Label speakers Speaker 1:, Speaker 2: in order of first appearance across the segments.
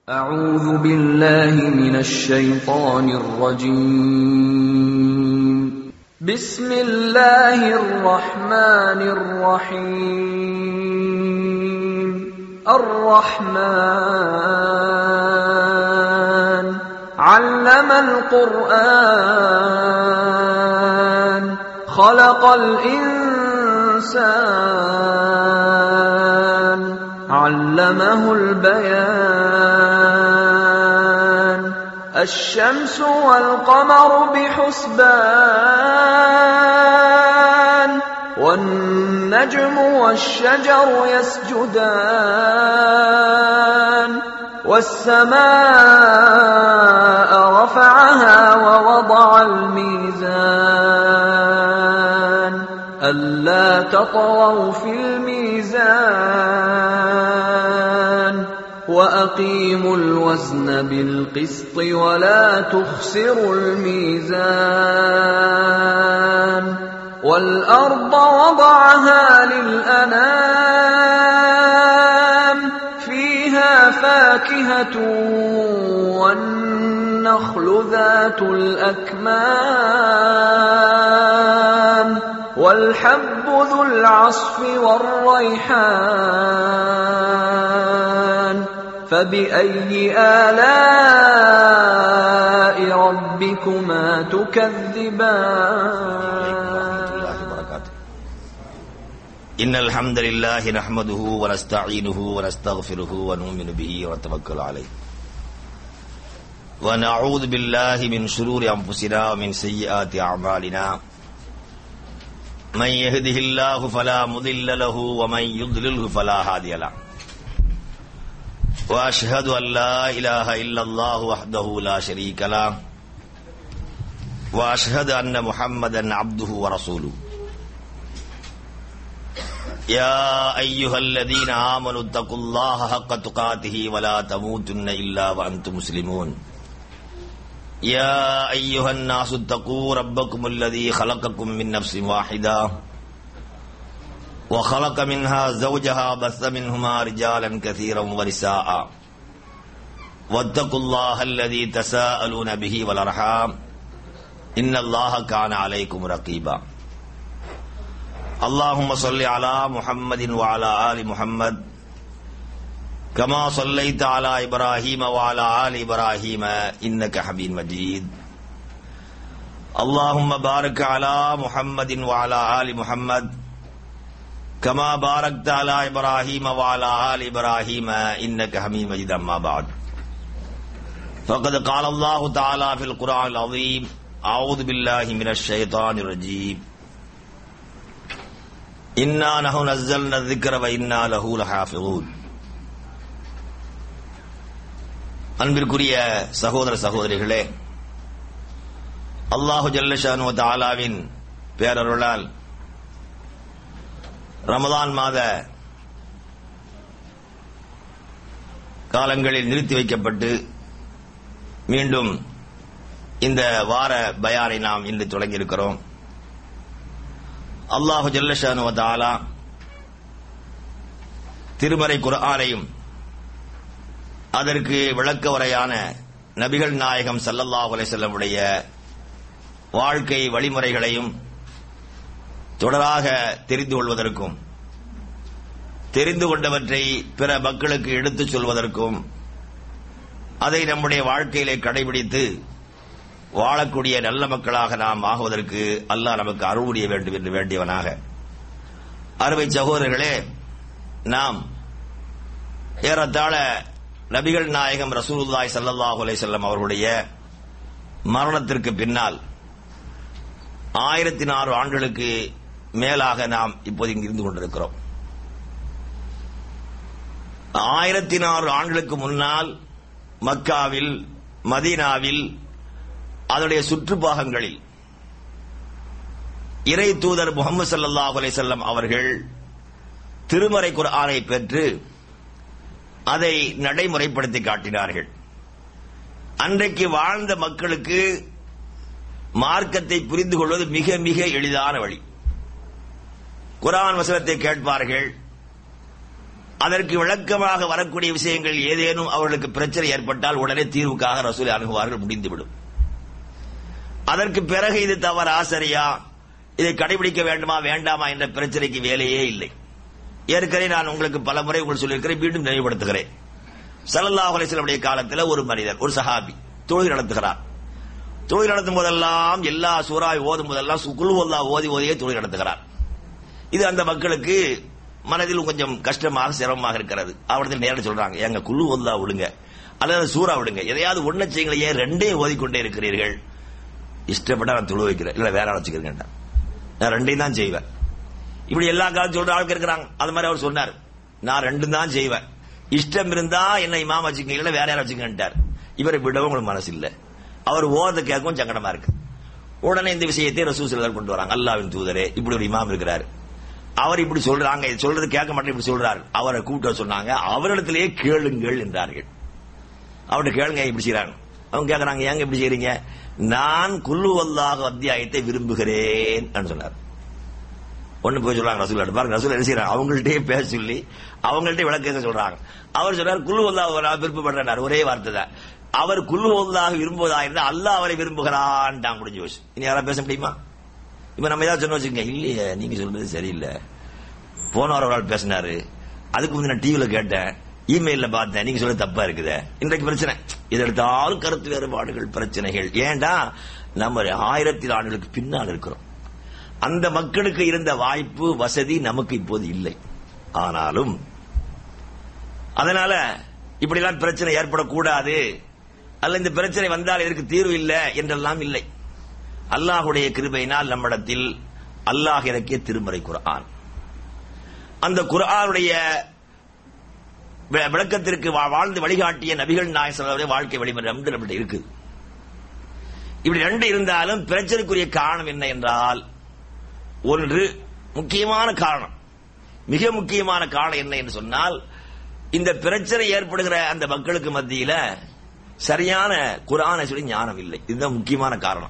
Speaker 1: أعوذ بالله من الشيطان الرجيم بسم الله الرحمن الرحيم الرحمن علم القرآن خلق الإنسان علمه البيان الشمس والقمر بحسبان والنجم والشجر يسجدان والسماء رفعها ووضع الميزان ألا تطغوا في الميزان وأقيموا الوزن بالقسط ولا تخسروا الميزان والأرض وضعها للأنام فيها فاكهة والنخل ذات الأكمام والحب ذو العصف والريحان فبأي آلاء ربكما تكذبان
Speaker 2: إن الحمد لله نحمده ونستعينه ونستغفره ونؤمن به ونتوكل عليه ونعوذ بالله من شرور أنفسنا ومن سيئات أعمالنا من يهده الله فلا مضل له ومن يضلله فلا هادي له وأشهد أن لا إله إلا الله وحده لا شريك له وأشهد أن محمدا عبده ورسوله يا أيها الذين آمنوا اتقوا الله حق تقاته ولا تموتن إلا وأنتم مسلمون يا أيها الناس اتقوا ربكم الذي خلقكم من نفس واحدة وخلق منها زوجها بث منهما رجالا كثيرا ونساء واتقوا الله الذي تساءلون به والأرحام إن الله كان عليكم رقيبا اللهم صل على محمد وعلى آل محمد كما صليت على إبراهيم وعلى آل إبراهيم إنك حميد مجيد اللهم بارك على محمد وعلى آل محمد كما باركت على إبراهيم وعلى آل إبراهيم إنك حميد مجيد أما بعد فقد قال الله تعالى في القرآن العظيم أعوذ بالله من الشيطان الرجيم இன்னா நஹு நஸ்ஸல்ன الذِّكْرَ وَإِنَّا لَهُ لَحَافِظُونَ அன்பிற்குரிய சகோதர சகோதரிகளே அல்லாஹு ஜல்லஷானு தாலாவின் பேரருளால் ரமதான் மாத காலங்களில் நிறுத்தி வைக்கப்பட்டு மீண்டும் இந்த வார பயானை நாம் இன்று தொடங்கியிருக்கிறோம் அல்லாஹு ஜல்லஷானு தாலா திருமறை குர்ஆனையும் அதற்கு விளக்க உரையான நபிகள் நாயகம் சல்லல்லாஹு அலைஹிஸ்ஸல்லமுடைய வாழ்க்கை வழிமுறைகளையும் தொடராக தெரிந்து கொள்வதற்கும் தெரிந்து கொண்டவற்றை பிற மக்களுக்கு எடுத்துச் சொல்வதற்கும் அதை நம்முடைய வாழ்க்கையிலே கடைபிடித்து வாழக்கூடிய நல்ல மக்களாக நாம் ஆகுவதற்கு அல்லாஹ் நமக்கு அருள் புரிய வேண்டும் என்று வேண்டியவனாக அருமை சகோதரர்களே நாம் ஏறத்தாழ நபிகள் நாயகம் ரசூலுல்லாய் சல்லல்லாஹு அலைஹிஸ்ஸல்லம் அவர்களுடைய மரணத்திற்கு பின்னால் ஆயிரத்தி நாறு ஆண்டுகளுக்கு மேலாக நாம் இப்போது இங்கு இருந்து கொண்டிருக்கிறோம் ஆயிரத்தி நாறு ஆண்டுகளுக்கு முன்னால் மக்காவில் மதீனாவில் அதனுடைய சுற்றுப்பாகங்களில் இறை தூதர் முகமது சல்லாஹ் அலிசல்லம் அவர்கள் திருமறை குர்ஆனை பெற்று அதை நடைமுறைப்படுத்தி காட்டினார்கள் அன்றைக்கு வாழ்ந்த மக்களுக்கு மார்க்கத்தை புரிந்து கொள்வது மிக மிக எளிதான வழி குரான் வசனத்தை கேட்பார்கள் அதற்கு விளக்கமாக வரக்கூடிய விஷயங்கள் ஏதேனும் அவர்களுக்கு பிரச்சனை ஏற்பட்டால் உடனே தீர்வுக்காக ரசூலை அணுகுவார்கள் முடிந்துவிடும் அதற்கு பிறகு இது தவறா சரியா இதை கடைபிடிக்க வேண்டுமா வேண்டாமா என்ற பிரச்சனைக்கு வேலையே இல்லை ஏற்கனவே நான் உங்களுக்கு பல முறை உங்களுக்கு சொல்லியிருக்கிறேன் மீண்டும் நினைவுபடுத்துகிறேன் சல்லல்லாஹு அலைஹி வஸல்லம் காலத்தில் ஒரு மனிதர் ஒரு சஹாபி தொழில் நடத்துகிறார் தொழில் நடத்தும் போதெல்லாம் எல்லா சூறாவை ஓதும் போதெல்லாம் குழு ஒல்லா ஓதி ஓதியே தொழில் நடத்துகிறார் இது அந்த மக்களுக்கு மனதில் கொஞ்சம் கஷ்டமாக சிரமமாக இருக்கிறது அவர்கிட்ட நேரம் சொல்றாங்க எங்க குழு ஒல்லா விடுங்க அல்லது சூறா விடுங்க எதையாவது ஒண்ணு செய்யுங்களையே ரெண்டே ஓதிக்கொண்டே இருக்கிறீர்கள் இஷ்டப்பட்டா நான் தொழு வைக்கிறேன் இல்ல வேற ஆள் வச்சுக்கிறேன் நான் ரெண்டையும் தான் செய்வேன் இப்படி எல்லா காலத்தும் சொல்ற ஆளுக்கு இருக்கிறாங்க அது மாதிரி அவர் சொன்னார் நான் ரெண்டும் தான் செய்வேன் இஷ்டம் இருந்தா என்ன இமாம் வச்சுக்கங்க இல்ல வேற யாரும் வச்சுக்கிட்டார் இவரை விடவும் உங்களுக்கு மனசு இல்ல அவர் ஓத கேட்கவும் சங்கடமா இருக்கு உடனே இந்த விஷயத்தை ரசூல் சிலர் கொண்டு வராங்க அல்லாவின் தூதரே இப்படி ஒரு இமாம் இருக்கிறார் அவர் இப்படி சொல்றாங்க இது சொல்றது கேட்க மாட்டேன் இப்படி சொல்றாரு அவரை கூப்பிட்டு சொன்னாங்க அவரிடத்திலேயே கேளுங்கள் என்றார்கள் அவர்கிட்ட கேளுங்க இப்படி செய்யறாங்க அவங்க கேக்குறாங்க ஏங்க இப்படி செய்றீங்க நான் குல்லு வல்லாக அத்தியாயத்தை விரும்புகிறேன் சொன்னார் ஒண்ணு போய் சொல்றாங்க ரசூல் பாருங்க ரசூல் என்ன செய்யறாங்க அவங்கள்ட்டயே பேச சொல்லி அவங்கள்ட்ட விளக்க சொல்றாங்க அவர் சொல்றாரு குல்லு வல்லாக நான் விருப்பப்படுறார் ஒரே வார்த்தை தான் அவர் குல்லு வல்லாக விரும்புவதா இருந்தா அல்லாஹ் அவரை விரும்புகிறான் முடிஞ்சு போச்சு இனி யாராவது பேச முடியுமா இப்ப நம்ம ஏதாவது சொன்ன வச்சுக்கோங்க இல்லையே நீங்க சொல்றது சரியில்லை போன வாரம் ஒரு ஆள் பேசினாரு அதுக்கு முந்தைய நான் டிவியில கேட்டேன் இமெயில்ல பார்த்தேன் நீங்க சொல்றது தப்பா இருக்குது இன்றைக்கு பிரச்சனை இது எடுத்தாலும் கருத்து வேறுபாடுகள் பிரச்சனைகள் ஏண்டா நம்ம ஆயிரத்தி ஆண்டுகளுக்கு பின்னால் இருக்கிறோம் அந்த மக்களுக்கு இருந்த வாய்ப்பு வசதி நமக்கு இப்போது இல்லை ஆனாலும் அதனால இப்படிலாம் பிரச்சனை ஏற்படக்கூடாது அல்ல இந்த பிரச்சனை வந்தால் இதற்கு தீர்வு இல்லை என்றெல்லாம் இல்லை அல்லாஹுடைய கிருபையினால் நம்மிடத்தில் அல்லாஹ் இறக்கிய திருமறை குர்ஆன் அந்த குர்ஆனுடைய விளக்கத்திற்கு வாழ்ந்து வழிகாட்டிய நபிகள் நாயசனுடைய வாழ்க்கை வழிமுறை ரெண்டு நம்மகிட்ட இருக்கு இப்படி ரெண்டு இருந்தாலும் பிரச்சனைக்குரிய காரணம் என்ன என்றால் ஒன்று முக்கியமான காரணம் மிக முக்கியமான காரணம் என்ன என்று சொன்னால் இந்த பிரச்சனை ஏற்படுகிற அந்த மக்களுக்கு மத்தியில சரியான குரான சொல்லி ஞானம் இல்லை இதுதான் முக்கியமான காரணம்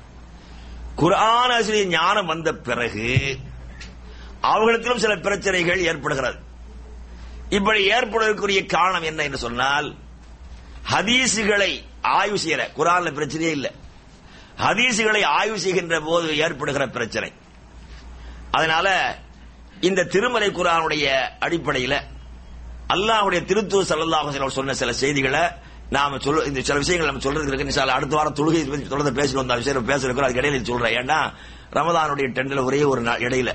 Speaker 2: குரான சொல்லி ஞானம் வந்த பிறகு அவர்களுக்கும் சில பிரச்சனைகள் ஏற்படுகிறது இப்படி ஏற்படுவதற்குரிய காரணம் என்ன என்று சொன்னால் ஹதீசுகளை ஆய்வு செய்யற குரான்ல பிரச்சனையே இல்லை ஹதீசுகளை ஆய்வு செய்கின்ற போது ஏற்படுகிற பிரச்சனை அதனால இந்த திருமலை குரானுடைய அடிப்படையில் அல்லாஹுடைய திருத்தூர் சல்லாஹ் சொன்ன சில செய்திகளை நாம சொல்ல இந்த சில விஷயங்கள் நம்ம சொல்றதுக்கு அடுத்த வாரம் தொழுகை பற்றி தொடர்ந்து பேசிட்டு வந்த விஷயம் பேசுறதுக்கு அதுக்கு இடையில சொல்றேன் ஏன்னா ரமதானுடைய டெண்டில் ஒரே ஒரு இடையில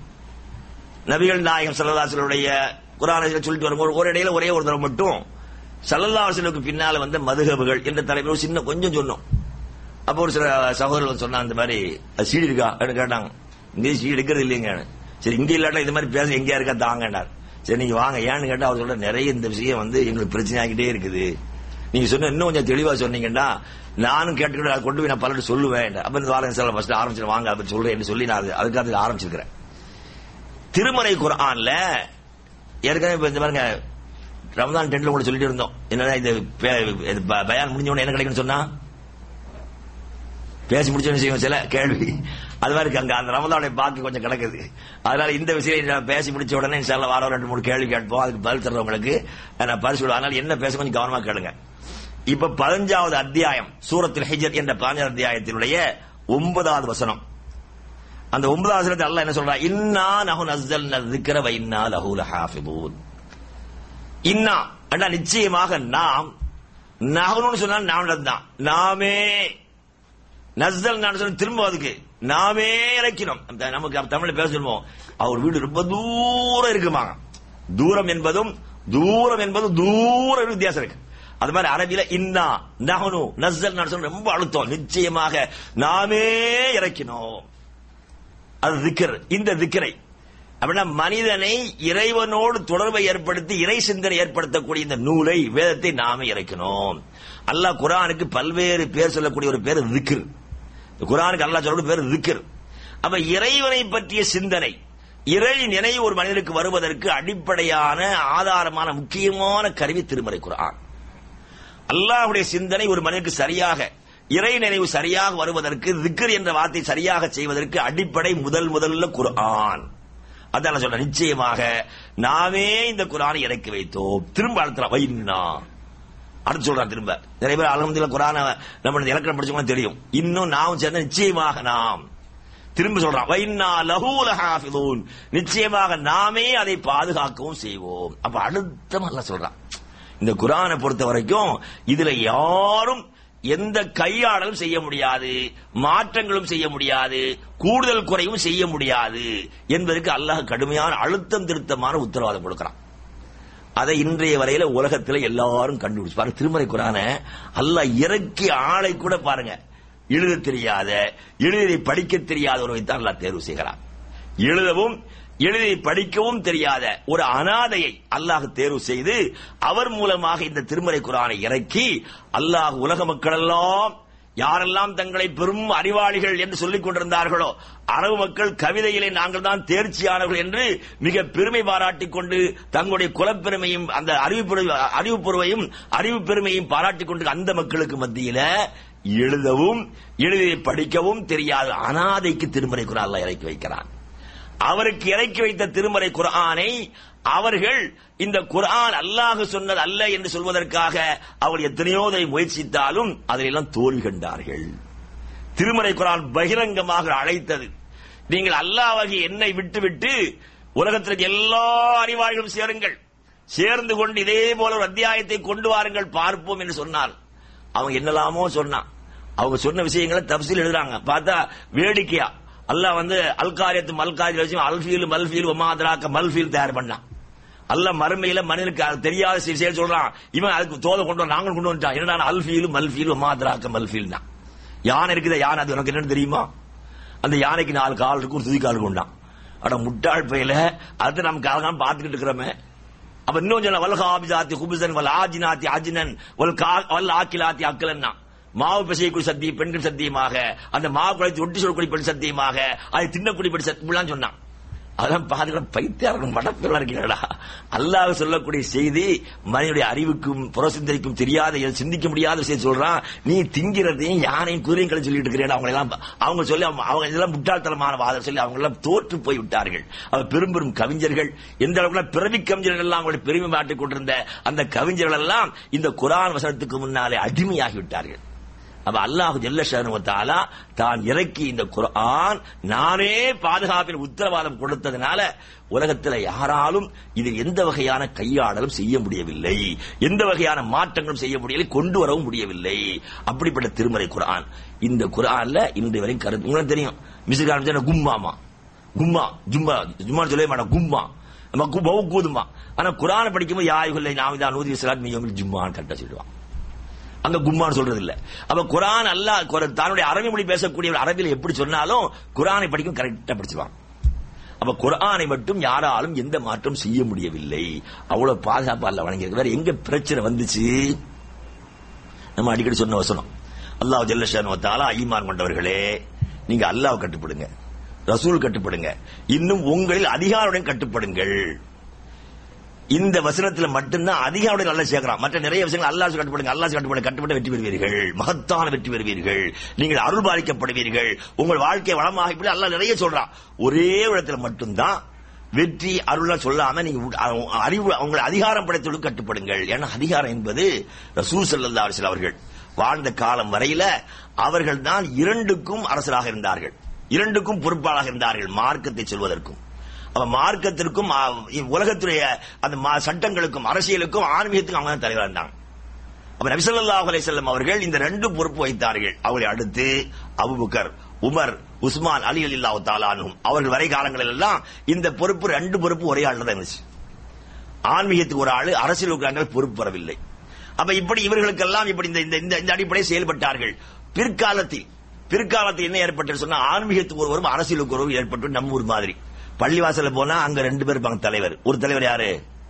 Speaker 2: நபிகள் நாயகம் சல்லல்லாசலுடைய குரானை சொல்லிட்டு வரும்போது ஒரு இடையில ஒரே ஒரு தடவை மட்டும் சல்லல்லாசலுக்கு பின்னால வந்த மதுகபுகள் என்ற தலைப்பில் சின்ன கொஞ்சம் சொன்னோம் அப்போ ஒரு சில சகோதரர்கள் சொன்னாங்க இந்த மாதிரி அது சீடி இருக்கா கேட்டாங்க இங்கே சீடி எடுக்கிறது இல்லைங்க சரி இங்க இல்லாட்டா இந்த மாதிரி பேச எங்கேயா இருக்கா தாங்கன்னார் சரி நீங்க வாங்க ஏன்னு கேட்டா அவர் சொல்ற நிறைய இந்த விஷயம் வந்து எங்களுக்கு பிரச்சனை ஆகிட்டே இருக்குது நீங்க சொன்ன இன்னும் கொஞ்சம் தெளிவா சொன்னீங்கன்னா நானும் கேட்டுக்கிட்டு அதை கொண்டு போய் நான் பலர்கிட்ட சொல்லுவேன் அப்ப இந்த வாரம் சார் ஃபர்ஸ்ட் ஆரம்பிச்சு வாங்க அப்படி சொல்றேன் சொல்லி நான் அதுக்காக ஆரம்பிச்சிருக்கிறேன் திருமறை குரான்ல ஏற்கனவே இப்ப இந்த பாருங்க ரமதான் டென்ட்ல கூட சொல்லிட்டு இருந்தோம் என்னன்னா இது பயான் முடிஞ்ச உடனே என்ன கிடைக்கும்னு சொன்னா பேசி முடிச்சோன்னு செய்வோம் சில கேள்வி அது மாதிரி அங்க அந்த ரமதானுடைய பாக்கி கொஞ்சம் கிடக்குது அதனால இந்த விஷயம் பேசி முடிச்ச உடனே சில வாரம் ரெண்டு மூணு கேள்வி கேட்போம் அதுக்கு பதில் தர்றவங்களுக்கு நான் பரிசு விடுவோம் அதனால என்ன பேச கொஞ்சம் கவனமா கேளுங்க இப்ப பதினஞ்சாவது அத்தியாயம் சூரத்தில் ஹிஜர் என்ற பதினஞ்சாவது அத்தியாயத்தினுடைய ஒன்பதாவது வசனம் அந்த ஒன்பதாவது வசனத்தை அல்ல என்ன சொல்றா இன்னா நஹு நஸ்ஸல் நذكر வைன்னா லஹு லஹாஃபிதூன் இன்னா அண்ணா நிச்சயமாக நாம் நஹுன்னு சொன்னால் நாம் தான் நாமே நஸ்தல் நான் சொல்லி திரும்ப அதுக்கு நாமே இறக்கினோம் நமக்கு தமிழ்ல பேசணுமோ அவர் வீடு ரொம்ப தூரம் இருக்குமாங்க தூரம் என்பதும் தூரம் என்பதும் தூரம் வித்தியாசம் இருக்கு அது மாதிரி அரபியில இன்னா நகனு நஸ்தல் நான் சொல்ல ரொம்ப அழுத்தம் நிச்சயமாக நாமே இறக்கினோம் அது திக்கர் இந்த திக்கரை அப்படின்னா மனிதனை இறைவனோடு தொடர்பை ஏற்படுத்தி இறை சிந்தனை ஏற்படுத்தக்கூடிய இந்த நூலை வேதத்தை நாமே இறக்கணும் அல்லாஹ் குரானுக்கு பல்வேறு பேர் சொல்லக்கூடிய ஒரு பேர் திக்ர் குரானுக்கு அல்லாஹ் சொல்லக்கூடிய பேர் திக்ர் அப்ப இறைவனை பற்றிய சிந்தனை இறை நினைவு ஒரு மனிதனுக்கு வருவதற்கு அடிப்படையான ஆதாரமான முக்கியமான கருவி திருமறை குரான் அல்லாஹுடைய சிந்தனை ஒரு மனிதனுக்கு சரியாக இறை நினைவு சரியாக வருவதற்கு திக்ர் என்ற வார்த்தை சரியாக செய்வதற்கு அடிப்படை முதல் முதல்ல குர்ஆன் அதான் நான் சொல்றேன் நிச்சயமாக நாமே இந்த குரானை இறக்கி வைத்தோம் திரும்ப அடுத்த வைனா அடுத்து சொல்றான் திரும்ப நிறைய பேர் அலமதுல குரான நம்ம இலக்கணம் படிச்சவங்க தெரியும் இன்னும் நாம் சேர்ந்த நிச்சயமாக நாம் திரும்ப சொல்றான் வைன்னா லஹூல ஹாஃபிதூன் நிச்சயமாக நாமே அதை பாதுகாக்கவும் செய்வோம் அப்ப அடுத்த நல்லா சொல்றான் இந்த குரானை பொறுத்த வரைக்கும் இதுல யாரும் எந்த கையாடலும் செய்ய முடியாது மாற்றங்களும் செய்ய முடியாது கூடுதல் குறைவும் செய்ய முடியாது என்பதற்கு அல்லாஹ் கடுமையான அழுத்தம் திருத்தமான உத்தரவாதம் கொடுக்கிறான் அதை இன்றைய வரையில உலகத்துல எல்லாரும் கண்டுபிடிச்சு பாருங்க திருமறை குரான அல்லாஹ் இறக்கி ஆளை கூட பாருங்க எழுத தெரியாத எழுதி படிக்க தெரியாத ஒருவை தான் அல்லாஹ் தேர்வு செய்கிறான் எழுதவும் எழுதி படிக்கவும் தெரியாத ஒரு அனாதையை அல்லாஹ் தேர்வு செய்து அவர் மூலமாக இந்த திருமறை குரானை இறக்கி அல்லாஹ் உலக மக்கள் எல்லாம் யாரெல்லாம் தங்களை பெரும் அறிவாளிகள் என்று சொல்லிக் கொண்டிருந்தார்களோ அரபு மக்கள் கவிதையிலே நாங்கள் தான் தேர்ச்சியானவர்கள் என்று மிக பெருமை பாராட்டிக் கொண்டு தங்களுடைய குலப்பெருமையும் அந்த அறிவு அறிவுப்பொருவையும் அறிவு பெருமையும் பாராட்டிக் கொண்டு அந்த மக்களுக்கு மத்தியில எழுதவும் எழுதி படிக்கவும் தெரியாத அனாதைக்கு திருமறை குரான் இறக்கி வைக்கிறான் அவருக்கு இறக்கி வைத்த திருமறை குரானை அவர்கள் இந்த குரான் அல்லாஹ் சொன்னது அல்ல என்று சொல்வதற்காக அவர் எத்தனையோ தடவை முயற்சித்தாலும் அதிலெல்லாம் தோல்வி கண்டார்கள் திருமறை குரான் பகிரங்கமாக அழைத்தது நீங்கள் அல்லாஹ் என்னை விட்டுவிட்டு உலகத்திற்கு எல்லா அறிவாளிகளும் சேருங்கள் சேர்ந்து கொண்டு இதே போல ஒரு அத்தியாயத்தை கொண்டு வாருங்கள் பார்ப்போம் என்று சொன்னார் அவங்க என்னலாமோ சொன்னான் அவங்க சொன்ன விஷயங்களை தப்சீல் எழுதுறாங்க பார்த்தா வேடிக்கையா அல்லாஹ் வந்து அல்காரியத்து மல்காரி வச்சு அல்ஃபீல் மல்ஃபீல் ஒமாதராக்க மல்ஃபீல் தயார் பண்ணான் அல்ல மறுமையில மனிதனுக்கு தெரியாத செயல் சொல்றான் இவன் அதுக்கு தோத கொண்டு வர நாங்களும் கொண்டு வந்துட்டான் என்னடா அல்ஃபீல் மல்ஃபீல் ஒமாதராக்க மல்ஃபீல் தான் யானை இருக்குது யானை அது உனக்கு என்னன்னு தெரியுமா அந்த யானைக்கு நாலு கால் இருக்கு ஒரு துதி கால் கொண்டான் அட முட்டாள் பையில அது நம்ம காலம் பார்த்துக்கிட்டு இருக்கிறோமே அப்ப இன்னும் சொல்ல வல்ஹாபிஜாத்தி குபிசன் வல் ஆஜினாத்தி அஜினன் வல் கா வல் ஆக்கிலாத்தி அக்கலன்னா மாவு பிசைக்குடி சத்திய பெண்கள் சத்தியமாக அந்த மாவு குழைத்து ஒட்டி சொல்லக்கூடிய பெண் சத்தியமாக அதை தின்னக்கூடிய பெண் சத்தியம் சொன்னான் அதான் பாதுகாப்பு பைத்தியாரன் மடப்பில் இருக்கிறடா அல்லாஹ் சொல்லக்கூடிய செய்தி மனிதனுடைய அறிவுக்கும் புறசிந்தரிக்கும் தெரியாத சிந்திக்க முடியாத விஷயம் சொல்றான் நீ திங்கிறதையும் யானையும் குதிரையும் கழிச்சு சொல்லிட்டு இருக்கிறேன் அவங்க எல்லாம் அவங்க சொல்லி அவங்க இதெல்லாம் முட்டாள்தனமான வாதம் சொல்லி அவங்க எல்லாம் தோற்று போய் விட்டார்கள் அவர் பெரும் பெரும் கவிஞர்கள் எந்த அளவுக்கு பிறவி கவிஞர்கள் எல்லாம் அவங்களுடைய பெருமை மாட்டிக் கொண்டிருந்த அந்த கவிஞர்கள் எல்லாம் இந்த குரான் வசனத்துக்கு முன்னாலே அடிமையாகி விட்டார்கள் அப்ப அல்லாஹு ஜெல்லஷானுவத்தாலா தான் இறக்கி இந்த குரான் நானே பாதுகாப்பின் உத்தரவாதம் கொடுத்ததுனால உலகத்தில் யாராலும் இதில் எந்த வகையான கையாடலும் செய்ய முடியவில்லை எந்த வகையான மாற்றங்களும் செய்ய முடியவில்லை கொண்டு வரவும் முடியவில்லை அப்படிப்பட்ட திருமறை குரான் இந்த குரான்ல இன்று வரை கருத்து உங்களுக்கு தெரியும் மிசுகான் கும்மாமா கும்மா ஜும்மா ஜும்மா சொல்லவே மாட்டோம் கும்மா நம்ம பவு கூதுமா ஆனா குரானை படிக்கும்போது யாயுகளை நாம் தான் நூதி சலாத் மீ ஜும்மான்னு கரெக்டா சொல்லுவான் அங்க கும்மான்னு சொல்றது இல்ல அப்ப குரான் அல்ல தன்னுடைய அரபி மொழி பேசக்கூடிய அரபியில் எப்படி சொன்னாலும் குரானை படிக்கும் கரெக்டா படிச்சுவான் அப்ப குரானை மட்டும் யாராலும் எந்த மாற்றம் செய்ய முடியவில்லை அவ்வளவு பாதுகாப்பு அல்ல வழங்கியிருக்கு வேற எங்க பிரச்சனை வந்துச்சு நம்ம அடிக்கடி சொன்ன வசனம் அல்லாஹ் ஜல்லஷானுவத்தால ஈமான் கொண்டவர்களே நீங்க அல்லாஹ் கட்டுப்படுங்க ரசூல் கட்டுப்படுங்க இன்னும் உங்களில் அதிகாரியுடன் கட்டுப்படுங்கள் இந்த வசனத்துல மட்டும்தான் அதிகாரோட நல்லா சேர்க்கிறான் மற்ற நிறைய விஷயங்கள் அல்லாஹ் கட்டுப்படுங்க அல்லாஹ் கட்டுப்படுங்க கட்டுப்பட்டு வெற்றி பெறுவீர்கள் மகத்தான வெற்றி பெறுவீர்கள் நீங்கள் அருள் பாலிக்கப்படுவீர்கள் உங்கள் வாழ்க்கை வளமாக இப்படி அல்லாஹ் நிறைய சொல்றான் ஒரே இடத்துல மட்டும்தான் வெற்றி அருள சொல்லாம நீங்க அறிவு உங்களை அதிகாரம் படைத்தவர்களுக்கு கட்டுப்படுங்கள் ஏன்னா அதிகாரம் என்பது ரசூல் சல்லா அலிஸ்லாம் அவர்கள் வாழ்ந்த காலம் வரையில அவர்கள் தான் இரண்டுக்கும் அரசராக இருந்தார்கள் இரண்டுக்கும் பொறுப்பாளராக இருந்தார்கள் மார்க்கத்தை சொல்வதற்கும் அப்ப மார்க்கத்திற்கும் உலகத்துடைய அந்த சட்டங்களுக்கும் அரசியலுக்கும் ஆன்மீகத்துக்கும் அவங்க தான் தலைவராக இருந்தாங்க அப்ப நபிசல்லாஹ் அலையம் அவர்கள் இந்த ரெண்டு பொறுப்பு வைத்தார்கள் அவரை அடுத்து அபுபக்கர் உமர் உஸ்மான் அலி அலி அல்லாஹ் தாலானும் அவர்கள் வரை காலங்களில் எல்லாம் இந்த பொறுப்பு ரெண்டு பொறுப்பு ஒரே ஆள் தான் இருந்துச்சு ஆன்மீகத்துக்கு ஒரு ஆளு அரசியலுக்கு பொறுப்பு வரவில்லை அப்ப இப்படி இவர்களுக்கெல்லாம் இப்படி இந்த இந்த அடிப்படையில் செயல்பட்டார்கள் பிற்காலத்தில் பிற்காலத்தில் என்ன ஏற்பட்டு சொன்னா ஆன்மீகத்துக்கு ஒருவரும் அரசியலுக்கு ஒருவரும் ஏற்பட்டு நம்ம ஊர் மாதிரி பள்ளிவாசல போனா அங்க ரெண்டு பேர் இருப்பாங்க தலைவர் ஒரு தலைவர் யாரு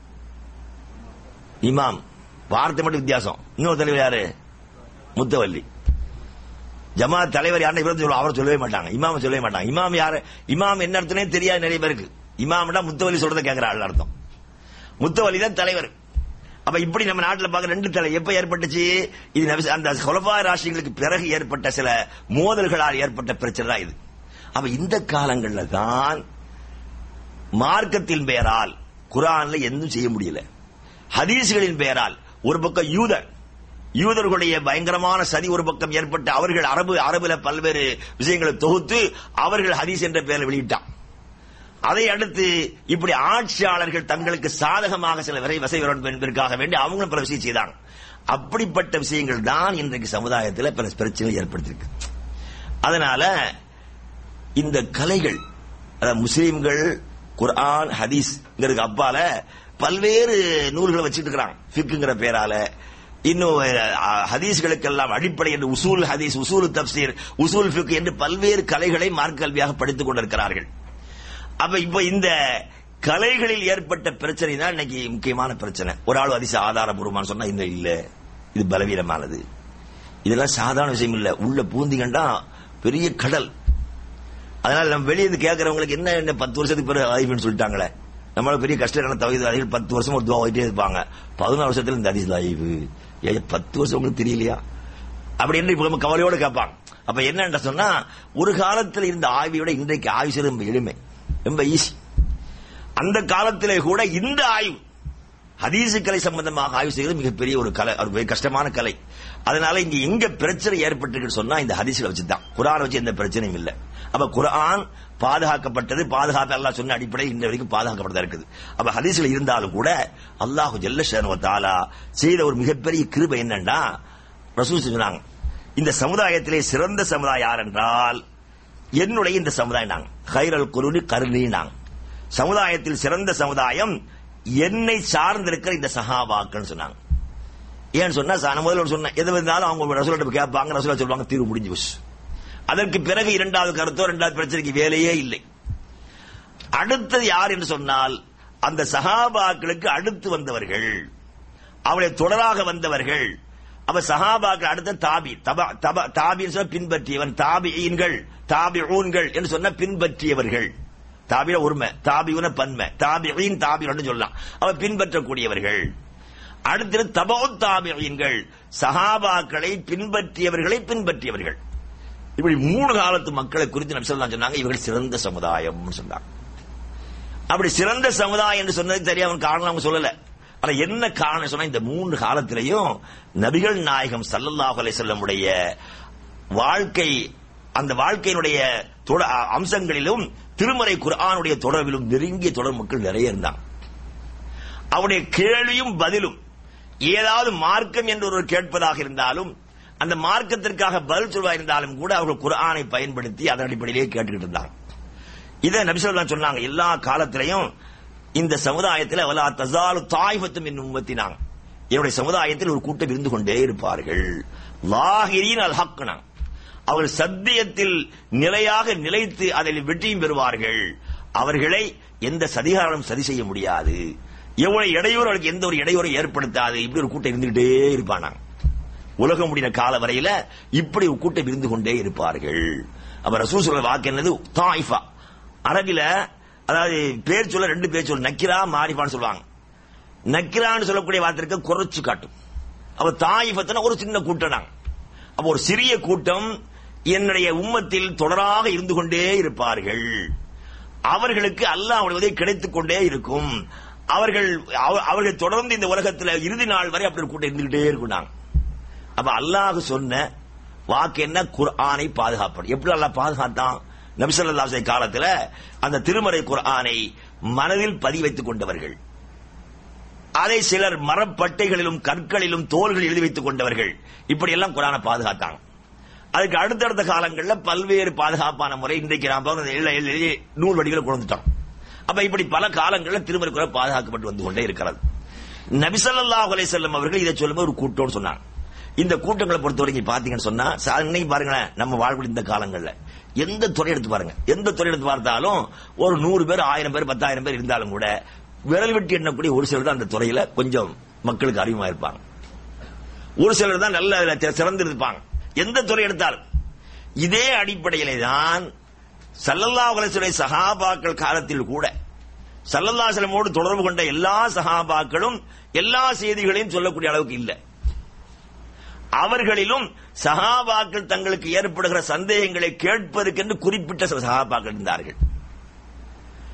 Speaker 2: இமாம் வார்த்தை மட்டும் வித்தியாசம் இன்னொரு தலைவர் யாரு முத்தவல்லி ஜமாத் தலைவர் யாருன்னு இவரும் சொல்லுவோம் அவர் சொல்லவே மாட்டாங்க இமாம் சொல்லவே மாட்டாங்க இமாம் யாரு இமாம் என்ன அர்த்தமே தெரியாது நிறைய பேருக்கு இமாம்டா முத்தவல்லி சொல்றத கேட்கிற ஆள் அர்த்தம் முத்தவல்லி தான் தலைவர் அப்ப இப்படி நம்ம நாட்டில் பார்க்க ரெண்டு தலை எப்ப ஏற்பட்டுச்சு இது அந்த கொலபா ராசிகளுக்கு பிறகு ஏற்பட்ட சில மோதல்களால் ஏற்பட்ட பிரச்சனை தான் இது அப்ப இந்த காலங்கள்ல தான் மார்க்கத்தின் பெயரால் குரான்ல எதுவும் செய்ய முடியல ஹதீஸ்களின் பெயரால் ஒரு பக்கம் யூதர் யூதர்களுடைய பயங்கரமான சதி ஒரு பக்கம் ஏற்பட்டு அவர்கள் அரபு அரபுல பல்வேறு விஷயங்களை தொகுத்து அவர்கள் ஹதீஸ் என்ற பெயரில் வெளியிட்டான் அதை அடுத்து இப்படி ஆட்சியாளர்கள் தங்களுக்கு சாதகமாக சில விரை வசதி வரும் என்பதற்காக வேண்டி அவங்களும் பல விஷயம் செய்தாங்க அப்படிப்பட்ட விஷயங்கள் தான் இன்றைக்கு சமுதாயத்தில் பல பிரச்சனைகள் ஏற்படுத்தியிருக்கு அதனால இந்த கலைகள் அதாவது முஸ்லீம்கள் குர்ஆன் ஹதீஸ்ங்கிறதுக்கு அப்பால பல்வேறு நூல்களை வச்சிட்டு இருக்கிறாங்க ஃபிக்குங்கிற பேரால இன்னும் அஹ், ஹதீஸ்களுக்கெல்லாம் அடிப்படை என்று உசூல் ஹதீஸ் உசூல் தப்சீர் உசூல் ஃபிக் என்று பல்வேறு கலைகளை மார்க்க கல்வியாக படித்துக் கொண்டிருக்கிறார்கள் அப்ப இப்ப இந்த கலைகளில் ஏற்பட்ட பிரச்சனை தான் இன்னைக்கு முக்கியமான பிரச்சனை ஒரு ஆள் அதிச ஆதாரபூர்வமான சொன்னா இந்த இல்ல இது பலவீனமானது இதெல்லாம் சாதாரண விஷயம் இல்ல உள்ள பூந்திகண்டா பெரிய கடல் அதனால நம்ம வெளியே இருந்து கேட்கறவங்களுக்கு என்ன என்ன பத்து வருஷத்துக்கு பிறகு ஆயிஃப்னு சொல்லிட்டாங்களே நம்மளால பெரிய கஷ்டம் தவிர பத்து வருஷம் ஒரு துவா ஓயிட்டே இருப்பாங்க பதினாறு வருஷத்துல இந்த அதிசல ஆய்வு ஏ பத்து வருஷம் உங்களுக்கு தெரியலையா அப்படி என்று இப்ப நம்ம கவலையோட கேட்பாங்க அப்ப என்னன்ற சொன்னா ஒரு காலத்தில் இருந்த ஆய்வை விட இன்றைக்கு ஆய்வு செய்வது ரொம்ப எளிமை ரொம்ப ஈஸி அந்த காலத்திலே கூட இந்த ஆய்வு ஹதீசு கலை சம்பந்தமாக ஆய்வு செய்வது மிகப்பெரிய ஒரு கலை ஒரு மிக கஷ்டமான கலை அதனால இங்க எங்க பிரச்சனை ஏற்பட்டிருக்குன்னு சொன்னா இந்த ஹதீஸ்ல வச்சுதான் குரான் வச்சு எந்த பிரச்சனையும் இல்ல அப்ப குரான் பாதுகாக்கப்பட்டது பாதுகாப்பு அல்லாஹ் சொன்ன அடிப்படையில் இந்த வரைக்கும் பாதுகாக்கப்பட்டதா இருக்குது அப்ப ஹதீஸ்ல இருந்தாலும் கூட அல்லாஹு ஜல்ல ஷானு தாலா செய்த ஒரு மிகப்பெரிய கிருபை என்னன்னா ரசூல் சொன்னாங்க இந்த சமுதாயத்திலே சிறந்த சமுதாயம் யார் என்றால் என்னுடைய இந்த சமுதாயம் நாங்க ஹைரல் குருனி கருணி நாங்க சமுதாயத்தில் சிறந்த சமுதாயம் என்னை சார்ந்திருக்கிற இந்த சஹாபாக்கள் சொன்னாங்க ஏன்னு சொன்னா சா- நான் முதல்ல ஒண்ணு சொன்னேன் எது இருந்தாலும் அவங்க ரசூலிட்ட போய் கேட்பாங்க ரசூலா சொல்லுவாங்க தீர்வு முடிஞ்சு போச்சு அதற்கு பிறகு இரண்டாவது கருத்தோ இரண்டாவது பிரச்சனைக்கு வேலையே இல்லை அடுத்தது யார் என்று சொன்னால் அந்த சஹாபாக்களுக்கு அடுத்து வந்தவர்கள் அவளை தொடராக வந்தவர்கள் அவ சஹாபாக்கள் அடுத்த தாபி தப தப தாபின்னு சொன்ன பின்பற்றியவன் தாபியீன்கள் தாபிஊன்கள் என்று சொன்ன பின்பற்றியவர்கள் தாபில உரிமை தாபியுன பன்மை தாபியின் தாபின்னு சொல்லலாம் அவ பின்பற்றக்கூடியவர்கள் அடுத்தது தபோ தாபியீன்கள் சஹாபாக்களை பின்பற்றியவர்களை பின்பற்றியவர்கள் இப்படி மூணு காலத்து மக்களை குறித்து நபி ஸல்லல்லாஹு அலைஹி வஸல்லம் சொன்னாங்க இவர்கள் சிறந்த சமுதாயம்னு சொன்னாங்க அப்படி சிறந்த சமுதாயம் என்று சொன்னது தெரியும் அவன் காரணம் அவங்க சொல்லல ஆனா என்ன காரணம் சொன்னா இந்த மூன்று காலத்திலையும் நபிகள் நாயகம் ஸல்லல்லாஹு அலைஹி வஸல்லமுடைய வாழ்க்கை அந்த வாழ்க்கையினுடைய தொட- அம்சங்களிலும் திருமறை குர்ஆனுடைய தொடர்பிலும் நெருங்கிய தொடர் மக்கள் நிறைய இருந்தாங்க அவருடைய கேள்வியும் பதிலும் ஏதாவது மார்க்கம் என்று ஒருவர் கேட்பதாக இருந்தாலும் அந்த மார்க்கத்திற்காக பதில் சொல்வதாக இருந்தாலும் கூட அவர்கள் குர்ஆனை பயன்படுத்தி அதன் அடிப்படையிலேயே கேட்டுக்கிட்டு இருந்தாங்க இதை நபிசல்லாம் சொன்னாங்க எல்லா காலத்திலையும் இந்த சமுதாயத்தில் அவலா தசாலு தாய்பத்தும் என்னும் உம்மத்தினாங்க என்னுடைய சமுதாயத்தில் ஒரு கூட்டம் இருந்து கொண்டே இருப்பார்கள் லாகிரின் அல் ஹக்னா அவர்கள் சத்தியத்தில் நிலையாக நிலைத்து அதில் வெற்றியும் பெறுவார்கள் அவர்களை எந்த சதிகாரம் சரி செய்ய முடியாது எவ்வளவு இடையூறு அவளுக்கு எந்த ஒரு இடையூறும் ஏற்படுத்தாது இப்படி ஒரு கூட்டம் இருந்துகிட்டே இருப்பானாங்க உலகம் முடிந்த கால வரையில இப்படி ஒரு கூட்டம் இருந்து கொண்டே இருப்பார்கள் அப்ப ரசூல் சொல்ற வாக்கு என்னது தாயிஃபா அரபில அதாவது பேர் சொல்ல ரெண்டு பேர் சொல்ல நக்கிரா மாரிஃபான்னு சொல்லுவாங்க நக்கிரான்னு சொல்லக்கூடிய வார்த்தைக்கு குறைச்சு காட்டும் அப்ப தாயிஃபத்துனா ஒரு சின்ன கூட்டம் நாங்க அப்ப ஒரு சிறிய கூட்டம் என்னுடைய உம்மத்தில் தொடராக இருந்து கொண்டே இருப்பார்கள் அவர்களுக்கு அல்லாஹ் உதவி கிடைத்துக் கொண்டே இருக்கும் அவர்கள் அவ- அவர்கள் தொடர்ந்து இந்த உலகத்தில் இறுதி நாள் வரை அப்படி ஒரு கூட்டம் இருந்துகிட்டே இருக்கும் அப்ப அல்லாஹ் சொன்ன வாக்கு என்ன குர்ஆனை பாதுகாப்பது எப்படி அல்லாஹ் பாதுகாத்தான் நபிசல்லாசை காலத்துல அந்த திருமறை குர்ஆனை மனதில் பதிவு வைத்துக் கொண்டவர்கள் அதை சிலர் மரப்பட்டைகளிலும் கற்களிலும் தோள்கள் எழுதி வைத்துக் கொண்டவர்கள் இப்படி எல்லாம் குரானை பாதுகாத்தாங்க அதுக்கு அடுத்தடுத்த காலங்களில் பல்வேறு பாதுகாப்பான முறை இன்றைக்கு நாம் பார்க்கிற எழு- எழு- எழுதி நூல் வடிகளை கொண்டுட்டோம் அப்ப இப்படி பல காலங்களில் திருமறை குரான் பாதுகாக்கப்பட்டு வந்து கொண்டே இருக்கிறது நபிசல்லாஹு அலைஹி வஸல்லம் அவர்கள் இதை சொல்லும்போது ஒரு கூட்டம்னு சொன்னாங்க இந்த கூட்டங்களை பொறுத்த வரைக்கும் பாத்தீங்கன்னு சொன்னா சா- இன்னைக்கு பாருங்களேன் நம்ம வாழ்வில் இந்த காலங்கள்ல எந்த துறை எடுத்து பாருங்க எந்த துறை எடுத்து பார்த்தாலும் ஒரு நூறு பேர் ஆயிரம் பேர் பத்தாயிரம் பேர் இருந்தாலும் கூட விரல் வெட்டி எண்ணக்கூடிய ஒரு சிலர் தான் அந்த துறையில கொஞ்சம் மக்களுக்கு அறிமுகமா இருப்பாங்க ஒரு சிலர் தான் நல்ல அதுல சி- சிறந்து இருப்பாங்க எந்த துறை எடுத்தாலும் இதே அடிப்படையிலே தான் சல்லல்லாஹு அலைஹி வஸல்லம் சஹாபாக்கள் காலத்தில் கூட சல்லல்லாஹு அலைஹி வஸல்லமோடு தொடர்பு கொண்ட எல்லா சஹாபாக்களும் எல்லா செய்திகளையும் சொல்லக்கூடிய அளவுக்கு இல்லை அவர்களிலும் சஹாபாக்கள் தங்களுக்கு ஏற்படுகிற சந்தேகங்களை கேட்பதற்கென்று குறிப்பிட்ட சில சஹாபாக்கள் இருந்தார்கள் அப்ப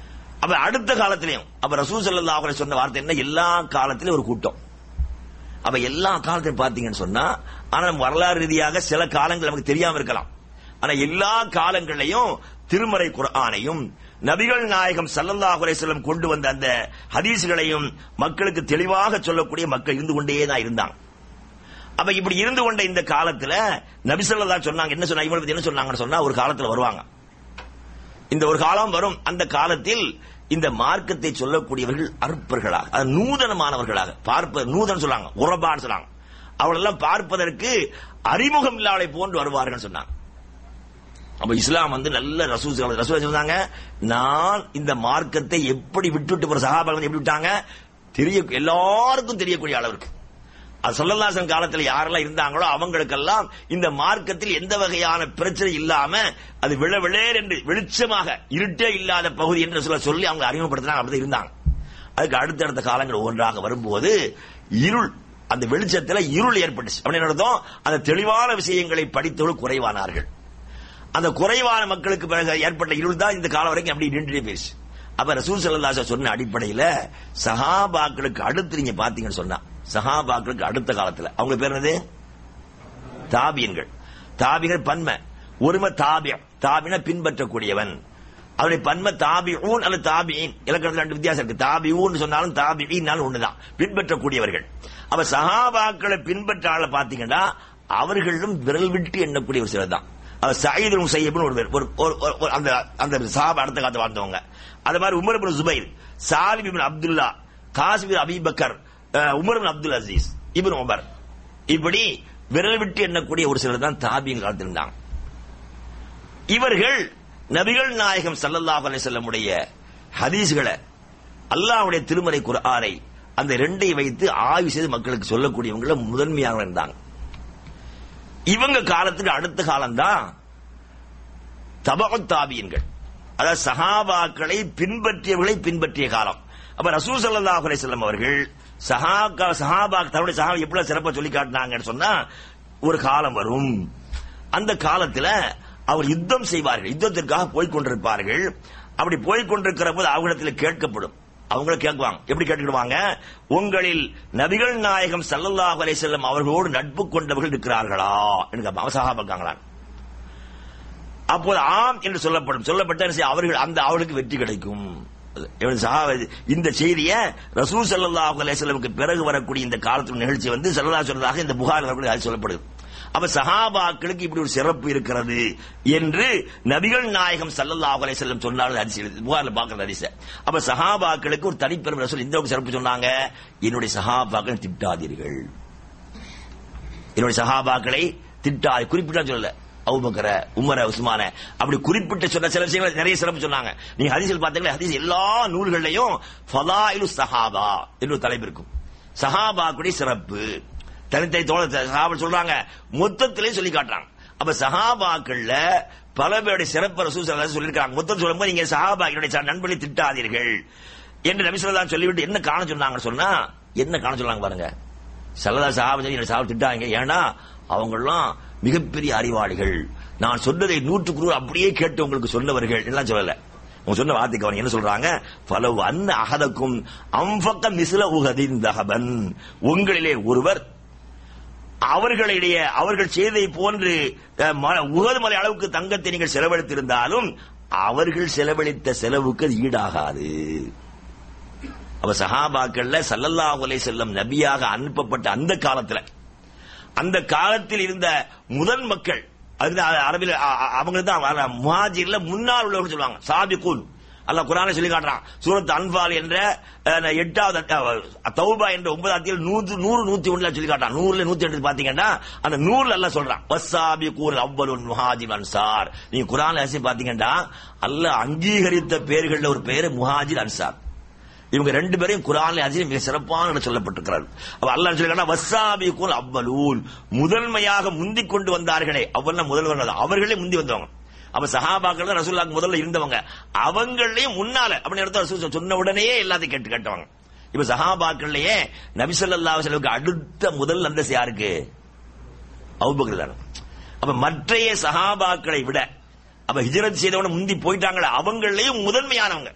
Speaker 2: அப்ப அடுத்த காலத்திலையும் அப்ப ரசூல் ஸல்லல்லாஹு அலைஹி சொன்ன வார்த்தை என்ன எல்லா காலத்திலும் ஒரு கூட்டம் அப்ப எல்லா காலத்தையும் பாத்தீங்கன்னு சொன்னா ஆனா நம்ம வரலாறு ரீதியாக சில காலங்கள் நமக்கு தெரியாம இருக்கலாம் ஆனா எல்லா காலங்களையும் திருமறை குர்ஆனையும் நபிகள் நாயகம் ஸல்லல்லாஹு அலைஹி வஸல்லம் கொண்டு வந்த அந்த ஹதீஸ்களையும் மக்களுக்கு தெளிவாக சொல்லக்கூடிய மக்கள் இருந்து கொண்டே தான் இருந்தாங்க அப்ப இப்படி இருந்து கொண்ட இந்த காலத்துல நபி ஸல்லல்லாஹு சொன்னாங்க என்ன சொன்னாங்க இவங்களை பத்தி என்ன சொன்னாங்கன்னு சொன்னா ஒரு காலத்துல வருவாங்க இந்த ஒரு காலம் வரும் அந்த காலத்தில் இந்த மார்க்கத்தை சொல்லக்கூடியவர்கள் அற்பர்களாக அது நூதனமானவர்களாக பார்ப்ப நூதன் சொன்னாங்க உரபான்னு சொன்னாங்க அவளெல்லாம் பார்ப்பதற்கு அறிமுகம் இல்லாதவை போன்று வருவார்கள் சொன்னாங்க அப்ப இஸ்லாம் வந்து நல்ல ரசூல் ரசூல் சொன்னாங்க நான் இந்த மார்க்கத்தை எப்படி விட்டுட்டு போற சகாபாக்கள் வந்து எப்படி விட்டாங்க தெரிய எல்லாருக்கும் தெரியக்கூடிய அளவிற்கு அது சொல்லலாசன் காலத்தில் யாரெல்லாம் இருந்தாங்களோ அவங்களுக்கெல்லாம் இந்த மார்க்கத்தில் எந்த வகையான பிரச்சனை இல்லாம அது விழ விழேர் என்று வெளிச்சமாக இருட்டே இல்லாத பகுதி என்று சொல்ல சொல்லி அவங்க அறிமுகப்படுத்தினாங்க அப்படி இருந்தாங்க அதுக்கு அடுத்தடுத்த காலங்கள் ஒன்றாக வரும்போது இருள் அந்த வெளிச்சத்துல இருள் ஏற்பட்டுச்சு அப்படின்னு அர்த்தம் அந்த தெளிவான விஷயங்களை படித்தவர்கள் குறைவானார்கள் அந்த குறைவான மக்களுக்கு பிறகு ஏற்பட்ட இருள் தான் இந்த காலம் வரைக்கும் அப்படி நின்று போயிருச்சு அப்ப ரசூல் சல்லல்லாஹு சொன்ன அடிப்படையில சஹாபாக்களுக்கு அடுத்து நீங்க பாத்தீங்கன்னு சொன்னா சஹாபாக்களுக்கு அடுத்த காலத்துல அவங்க பேர் என்னது தாபியன்கள் தாபிகள் பன்மை ஒருமை தாபியம் தாபின பின்பற்றக்கூடியவன் அவருடைய பன்மை தாபிஊன் அல்லது தாபியின் இலக்கணத்தில் ரெண்டு வித்தியாசம் இருக்கு தாபிஊன் சொன்னாலும் தாபியின்னாலும் ஒண்ணுதான் பின்பற்றக்கூடியவர்கள் அப்ப சஹாபாக்களை பின்பற்ற ஆளை பாத்தீங்கன்னா அவர்களும் விரல் விட்டு எண்ணக்கூடிய ஒரு சிலர் தான் சயீது முசையப்னு ஒரு பேர் ஒரு ஒரு- ஒரு- ஒரு- அந்த அந்த சஹாபா அடுத்த காலத்து வாழ்ந்தவங்க அது மாதிரி உமர் இப்னு சுபைர் சாலிம் இப்னு அப்துல்லா காசிம் இப்னு அபீபக்கர் அஹ், உமர் இப்னு அப்துல் அசீஸ் இப்னு உமர் இப்படி விரல் விட்டு எண்ணக்கூடிய ஒரு சிலர் தான் தாபியின் காலத்தில் இருந்தாங்க இவர்கள் நபிகள் நாயகம் ஸல்லல்லாஹு அலைஹி வஸல்லமுடைய ஹதீஸ்களை அல்லாஹ்வுடைய திருமறை குர்ஆனை அந்த ரெண்டை வைத்து ஆய்வு செய்து மக்களுக்கு சொல்லக்கூடியவங்கள முதன்மையாக இருந்தாங்க இவங்க காலத்துக்கு அடுத்த காலம்தான் தபகத் தாபியன்கள் அதாவது சஹாபாக்களை பின்பற்றியவர்களை பின்பற்றிய காலம் அப்ப ரசூல் ஸல்லல்லாஹு அலைஹி வஸல்லம் அவர்கள் சஹாபா சஹாபா தன்னுடைய சஹாபா எப்படி சிறப்பா சொல்லி காட்டினாங்கன்னு சொன்னா ஒரு காலம் வரும் அந்த காலத்துல அவர் யுத்தம் செய்வார்கள் யுத்தத்திற்காக போய் கொண்டிருப்பார்கள் அப்படி போய் கொண்டிருக்கிற போது அவங்களிடத்தில் கேட்கப்படும் அவங்கள கேட்குவாங்க எப்படி கேட்டுக்கிடுவாங்க உங்களில் நபிகள் நாயகம் ஸல்லல்லாஹு அலைஹி வஸல்லம் அவர்களோடு நட்பு கொண்டவர்கள் இருக்கிறார்களா என்று கேட்பாங்க சஹாபாக்காங்களா அப்போது ஆம் என்று சொல்லப்படும் சொல்லப்பட்ட என்ன செய்ய? அவர்கள் அந்த அவர்களுக்கு வெற்றி கிடைக்கும் இவன் சஹாபா- இந்த செய்தியை ரசூல் ஸல்லல்லாஹு அலைஹி வஸல்லமுக்கு பிறகு வரக்கூடிய இந்த காலத்து நிகழ்ச்சி வந்து ஸல்லல்லாஹு சொல்றதாக இந்த புகார் வரக்கூடிய அது சொல்லப்படுது அப்ப சஹாபாக்களுக்கு இப்படி ஒரு சிறப்பு இருக்கிறது என்று நபிகள் நாயகம் ஸல்லல்லாஹு அலைஹி வஸல்லம் சொன்னார்கள் ஹதீஸ் எழுது. புகார்ல பார்க்கிற ஹதீஸ் அப்ப சஹாபாக்களுக்கு ஒரு தனிப்பெரும் ரசூல் இந்த அளவுக்கு சிறப்பு சொன்னாங்க என்னுடைய சஹாபாக்களை திட்டாதீர்கள் என்னுடைய சஹாபாக்களை திட்டாது குறிப்பிட்டா சொல்லல அவுபக்கர உமர உஸ்மான அப்படி குறிப்பிட்டு சொன்ன சில விஷயங்கள் நிறைய சிறப்பு சொன்னாங்க நீங்க ஹதீஸில் பார்த்தீங்கன்னா ஹதீஸ் எல்லா நூல்கள்லையும் ஃபலாயிலு சஹாபா என்று ஒரு தலைப்பு இருக்கும் சஹாபாக்குடைய சிறப்பு தனித்தனி தோழ சஹாபா சொல்றாங்க மொத்தத்திலே சொல்லி காட்டுறாங்க அப்ப சஹாபாக்கள்ல பல பேருடைய சிறப்பு ரசூல் ஸல்லல்லாஹு அலைஹி சொல்லியிருக்காங்க மொத்தம் சொல்லும்போது நீங்க சஹாபா என்னுடைய ச- நண்பனை திட்டாதீர்கள் என்று நபி ஸல்லல்லாஹு அலைஹி சொல்லிவிட்டு என்ன காண சொன்னாங்கன்னு சொன்னா என்ன காண சொன்னாங்க பாருங்க சல்லதா சாஹாபா சொல்லி என்னை சாஹாபா திட்டாங்க ஏன்னா அவங்கெல்லாம் மிகப்பெரிய அறிவாளிகள் நான் சொன்னதை நூற்றுக்கு நூறு அப்படியே கேட்டு உங்களுக்கு சொன்னவர்கள் எல்லாம் சொல்லல அவங்க சொன்ன வார்த்தைக்கு அவங்க என்ன சொல்றாங்க பலவு அன்ன அகதக்கும் அம்பக்க மிசில உகதின் தகபன் உங்களிலே ஒருவர் அவர்களிடையே அவர்கள் செய்ததை போன்று அஹ், ம- உகது மலை அளவுக்கு தங்கத்தை நீங்கள் செலவழித்திருந்தாலும் அவர்கள் செலவழித்த செலவுக்கு அது ஈடாகாது அப்ப சஹாபாக்கள்ல ஸல்லல்லாஹு அலைஹி செல்லம் நபியாக அனுப்பப்பட்ட அந்த காலத்துல அந்த காலத்தில் இருந்த முதல் மக்கள் அது அரபில் அவங்க தான் முஹாஜிர்ல முன்னால் உள்ளவர்கள் சொல்லுவாங்க சாபிகூன் அல்லாஹ் குரானை சொல்லி காட்டுறான் சூரத் அன்பால் என்ற அஹ், எட்டாவது அஹ், தௌபா என்ற ஒன்பதாம் நூற்று நூறு நூத்தி ஒண்ணுல சொல்லி காட்டுறான் நூறுல நூத்தி எட்டு பாத்தீங்கன்னா அந்த நூறுல எல்லாம் சொல்றான் வசாபி கூர் அவ்வளவு முஹாஜிர் அன்சார் நீங்க குரான் அரிசி பாத்தீங்கன்னா அல்லாஹ் அங்கீகரித்த பேர்கள்ல ஒரு பேரு முஹாஜிர் அன்சார் இவங்க ரெண்டு பேரையும் குரான்ல அதில் மிக சிறப்பான இடம் சொல்லப்பட்டிருக்கிறது அப்ப அல்லாஹ் சொல்லிருக்காங்க வசாபிகுல் அவ்வலூல் முதன்மையாக முந்திக் கொண்டு வந்தார்களே அவர்லாம் முதல்வர்கள் அவர்களே முந்தி வந்தவங்க அப்ப சஹாபாக்கள் தான் ரசூலுல்லாஹ்க்கு முதல்ல இருந்தவங்க அவங்களையும் முன்னால அப்படின்னு எடுத்து ரசூல் சொன்ன உடனே எல்லாத்தையும் கேட்டு கேட்டவங்க இப்ப சஹாபாக்கள்லயே நபி ஸல்லல்லாஹு அலைஹி வஸல்லம் அடுத்த முதல் அந்தஸ்து யாருக்கு அபூபக்கர் தான் அப்ப மற்றைய சஹாபாக்களை விட அப்ப ஹிஜ்ரத் செய்தவன முந்தி போயிட்டாங்களே அவங்களையும் முதன்மையானவங்க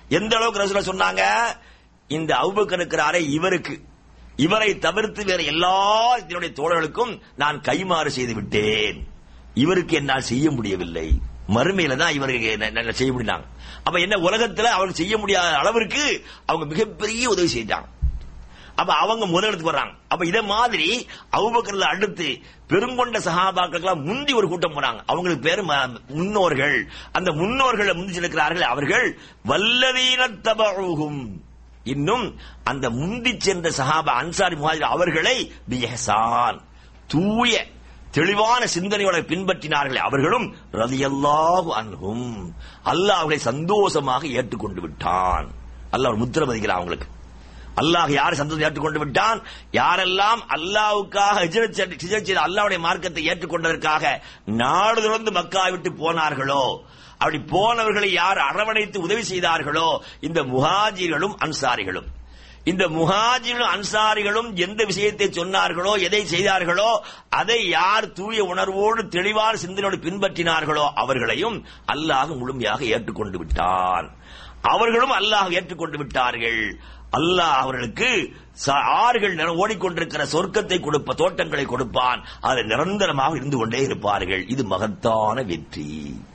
Speaker 2: எந்த அளவுக்கு ரசூலா சொன்னாங்க இந்த அவுபக்கர் இருக்கிறாரே இவருக்கு இவரை தவிர்த்து வேற எல்லா என்னுடைய தோழர்களுக்கும் நான் கைமாறு செய்து விட்டேன் இவருக்கு என்னால் செய்ய முடியவில்லை மறுமையில தான் இவருக்கு என்ன- என்ன செய்ய முடியலாம் அப்ப என்ன உலகத்துல அவருக்கு செய்ய முடியாத அளவிற்கு அவங்க மிகப்பெரிய உதவி செஞ்சாங்க அப்ப அவங்க முதலிடத்துக்கு வர்றாங்க அப்ப இத மாதிரி அவுபக்கர்ல அடுத்து பெருங்கொண்ட சகாபாக்களுக்கெல்லாம் முந்தி ஒரு கூட்டம் போனாங்க அவங்களுக்கு பேரு ம- முன்னோர்கள் அந்த முன்னோர்கள் முந்தி செல்கிறார்கள் அவர்கள் வல்லவீன தபூகும் இன்னும் அந்த முந்தி சென்ற சஹாபா அன்சாரி முஹாஜிர் அவர்களை பிஹசான் தூய தெளிவான சிந்தனையோட பின்பற்றினார்களே அவர்களும் ரலியல்லாஹு அன்ஹும் அல்லாஹ் அவர்களை சந்தோஷமாக ஏற்றுக்கொண்டு விட்டான் அல்லாஹ் ஒரு முத்திர பதிக்கிறான் அவங்களுக்கு அல்லாஹ் யார் சந்தோஷம் ஏற்றுக்கொண்டு விட்டான் யாரெல்லாம் அல்லாஹ்வுக்காக ஹிஜ்ரத் செய்து- ஹிஜ்ரத் செய்து அல்லாஹ்வுடைய மார்க்கத்தை ஏற்றுக்கொண்டதற்காக நாடு துறந்து மக்கா விட்டு போனார்களோ அப்படி போனவர்களை யார் அரவணைத்து உதவி செய்தார்களோ இந்த முஹாஜிர்களும் அன்சாரிகளும் இந்த முஹாஜிர்களும் அன்சாரிகளும் எந்த விஷயத்தை சொன்னார்களோ எதை செய்தார்களோ அதை யார் தூய உணர்வோடு தெளிவான சிந்தனையோடு பின்பற்றினார்களோ அவர்களையும் அல்லாஹ் முழுமையாக ஏற்றுக்கொண்டு விட்டான் அவர்களும் அல்லாஹ் ஏற்றுக்கொண்டு விட்டார்கள் அல்லாஹ் அவர்களுக்கு ச- ஆறுகள் நிற- ஓடிக்கொண்டிருக்கிற சொர்க்கத்தை கொடுப்ப தோட்டங்களை கொடுப்பான் அதில் நிரந்தரமாக இருந்து கொண்டே இருப்பார்கள் இது மகத்தான வெற்றி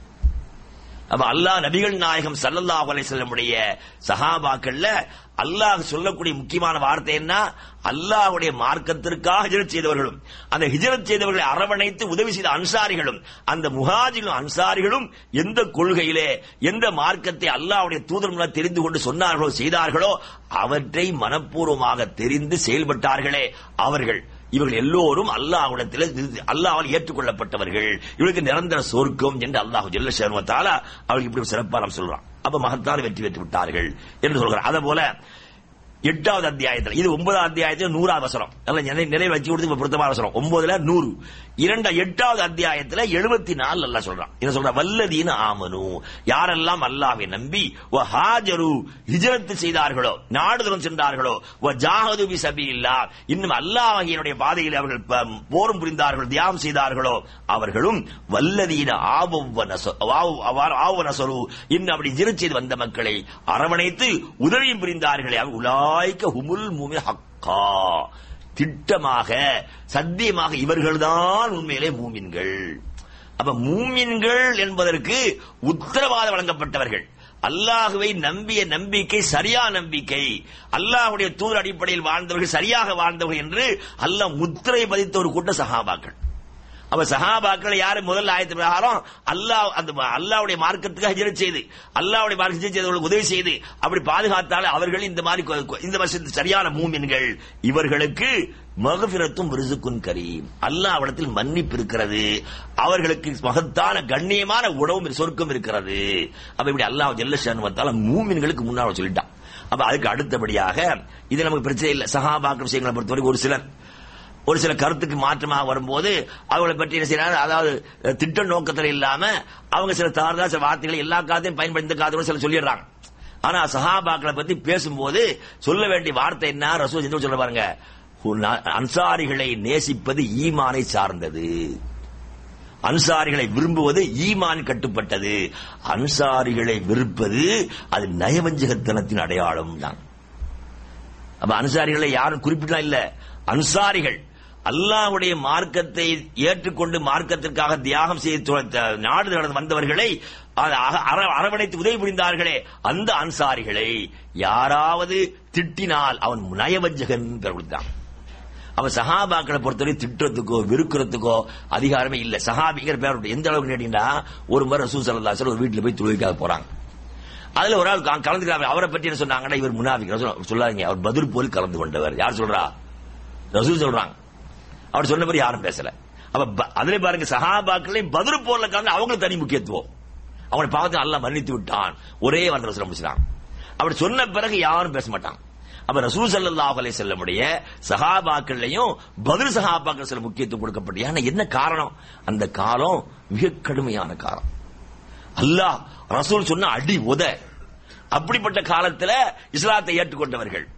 Speaker 2: அப்ப அல்லாஹ் நபிகள் நாயகம் ஸல்லல்லாஹு அலைஹி வஸல்லமுடைய சஹாபாக்கள்ல அல்லாஹ் சொல்லக்கூடிய முக்கியமான வார்த்தை என்ன அல்லாஹ்வுடைய மார்க்கத்திற்காக ஹிஜ்ரத் செய்தவர்களும் அந்த ஹிஜ்ரத் செய்தவர்களை அரவணைத்து உதவி செய்த அன்சாரிகளும் அந்த முஹாஜிரும் அன்சாரிகளும் எந்த கொள்கையிலே எந்த மார்க்கத்தை அல்லாஹ்வுடைய தூதர் மூலம் தெரிந்து கொண்டு சொன்னார்களோ செய்தார்களோ அவற்றை மனப்பூர்வமாக தெரிந்து செயல்பட்டார்களே அவர்கள் இவர்கள் எல்லோரும் அல்லாஹ்விடத்தில் அல்லாஹ்வால் ஏற்றுக்கொள்ளப்பட்டவர்கள் இவர்களுக்கு நிரந்தர சொர்க்கம் என்று அல்லாஹ் ஜெல்ல சேர்வத்தால அவர்கள் இப்படி சிறப்பா நாம் சொல்றான் அப்ப மகத்தான வெற்றி பெற்று விட்டார்கள் என்று சொல்கிறார் அதே போல எட்டாவது அத்தியாயத்தில் இது ஒன்பதாவது அத்தியாயத்தில் நூறாவது வசனம் நல்ல நினை- நிறைவு வச்சு கொடுத்து பொருத்தமான வசனம் ஒன்பதுல நூறு இரண்டா எட்டாவது அத்தியாயத்துல எழுபத்தி நாலு அல்ல சொல்றான் என்ன சொல்ற வல்லதீன ஆமனு யாரெல்லாம் அல்லாஹ்வை நம்பி வ ஹாஜரு ஹிஜ்ரத் செய்தார்களோ நாடுதலும் சென்றார்களோ வ ஜாஹது பி சபீலில்லா இன்னும் அல்லாஹ்வினுடைய பாதையில் அவர்கள் ப- போரும் புரிந்தார்கள் தியாகம் செய்தார்களோ அவர்களும் வல்லதீன ஆவவ நச- ஆவ- அவ்வாறு ஆவ நசரு இன்னும் அப்படி ஹிஜ்ரத் செய்து வந்த மக்களை அரவணைத்து உதவியும் புரிந்தார்களே அவர் உலாய்க்க ஹுமுல் மூமின் ஹக்கா திட்டமாக சத்தியமாக இவர்கள்தான் உண்மையிலே மூமின்கள் அப்ப மூமின்கள் என்பதற்கு உத்தரவாதம் வழங்கப்பட்டவர்கள் அல்லாஹுவை நம்பிய நம்பிக்கை சரியா நம்பிக்கை அல்லாஹ்வுடைய தூதர் அடிப்படையில் வாழ்ந்தவர்கள் சரியாக வாழ்ந்தவர்கள் என்று அல்லாஹ் முத்திரை பதித்த ஒரு கூட்ட சஹாபாக்கள் அப்ப சஹாபாக்கள் யாரு முதல் ஆயத்து பிரகாரம் அல்லாஹ் அந்த அல்லாஹ்வுடைய மார்க்கத்துக்கு ஹிஜ்ரத் செய்து அல்லாஹ்வுடைய மார்க்க ஹிஜ்ரத் செய்தவர்களுக்கு உதவி செய்து அப்படி பாதுகாத்தால் அவர்கள் இந்த மாதிரி கொ- கொ- இந்த வருஷத்து சரியான மூமின்கள் இவர்களுக்கு மகபிரத்தும் ரிசுக்குன் கரீம் அல்லாஹ் அவடத்தில் மன்னிப்பு இருக்கிறது அவர்களுக்கு மகத்தான கண்ணியமான உணவும் சொர்க்கம் இருக்கிறது அப்ப இப்படி அல்லாஹ் ஜெல்லஷான் வந்தால மூமின்களுக்கு முன்னால் சொல்லிட்டான் அப்ப அதுக்கு அடுத்தபடியாக இது நமக்கு பிரச்சனை இல்லை சஹாபாக்கள் விஷயங்களை பொறுத்தவரைக்கும் ஒரு சிலர் ஒரு சில கருத்துக்கு மாற்றமாக வரும்போது அவங்களை பற்றி என்ன செய்யறாங்க அதாவது அஹ், திட்ட நோக்கத்தில் இல்லாம அவங்க சில தவறுதலா சில வார்த்தைகளை எல்லா காலத்தையும் பயன்படுத்தி இந்த காலத்தோட சில சொல்லிடுறாங்க ஆனா சஹாபாக்களை பத்தி பேசும்போது சொல்ல வேண்டிய வார்த்தை என்ன ரசூல் என்ன சொல்ல பாருங்க உன் அன்சாரிகளை நேசிப்பது ஈமானை சார்ந்தது அன்சாரிகளை விரும்புவது ஈமான் கட்டுப்பட்டது அன்சாரிகளை வெறுப்பது அது நயவஞ்சகத்தனத்தின் அடையாளம் தான் அப்ப அன்சாரிகளை யாரும் குறிப்பிட்டா இல்ல அன்சாரிகள் அல்லாஹ்வுடைய மார்க்கத்தை ஏற்றுக்கொண்டு மார்க்கத்திற்காக தியாகம் செய்து தொ- நாடு நடந்து வந்தவர்களை அ- அ- அர- அரவணைத்து உதவி புரிந்தார்களே அந்த அன்சாரிகளை யாராவது திட்டினால் அவன் நயவஞ்சகன் பெயர் கொடுத்தான் அவன் சஹாபாக்களை பொறுத்தவரை திட்டுறதுக்கோ வெறுக்கிறதுக்கோ அதிகாரமே இல்ல சஹாபிங்கிற பேர் உண்டு. எந்த அளவுக்கு கேட்டீங்கன்னா ஒரு முறை ரசூல் ஸல்லல்லாஹு அலைஹி ஒரு வீட்டுல போய் தொழுகைக்காக போறாங்க அதுல ஒரு ஆள் க- கலந்துக்கிறாங்க அவரை பற்றி என்ன சொன்னாங்கன்னா இவர் முனாஃபிக் ரசூல் சொல்லாதீங்க அவர் பதில் போல் கலந்து கொண்டவர் யார் சொல்றா ரசூல் சொல்றாங்க அவர் சொன்ன மாதிரி யாரும் பேசல அப்ப ப- அதுல பாருங்க சஹாபாக்களையும் பதில் போர்ல கலந்து அவங்களுக்கு தனி முக்கியத்துவம் அவனை பாவத்தை அல்லாஹ் மன்னித்து விட்டான் ஒரே வந்த ரசூல் முடிச்சிட்டாங்க அப்படி சொன்ன பிறகு யாரும் பேச மாட்டாங்க அப்ப ரசூல் ஸல்லல்லாஹு அலைஹி வஸல்லமுடைய சஹாபாக்கள்லயும் பதில் சஹாபாக்கள் சில முக்கியத்துவம் கொடுக்கப்பட்டு ஏன்னா என்ன காரணம் அந்த காலம் மிக கடுமையான காலம் அல்லாஹ் ரசூல் சொன்ன அடி உத அப்படிப்பட்ட காலத்துல இஸ்லாத்தை ஏற்றுக்கொண்டவர்கள்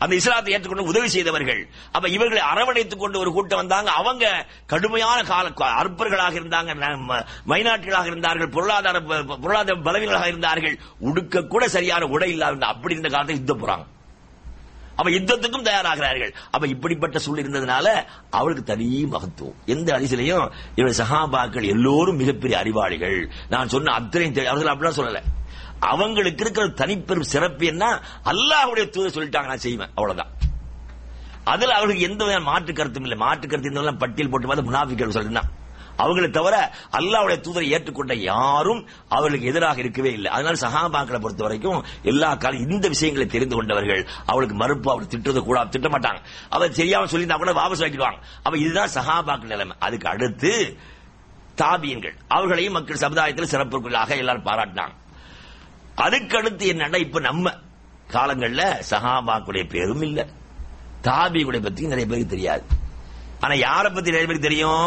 Speaker 2: அந்த இஸ்லாத்தை ஏற்றுக்கொண்டு உதவி செய்தவர்கள் அப்ப இவர்களை அரவணைத்துக் கொண்டு ஒரு கூட்டம் வந்தாங்க அவங்க கடுமையான கால அற்பர்களாக இருந்தாங்க ந- மைனாரிட்டிகளாக இருந்தார்கள் பொருளாதார ப- பொருளாதார பலவீனர்களாக இருந்தார்கள் உடுக்க கூட சரியான உடை இல்லாத அப்படி இருந்த காலத்தை யுத்தம் போறாங்க அப்ப யுத்தத்துக்கும் தயாராகிறார்கள் அப்ப இப்படிப்பட்ட சூழல் இருந்ததுனால அவளுக்கு தனி மகத்துவம் எந்த அதிசலையும் இவருடைய சகாபாக்கள் எல்லோரும் மிகப்பெரிய அறிவாளிகள் நான் சொன்ன அத்தனை அவர்கள் அப்படிலாம் சொல்லல அவங்களுக்கு இருக்கிற தனிப்பெரும் சிறப்பு என்ன அல்லாஹ்வுடைய தூதர் சொல்லிட்டாங்க நான் செய்வேன் அவ்வளவுதான் அதுல அவர்களுக்கு எந்த விதமான மாற்று கருத்தும் இல்லை மாற்று கருத்து இருந்தாலும் பட்டியல் போட்டு பார்த்து முனாஃபிக்கள் சொல்லுதான் அவங்களை தவிர அல்லாஹ்வுடைய தூதரை ஏற்றுக்கொண்ட யாரும் அவர்களுக்கு எதிராக இருக்கவே இல்லை அதனால சஹாபாக்களை பொறுத்த வரைக்கும் எல்லா காலம் இந்த விஷயங்களை தெரிந்து கொண்டவர்கள் அவளுக்கு மறுப்பு அவர் திட்டுறது கூட திட்ட மாட்டாங்க அவர் தெரியாம சொல்லியிருந்தா கூட வாபஸ் வாங்கிடுவாங்க அப்ப இதுதான் சஹாபாக்கள் நிலைமை அதுக்கு அடுத்து தாபியன்கள் அவர்களையும் மக்கள் சமுதாயத்தில் சிறப்புகளாக எல்லாரும் பாராட்டினாங்க அதுக்கு அடுத்து என்னன்னா இப்ப நம்ம காலங்கள்ல சஹாபாக்குடைய பேரும் இல்ல தாபியுடைய பத்தி நிறைய பேருக்கு தெரியாது ஆனா யார பத்தி நிறைய பேருக்கு தெரியும்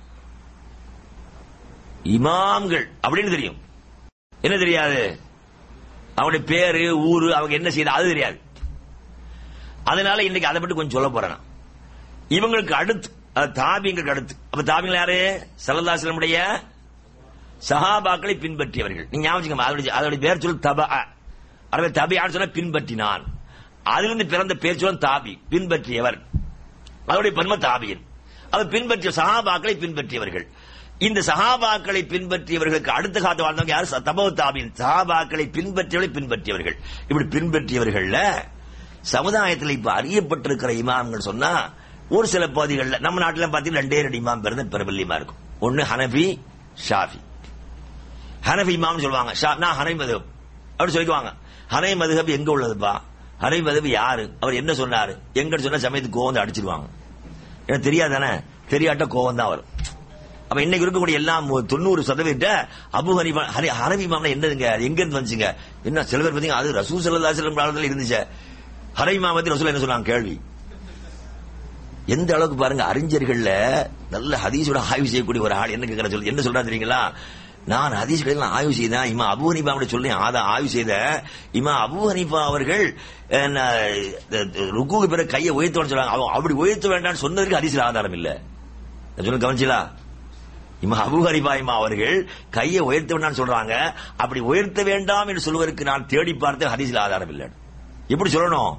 Speaker 2: இமாம்கள் அப்படின்னு தெரியும் என்ன தெரியாது அவங்களுடைய பேரு ஊரு அவங்க என்ன செய்த அது தெரியாது அதனால இன்னைக்கு அதை பற்றி கொஞ்சம் சொல்ல போறேன் நான். இவங்களுக்கு அடுத்து அஹ், தாபியங்களுக்கு அடுத்து அப்ப தாபியங்கள் யாரு சல்லல்லாஹுடைய சஹாபாக்களை பின்பற்றியவர்கள் நீங்க ஞாபகம் வச்சுக்கோங்க. அதோட அதோட பேர் சொல் தப அதே தபியான்னு சொன்னா பின்பற்றினான் அதிலிருந்து பிறந்த பேர் சொல்ல தாபி பின்பற்றியவர் அவருடைய பன்ம தாபியன் அவர் பின்பற்றிய சஹாபாக்களை பின்பற்றியவர்கள் இந்த சஹாபாக்களை பின்பற்றியவர்களுக்கு அடுத்த காலத்து வாழ்ந்தவங்க யாரு தபவ தாபியன் சஹாபாக்களை பின்பற்றியவர்களை பின்பற்றியவர்கள் இப்படி பின்பற்றியவர்கள்ல சமுதாயத்தில் இப்ப அறியப்பட்டிருக்கிற இமாம்கள் சொன்னா ஒரு சில பகுதிகளில் நம்ம நாட்டில் பார்த்தீங்கன்னா ரெண்டே ரெண்டு இமாம் பேர் தான் பிரபல்யமா இருக்கும் ஒன்னு ஹனபி ஷாஃபி ஹனஃபி இமாம்னு சொல்லுவாங்க ஷா- நான் ஹனை மதுஹப் அப்படி சொல்லிக்குவாங்க ஹனை மதுஹப் எங்க உள்ளதுப்பா ஹனை மதுஹப் யாரு அவர் என்ன சொன்னாரு எங்க சொன்ன சமயத்துக்கு கோவம் வந்து அடிச்சிருவாங்க எனக்கு தெரியாதானே தெரியாட்ட கோவம் தான் வரும் அப்ப இன்னைக்கு இருக்கக்கூடிய எல்லாம் ஒரு தொண்ணூறு சதவீத அபு ஹனிஃபா ஹரி ஹனபி இமாம்னா என்னதுங்க அது எங்க இருந்து வந்துச்சுங்க என்ன சில பேர் பாத்தீங்க அது ரசூல் ஸல்லல்லாஹு அலைஹி வஸல்லம் காலத்துல இருந்துச்சு ஹனபி இமாம் பத்தி ரசூல் என்ன சொன்னாங்க கேள்வி எந்த அளவுக்கு பாருங்க அறிஞர்கள்ல நல்ல ஹதீஸோட ஆய்வு செய்யக்கூடிய ஒரு ஆள் என்ன கேட்கற சொல்லி என்ன சொல்றா தெரியுங்களா நான் ஹதீஸ் கடையில் ஆய்வு செய்தேன் இமா அபு ஹனீஃபா சொல்லி அதை ஆய்வு செய்த இமா அபு ஹனீஃபா அவர்கள் என்ன, இந்த- இந்த ருக்குவுக்கு பிறகு கையை உயர்த்தணும்னு சொல்றாங்க அவ- அப்படி உயர்த்த வேண்டாம்னு சொன்னதுக்கு ஹதீஸ்ல ஆதாரம் இல்ல நான் சொல்ல கவனிச்சலா இமா அபு ஹனீஃபா இமா அவர்கள் கையை உயர்த்த வேண்டாம்னு சொல்றாங்க அப்படி உயர்த்த வேண்டாம் என்று சொல்வதற்கு நான் தேடி பார்த்து ஹதீஸ்ல ஆதாரம் இல்லை எப்படி சொல்லணும்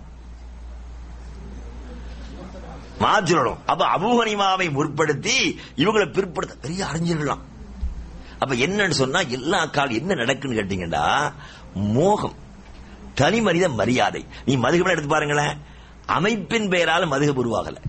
Speaker 2: மாற்றிடணும் அப்ப அபூஹனிமாவை முற்படுத்தி இவங்களை பிற்படுத்த பெரிய அறிஞர்களாம் அப்ப என்னன்னு சொன்னா எல்லா காலம் என்ன நடக்குன்னு கேட்டீங்கன்னா மோகம் தனி மனித மரியாதை நீ மதுகபம் எடுத்து பாருங்களேன் அமைப்பின் பெயரால மதுகப் உருவாகல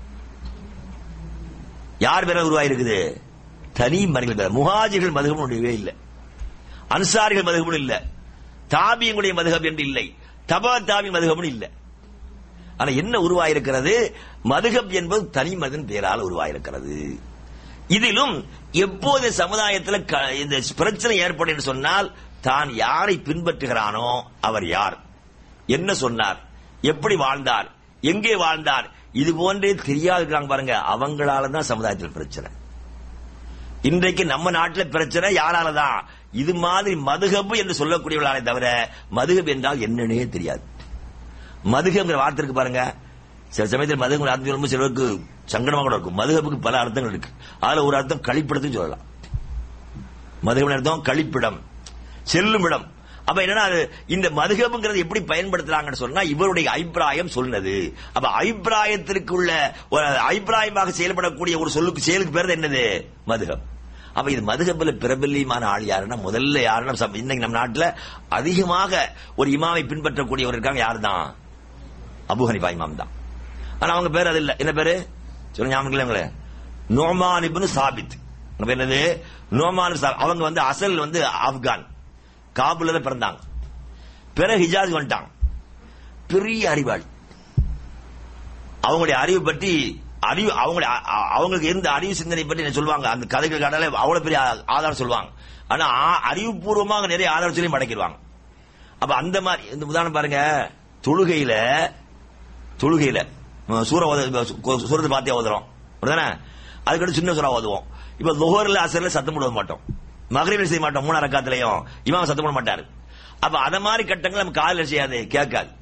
Speaker 2: யார் பேர உருவாயிருக்குது தனி மனித முஹாஜிர்கள் மதுகபம் ஒன்றுவே இல்லை அன்சாரிகள் மதுகபம் இல்ல தாபியங்களுடைய மதுகப் என்று இல்லை தபா தாபி மதுகபம் இல்லை ஆனா என்ன உருவாயிருக்கிறது மதுகப் என்பது தனி மனிதன் பெயரால் உருவாயிருக்கிறது இதிலும் எப்போது சமுதாயத்தில் க- இந்த பிரச்சனை ஏற்படும் என்று சொன்னால் தான் யாரை பின்பற்றுகிறானோ அவர் யார் என்ன சொன்னார் எப்படி வாழ்ந்தார் எங்கே வாழ்ந்தார் இது போன்றே தெரியாது இருக்காங்க பாருங்க அவங்களால தான் சமுதாயத்தில் பிரச்சனை இன்றைக்கு நம்ம நாட்டில் பிரச்சனை யாரால தான் இது மாதிரி மதுகப்பு என்று சொல்லக்கூடியவர்களாலே தவிர மதுகப் என்றால் என்னன்னே தெரியாது மதுகங்கிற வார்த்தை இருக்கு பாருங்க சில சமயத்தில் மதுகங்கிற அர்த்தம் சொல்லும்போது சிலருக்கு சங்கடமா கூட இருக்கும் மதுகப்புக்கு பல அர்த்தங்கள் இருக்கு அதுல ஒரு அர்த்தம் கழிப்பிடத்தையும் சொல்லலாம் மதுகபின் அர்த்தம் கழிப்பிடம் செல்லும் இடம் அப்ப என்னன்னா அது இந்த மதுகபுங்கிறது எப்படி பயன்படுத்துறாங்கன்னு சொன்னா இவருடைய அபிப்பிராயம் சொன்னது அப்ப அபிப்பிராயத்திற்குள்ள ஒரு அபிப்பிராயமாக செயல்படக்கூடிய ஒரு சொல்லுக்கு செயலுக்கு பேர் என்னது மதுகப் அப்ப இது மதுகப்பில் பிரபல்யமான ஆள் யாருன்னா முதல்ல யாருன்னா சம்- இன்னைக்கு நம்ம நாட்டுல அதிகமாக ஒரு இமாமை பின்பற்றக்கூடியவர் இருக்காங்க யார் தான் அபு ஹனிஃபா இமாம் தான் ஆனா அவங்க பேர் அது இல்ல என்ன பேரு சொல்லுங்க ஞாபகம் இல்லையா உங்களே நோமான் இப்னு சாபித் அவங்க பேர் என்னது நோமான் இப்னு சாபித். அவங்க வந்து அசல் வந்து ஆப்கான் காபூல்ல தான் பிறந்தாங்க பிறகு ஹிஜாஸ் வந்துட்டாங்க பெரிய அறிவாளி அவங்களுடைய அறிவு பற்றி அறிவு அவங்களுடைய அ- அ- அவங்களுக்கு இருந்த அறிவு சிந்தனை பற்றி என்ன சொல்லுவாங்க அந்த கதைகள் கடல அவ்வளவு பெரிய ஆ- ஆதாரம் சொல்லுவாங்க ஆனா ஆ- அறிவுபூர்வமாக நிறைய ஆதாரம் சொல்லி மடக்கிடுவாங்க அப்ப அந்த மாதிரி இந்த உதாரணம் பாருங்க தொழுகையில தொழுகையில ம, சூர ஓத சூ- சூரத்தை பார்த்தே ஓதுறோம் அப்படிதானே அதுக்கடுத்து சின்ன சூறா ஓதுவோம் இப்ப லுஹர்ல அசர்ல சத்தம் போட மாட்டோம் மகரிபில் செய்ய மாட்டோம் மூணா ரக்காத்துலயும் இமாம் சத்தம் போட மாட்டாரு அப்ப அத மாதிரி கட்டங்கள் நம்ம காலையில செய்யாது கேட்காது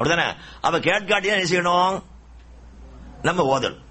Speaker 2: அப்படிதானே அப்ப கேட்காட்டியா என்ன செய்யணும் நம்ம ஓதணும்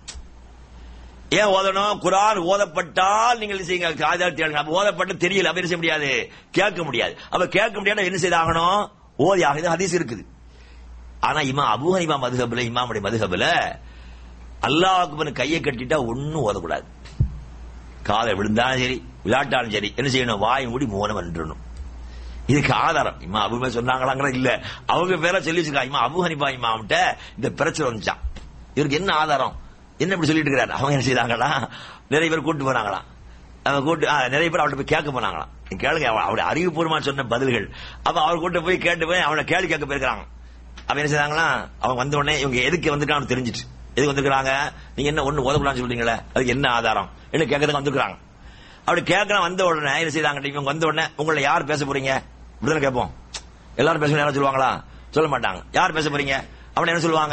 Speaker 2: ஏன் ஓதணும் குரான் ஓதப்பட்டால் நீங்கள் என்ன செய்யுங்க காதால் தேடணும் அப்ப ஓதப்பட்டு தெரியல அப்ப என்ன செய்ய முடியாது கேட்க முடியாது அப்ப கேட்க முடியாது என்ன செய்தாகணும் ஓதி ஆகுது ஹதீஸ் இருக்குது ஆனா இமா அபூ ஹனிஃபா மதுஹப்ல இமாமுடைய மதுஹப்ல அல்லாஹ் அக்பர் கையை கட்டிட்டா ஒண்ணும் ஓதக்கூடாது காலை விழுந்தாலும் சரி விளையாட்டாலும் சரி என்ன செய்யணும் வாய் மூடி மோனம் நின்றணும் இதுக்கு ஆதாரம் இம்மா அபுமே சொன்னாங்களாங்களா இல்ல அவங்க பேரை சொல்லி வச்சிருக்காங்க இம்மா அபு ஹனிஃபா இமாம்கிட்ட இந்த பிரச்சனை வந்துச்சான் இவருக்கு என்ன ஆதாரம் என்ன இப்படி சொல்லிட்டு இருக்கிறாரு அவங்க என்ன செய்தாங்களா நிறைய பேர் கூட்டு போனாங்களாம் அவங்க கூட்டு ஆ, நிறைய பேர் அவர்கிட்ட போய் கேட்க போனாங்களாம் நீங்க கேளுங்க அவ- அவருடைய அறிவுபூர்வமா சொன்ன பதில்கள் அப்ப அவர் கூட்ட போய் கேட்டு போய் அவனை கேள்வி கேட்க போயிருக்காங்க அப்ப என்ன செய்தாங்களா அவங்க வந்த உடனே இவங்க எதுக்கு வந்திருக்கான்னு தெரிஞ்சிட்டு எதுக்கு வந்திருக்காங்க நீங்க என்ன ஒண்ணு ஓதக்கூடாதுன்னு சொல்றீங்களே அதுக்கு என்ன ஆதாரம் என்ன கேட்கறதுக்கு வந்திருக்காங்க அப்படி கேட்கலாம் வந்த உடனே என்ன செய்தாங்க இவங்க வந்த உடனே உங்களை யார் பேச போறீங்க இப்படிதானே கேட்போம் எல்லாரும் பேசணும் யாரும் சொல்லுவாங்களா சொல்ல மாட்டாங்க யார் பேச போறீங்க அவன் என்ன சொல்லுவாங்க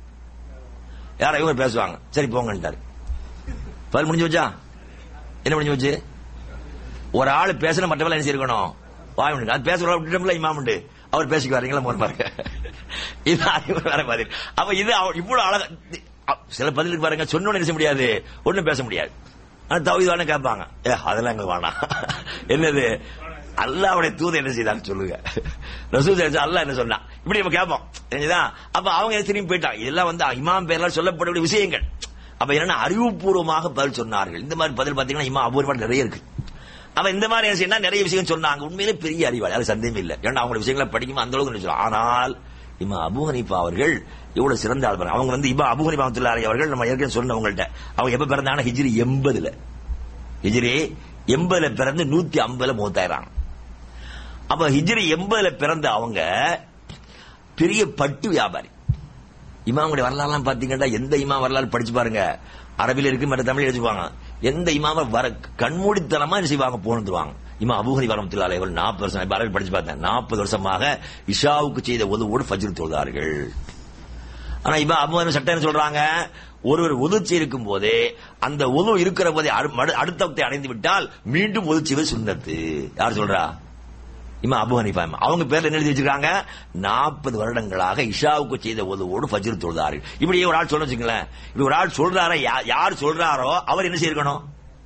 Speaker 2: யாரா இவங்க பேசுவாங்க சரி போங்கன்ட்டாரு பதில் முடிஞ்சு வச்சா என்ன முடிஞ்சு வச்சு ஒரு ஆள் பேசணும் மற்றவங்க என்ன செய்யணும் வாய் முடியும் அது பேசுற விட்டுட்டோம்ல இமாமுண்டு அவர் பேசிக்கு வரீங்களா மோர் பாருங்க இது அறிவு வேற மாதிரி அப்ப இது அவர் இவ்வளவு அழகா அ- சில பதிலுக்கு பாருங்க சொன்ன உடனே என்ன செய்ய முடியாது ஒண்ணும் பேச முடியாது ஆனா தவித வேணா கேட்பாங்க ஏ அதெல்லாம் எங்களுக்கு வேணாம் என்னது அல்லாவுடைய தூதை என்ன செய்தாங்க சொல்லுங்க ரசூல் அல்லாஹ் என்ன சொன்னா இப்படி நம்ம கேட்போம் தெரிஞ்சுதா அப்ப அவங்க என்ன திரும்பி போயிட்டாங்க இதெல்லாம் வந்து இமாம் பேர்லாம் சொல்லப்படக்கூடிய விஷயங்கள் அப்ப என்னன்னா அறிவுபூர்வமாக பதில் சொன்னார்கள் இந்த மாதிரி பதில் பாத்தீங்கன்னா இமாம் அபூர்வம் நிறைய இருக்கு அவ இந்த மாதிரி என்ன செய்யணும் நிறைய விஷயம் சொன்னாங்க உண்மையிலே பெரிய அறிவாளி அது சந்தேகம் இல்லை ஏன்னா அவங்க விஷயங்களை படிக்கும் அந்த அளவுக்கு நினைச்சோம் ஆனால் இம்மா அபு ஹனீஃபா அவர்கள் எவ்வளவு சிறந்த ஆள் பாருங்க. அவங்க வந்து இம்மா அபு ஹனீஃபா அப்துல்லாஹி அவர்கள் நம்ம ஏற்கனவே சொன்னவங்கள்ட்ட அவங்க எப்ப பிறந்தாங்கன்னா ஹிஜ்ரி எண்பதுல ஹிஜ்ரி எண்பதுல பிறந்து நூத்தி ஐம்பதுல மூத்தாயிராங்க அப்ப ஹிஜ்ரி எண்பதுல பிறந்த அவங்க பெரிய பட்டு வியாபாரி இமாமுடைய வரலாறுலாம் பாத்தீங்கன்னா எந்த இமாம் வரலாறு படிச்சு பாருங்க அரபில இருக்கு மற்ற தமிழ் எழுதிப்பாங்க எந்த இமாம வர கண்மூடித்தனமா என்ன செய்வாங்க போனுவாங்க இமா அபூஹனி வரமத்துல அலைவர்கள் நாற்பது வருஷம் இப்ப அரபி படிச்சு பார்த்தேன் நாற்பது வருஷமாக இஷாவுக்கு செய்த உதவோடு ஃபஜ்ர் தொழுதார்கள் ஆனா இப்ப அபு சட்டம் என்ன சொல்றாங்க ஒருவர் உதச்சி இருக்கும் போதே அந்த உது இருக்கிற போதே அடு- மடு- அடுத்த வக்தை அடைந்து விட்டால் மீண்டும் உதச்சிவது சுண்ணத்து யார் சொல்றா இமா அபு ஹனீஃபா இமாம். அவங்க பேர்ல என்ன எழுதி வச்சிருக்காங்க நாற்பது வருடங்களாக இஷாவுக்கு செய்த உதவோடு ஃபஜ்ர் தொழுதார்கள் இப்படி ஒரு ஆள் சொல்ல வச்சுங்களேன் இப்படி ஒரு ஆள் சொல்றாரோ யா- யார் சொல்றாரோ அவர் என்ன செய்யணும்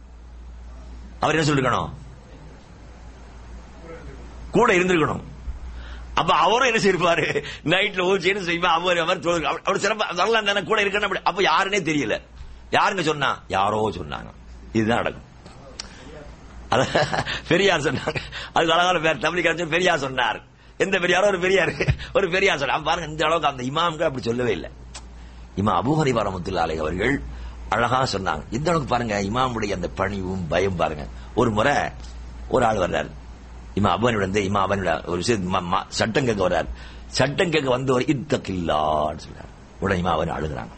Speaker 2: அவர் என்ன சொல்லிருக்கணும் கூட இருந்திருக்கணும் அப்ப அவரும் என்ன செய்வாரு நைட்ல ஊச்சின்னு செய்வா அவர் அவர் தொழு- அவர் அவர் சிறப்பு வரலாம் தானே கூட இருக்கணும் அப்படி அப்ப யாருன்னே தெரியல யாருங்க சொன்னா யாரோ சொன்னாங்க இதுதான் நடக்கும் அத பெரியார் சொன்னாங்க அதுக்கு அழகான பேர் தமிழ் பெரியார் சொன்னார் எந்த பெரியாரோ ஒரு பெரியார் ஒரு பெரியார் சொன்னார் அப்ப பாருங்க இந்த அளவுக்கு அந்த இமாம்கள் அப்படி சொல்லவே இல்லை இமா அபூஹரி வரமத்துல்லாலை அவர்கள் அழகா சொன்னாங்க இந்த அளவுக்கு பாருங்க இமாமுடைய அந்த பணிவும் பயம் பாருங்க ஒரு முறை ஒரு ஆள் வர்றாரு இமா அபனியோட வந்து இமா அபனியோட ஒரு விஷயம் ம- ம- சட்டம் கேட்க வர்றாரு சட்டம் கேட்க வந்து ஒரு இத்தக்கில்லான்னு சொல்றாரு உடனே இமா அவன் அழுகுறாங்க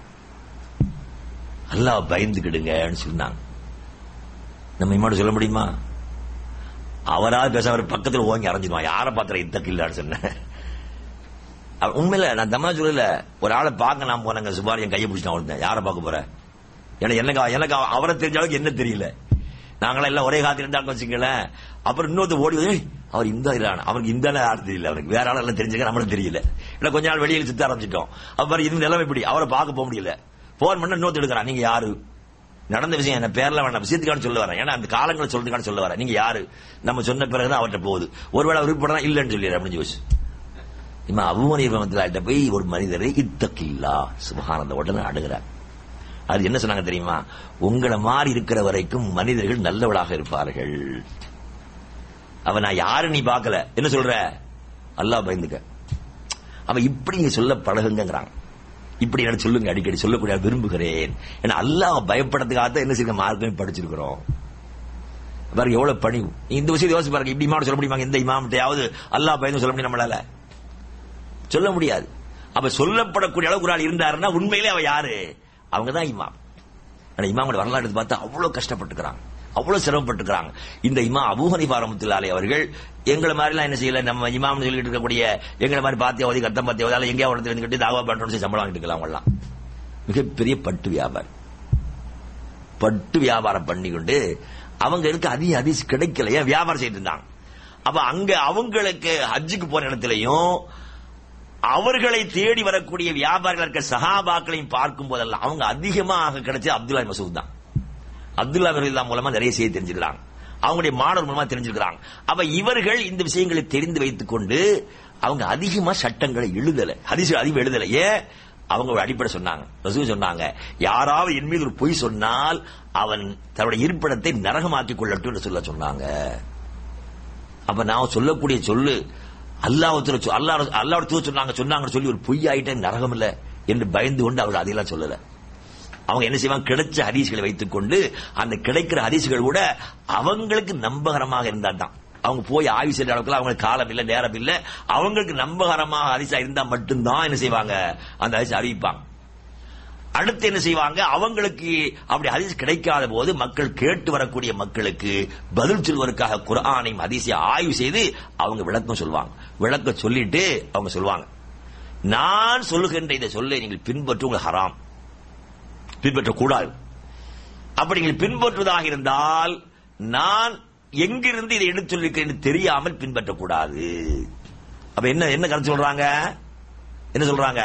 Speaker 2: அல்லாஹ் பயந்துக்கிடுங்கன்னு சொன்னாங்க நம்ம இம்மாட்ட சொல்ல முடியுமா அவரால் பேச அவர் பக்கத்துல ஓங்கி அரைஞ்சிடுவான் யாரை பாத்திர இத்தக்கில்லான்னு சொன்னேன் அவ- உண்மையில நான் தம்மா சொல்லல ஒரு ஆளை பார்க்க நான் போனேங்க சுபார் என் கையை பிடிச்சி நான் வந்தேன் யாரை பார்க்க போறேன் ஏன்னா எனக்கு அவ- எனக்கு அவ- அவரை தெரிஞ்ச அளவுக்கு என்ன தெரியல நாங்களாம் எல்லாம் ஒரே காலத்துல இருந்தாலும் வச்சுங்களேன் அப்புறம் இன்னொருத்த ஓடி வந்து "ஏய், அவர் இந்த இல்லான அவருக்கு இந்த யாரும் தெரியல அவருக்கு வேற ஆளெல்லாம் தெரிஞ்சுக்க நம்மளுக்கு தெரியல இல்ல கொஞ்ச நாள் வெளியில சுத்த ஆரம்பிச்சிட்டோம் அப்புறம் இது நிலைமை இப்படி அவரை பார்க்க போக முடியல போன் பண்ண இன்னொருத்த எடுக்கிறான் நீங்க யாரு நடந்த விஷயம் என்ன பேர்ல வேணாம் விஷயத்துக்கான சொல்ல வரேன் ஏன்னா அந்த காலங்களை சொல்றதுக்கான சொல்ல வரேன் நீங்க யாரு நம்ம சொன்ன பிறகுதான் அவர்கிட்ட போகுது ஒருவேளை அவர் விருப்பப்படா இல்லைன்னு சொல்லிடுறேன் அப்படின்னு வச்சு இம்மா அபுமணி ரமத்துல போய் ஒரு மனிதரை இத்தக்கில்லா சுபகானந்த உடனே அழுகிறார் அது என்ன சொன்னாங்க தெரியுமா உங்களை மாறி இருக்கிற வரைக்கும் மனிதர்கள் நல்லவளாக இருப்பார்கள் அவ நான் யாரு நீ பார்க்கல என்ன சொல்ற அல்லாஹ் பயந்துக்க அவ இப்படி நீங்க சொல்ல பழகுங்கிறாங்க இப்படி எனக்கு சொல்லுங்க அடிக்கடி சொல்லக்கூடிய விரும்புகிறேன் ஏன்னா அல்லாஹ் பயப்படுறதுக்காக தான் என்ன செய்ய மார்க்கமே படிச்சிருக்கிறோம் பாருங்க எவ்வளவு பணிவு இந்த விஷயத்தை யோசிச்சு பாருங்க இப்படி இமாம் சொல்ல முடியுமா இந்த இமாம்கிட்டயாவது அல்லாஹ் பயந்து சொல்ல முடியும் நம்மளால சொல்ல முடியாது அப்ப சொல்லப்படக்கூடிய அளவுக்கு ஒரு ஆள் இருந்தாருன்னா உண்மையிலே அவ யாரு அவங்க தான் இமாம் ஆனா இமாமோட வரலாறு எடுத்து பார்த்தா அவ்வளவு கஷ்டப்பட்டுக்கிறாங்க அவ்வளவு சிரமப்பட்டுக்கிறாங்க இந்த இமா அபூ ஹனீஃபா ரஹ்மத்துல்லாஹி அவர்கள் எங்களை மாதிரிலாம் என்ன செய்யல நம்ம இமாம்னு சொல்லிட்டு இருக்கக்கூடிய எங்களை மாதிரி பாத்தியாவதி கத்தம் பாத்தியாவதி எங்கேயா உடனே இருந்துக்கிட்டு தாவா பண்றோம்னு சொல்லி சம்பளம் வாங்கிட்டு இருக்கலாம் அவங்கலாம் மிகப்பெரிய பட்டு வியாபாரம் பட்டு வியாபாரம் பண்ணிக்கொண்டு அவங்க இருக்க அதிக அதிக கிடைக்கல ஏன் வியாபாரம் செய்து இருந்தாங்க அப்ப அங்க அவங்களுக்கு ஹஜ்ஜுக்கு போற இடத்துலயும் அவர்களை தேடி வரக்கூடிய வியாபாரிகள் இருக்க சஹாபாக்களையும் பார்க்கும் போதெல்லாம் அவங்க அதிகமாக கிடைச்ச அப்துல்லா மசூத் தான் அப்துல்லா ரலியல்லாஹு மூலமா நிறைய செய்தி தெரிஞ்சுக்கிறாங்க அவங்களுடைய மாணவர் மூலமா தெரிஞ்சுக்கிறாங்க அப்ப இவர்கள் இந்த விஷயங்களை தெரிந்து வைத்துக் கொண்டு அவங்க அதிகமா சட்டங்களை எழுதல ஹதீஸ் அதிகம் எழுதல ஏன் அவங்க ஒரு அடிப்படை சொன்னாங்க ரசூல் சொன்னாங்க யாராவது என் மீது ஒரு பொய் சொன்னால் அவன் தன்னுடைய இருப்பிடத்தை நரகமாக்கிக் கொள்ளட்டும் என்று சொல்ல சொன்னாங்க அப்ப நான் சொல்லக்கூடிய சொல்லு அல்லாஹ் அல்லாஹ் அல்லாஹ் தூ சொன்னாங்க சொன்னாங்கன்னு சொல்லி ஒரு பொய் ஆயிட்டேன் நரகம் இல்ல என்று பயந்து கொண்டு அவர் அதையெல்லாம் சொல்லல அவங்க என்ன செய்வாங்க கிடைச்ச ஹதீஸ்களை வைத்துக் கொண்டு அந்த கிடைக்கிற ஹதீஸ்கள் கூட அவங்களுக்கு நம்பகரமாக இருந்தா தான் அவங்க போய் ஆய்வு செய்யற அளவுக்கு அவங்களுக்கு காலம் இல்ல நேரம் இல்ல அவங்களுக்கு நம்பகரமாக ஹதீஸா இருந்தா மட்டும்தான் என்ன செய்வாங்க அந்த ஹதீஸ் அறிவிப்பாங்க அடுத்து என்ன செய்வாங்க அவங்களுக்கு அப்படி ஹதீஸ் கிடைக்காத போது மக்கள் கேட்டு வரக்கூடிய மக்களுக்கு பதில் சொல்வதற்காக குர்ஆனையும் ஹதீஸையும் ஆய்வு செய்து அவங்க விளக்கம் சொல்லுவாங்க விளக்கம் சொல்லிட்டு அவங்க சொல்லுவாங்க நான் சொல்லுகின்ற இந்த சொல்லை நீங்கள் பின்பற்ற உங்களுக்கு ஹராம் பின்பற்றக்கூடாது அப்படி நீங்கள் பின்பற்றுவதாக இருந்தால் நான் எங்கிருந்து இதை எடுத்து சொல்லிருக்கிறேன் தெரியாமல் பின்பற்றக்கூடாது அப்ப என்ன என்ன கருத்து சொல்றாங்க என்ன சொல்றாங்க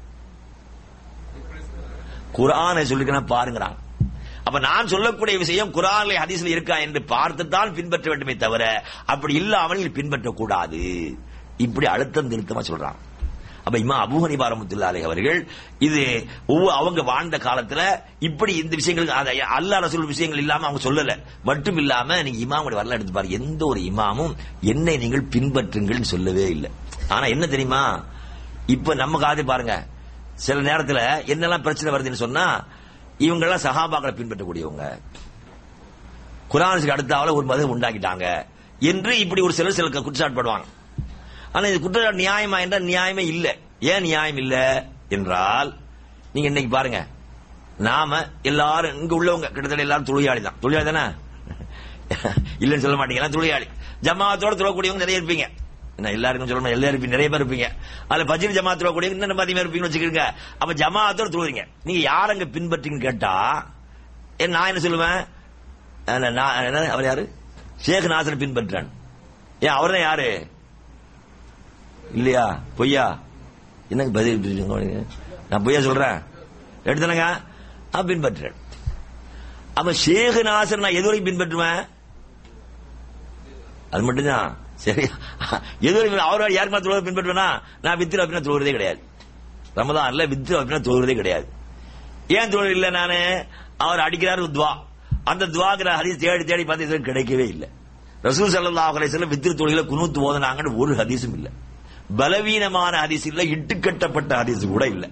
Speaker 2: குரானை சொல்லிருக்கேன் பாருங்கிறாங்க அப்ப நான் சொல்லக்கூடிய விஷயம் குரான்ல ஹதீஸ்ல இருக்கா என்று பார்த்துத்தான் பின்பற்ற வேண்டுமே தவிர அப்படி இல்லாமல் நீ பின்பற்றக்கூடாது இப்படி அழுத்தம் திருத்தமா சொல்றாங்க அப்ப இம்மா அபூ ஹனீஃபா ரஹ்மத்துல்லாஹி அவர்கள் இது ஒவ்வொரு அவங்க வாழ்ந்த காலத்துல இப்படி இந்த விஷயங்கள் அதை அல்லாஹ் ரசூல் விஷயங்கள் இல்லாம அவங்க சொல்லல மட்டும் இல்லாம நீங்க இமாமுடைய வரலாறு எடுத்து பாருங்க எந்த ஒரு இமாமும் என்னை நீங்கள் பின்பற்றுங்கள் சொல்லவே இல்லை ஆனா என்ன தெரியுமா இப்ப நம்ம காது பாருங்க சில நேரத்துல என்னெல்லாம் பிரச்சனை வருதுன்னு சொன்னா இவங்க எல்லாம் சஹாபாக்களை பின்பற்றக்கூடியவங்க குரானுக்கு அடுத்தால ஒரு மதம் உண்டாக்கிட்டாங்க என்று இப்படி ஒரு சிலர் சில குற்றச்சாட்டு படுவாங்க ஆனா இது குற்றச்சாட்டு நியாயமா என்றால் நியாயமே இல்ல ஏன் நியாயம் இல்ல என்றால் நீங்க இன்னைக்கு பாருங்க நாம எல்லாரும் இங்க உள்ளவங்க கிட்டத்தட்ட எல்லாரும் தொழிலாளி தான் தொழிலாளி தானே இல்லன்னு சொல்ல மாட்டீங்க தொழிலாளி ஜமாத்தோட தொழக்கூடியவங்க நிறைய இருப்பீங்க என்ன எல்லாருக்கும் சொல்லணும் எல்லாரும் இருப்பீங்க நிறைய பேர் இருப்பீங்க அதுல பஜ்ரி ஜமாத் தொழக்கூடிய இன்னும் அதிகமா இருப்பீங்கன்னு வச்சுக்கோங்க அப்ப ஜமாத்தோட தொழுவீங்க நீங்க யார் அங்க பின்பற்றீங்கன்னு கேட்டா ஏன் நான் என்ன சொல்லுவேன் நான் என்ன அவர் யாரு ஷேக் நாசர் பின்பற்றான் ஏன் அவர் தான் யாரு இல்லையா பொய்யா என்னங்க பதில் நான் பொய்யா சொல்றேன் எடுத்தனங்க நான் பின்பற்றுறேன் அப்ப ஷேக் நாசர் நான் எது வரைக்கும் பின்பற்றுவேன் அது மட்டும்தான் சரி எது வரைக்கும் அவர் யாருக்கு நான் தொழுவது பின்பற்றுவேனா நான் வித்திர அப்படின்னா தொழுவதே கிடையாது ரமதான் இல்ல வித்திர அப்படின்னா தொழுவதே கிடையாது ஏன் தொழில் இல்லை நானு அவர் அடிக்கிறாரு துவா அந்த துவாங்கிற ஹதீஸ் தேடி தேடி பார்த்து இது கிடைக்கவே இல்லை ரசூல் சல்லாஹ் அலைஹிஸ்ஸலாம் வித்திர தொழில குனூத்து ஓதுனாங்கன்னு ஒரு ஹதீஸும் இல்லை பலவீனமான ஹதீஸ் இல்ல இட்டுக்கட்டப்பட்ட ஹதீஸ் கூட இல்ல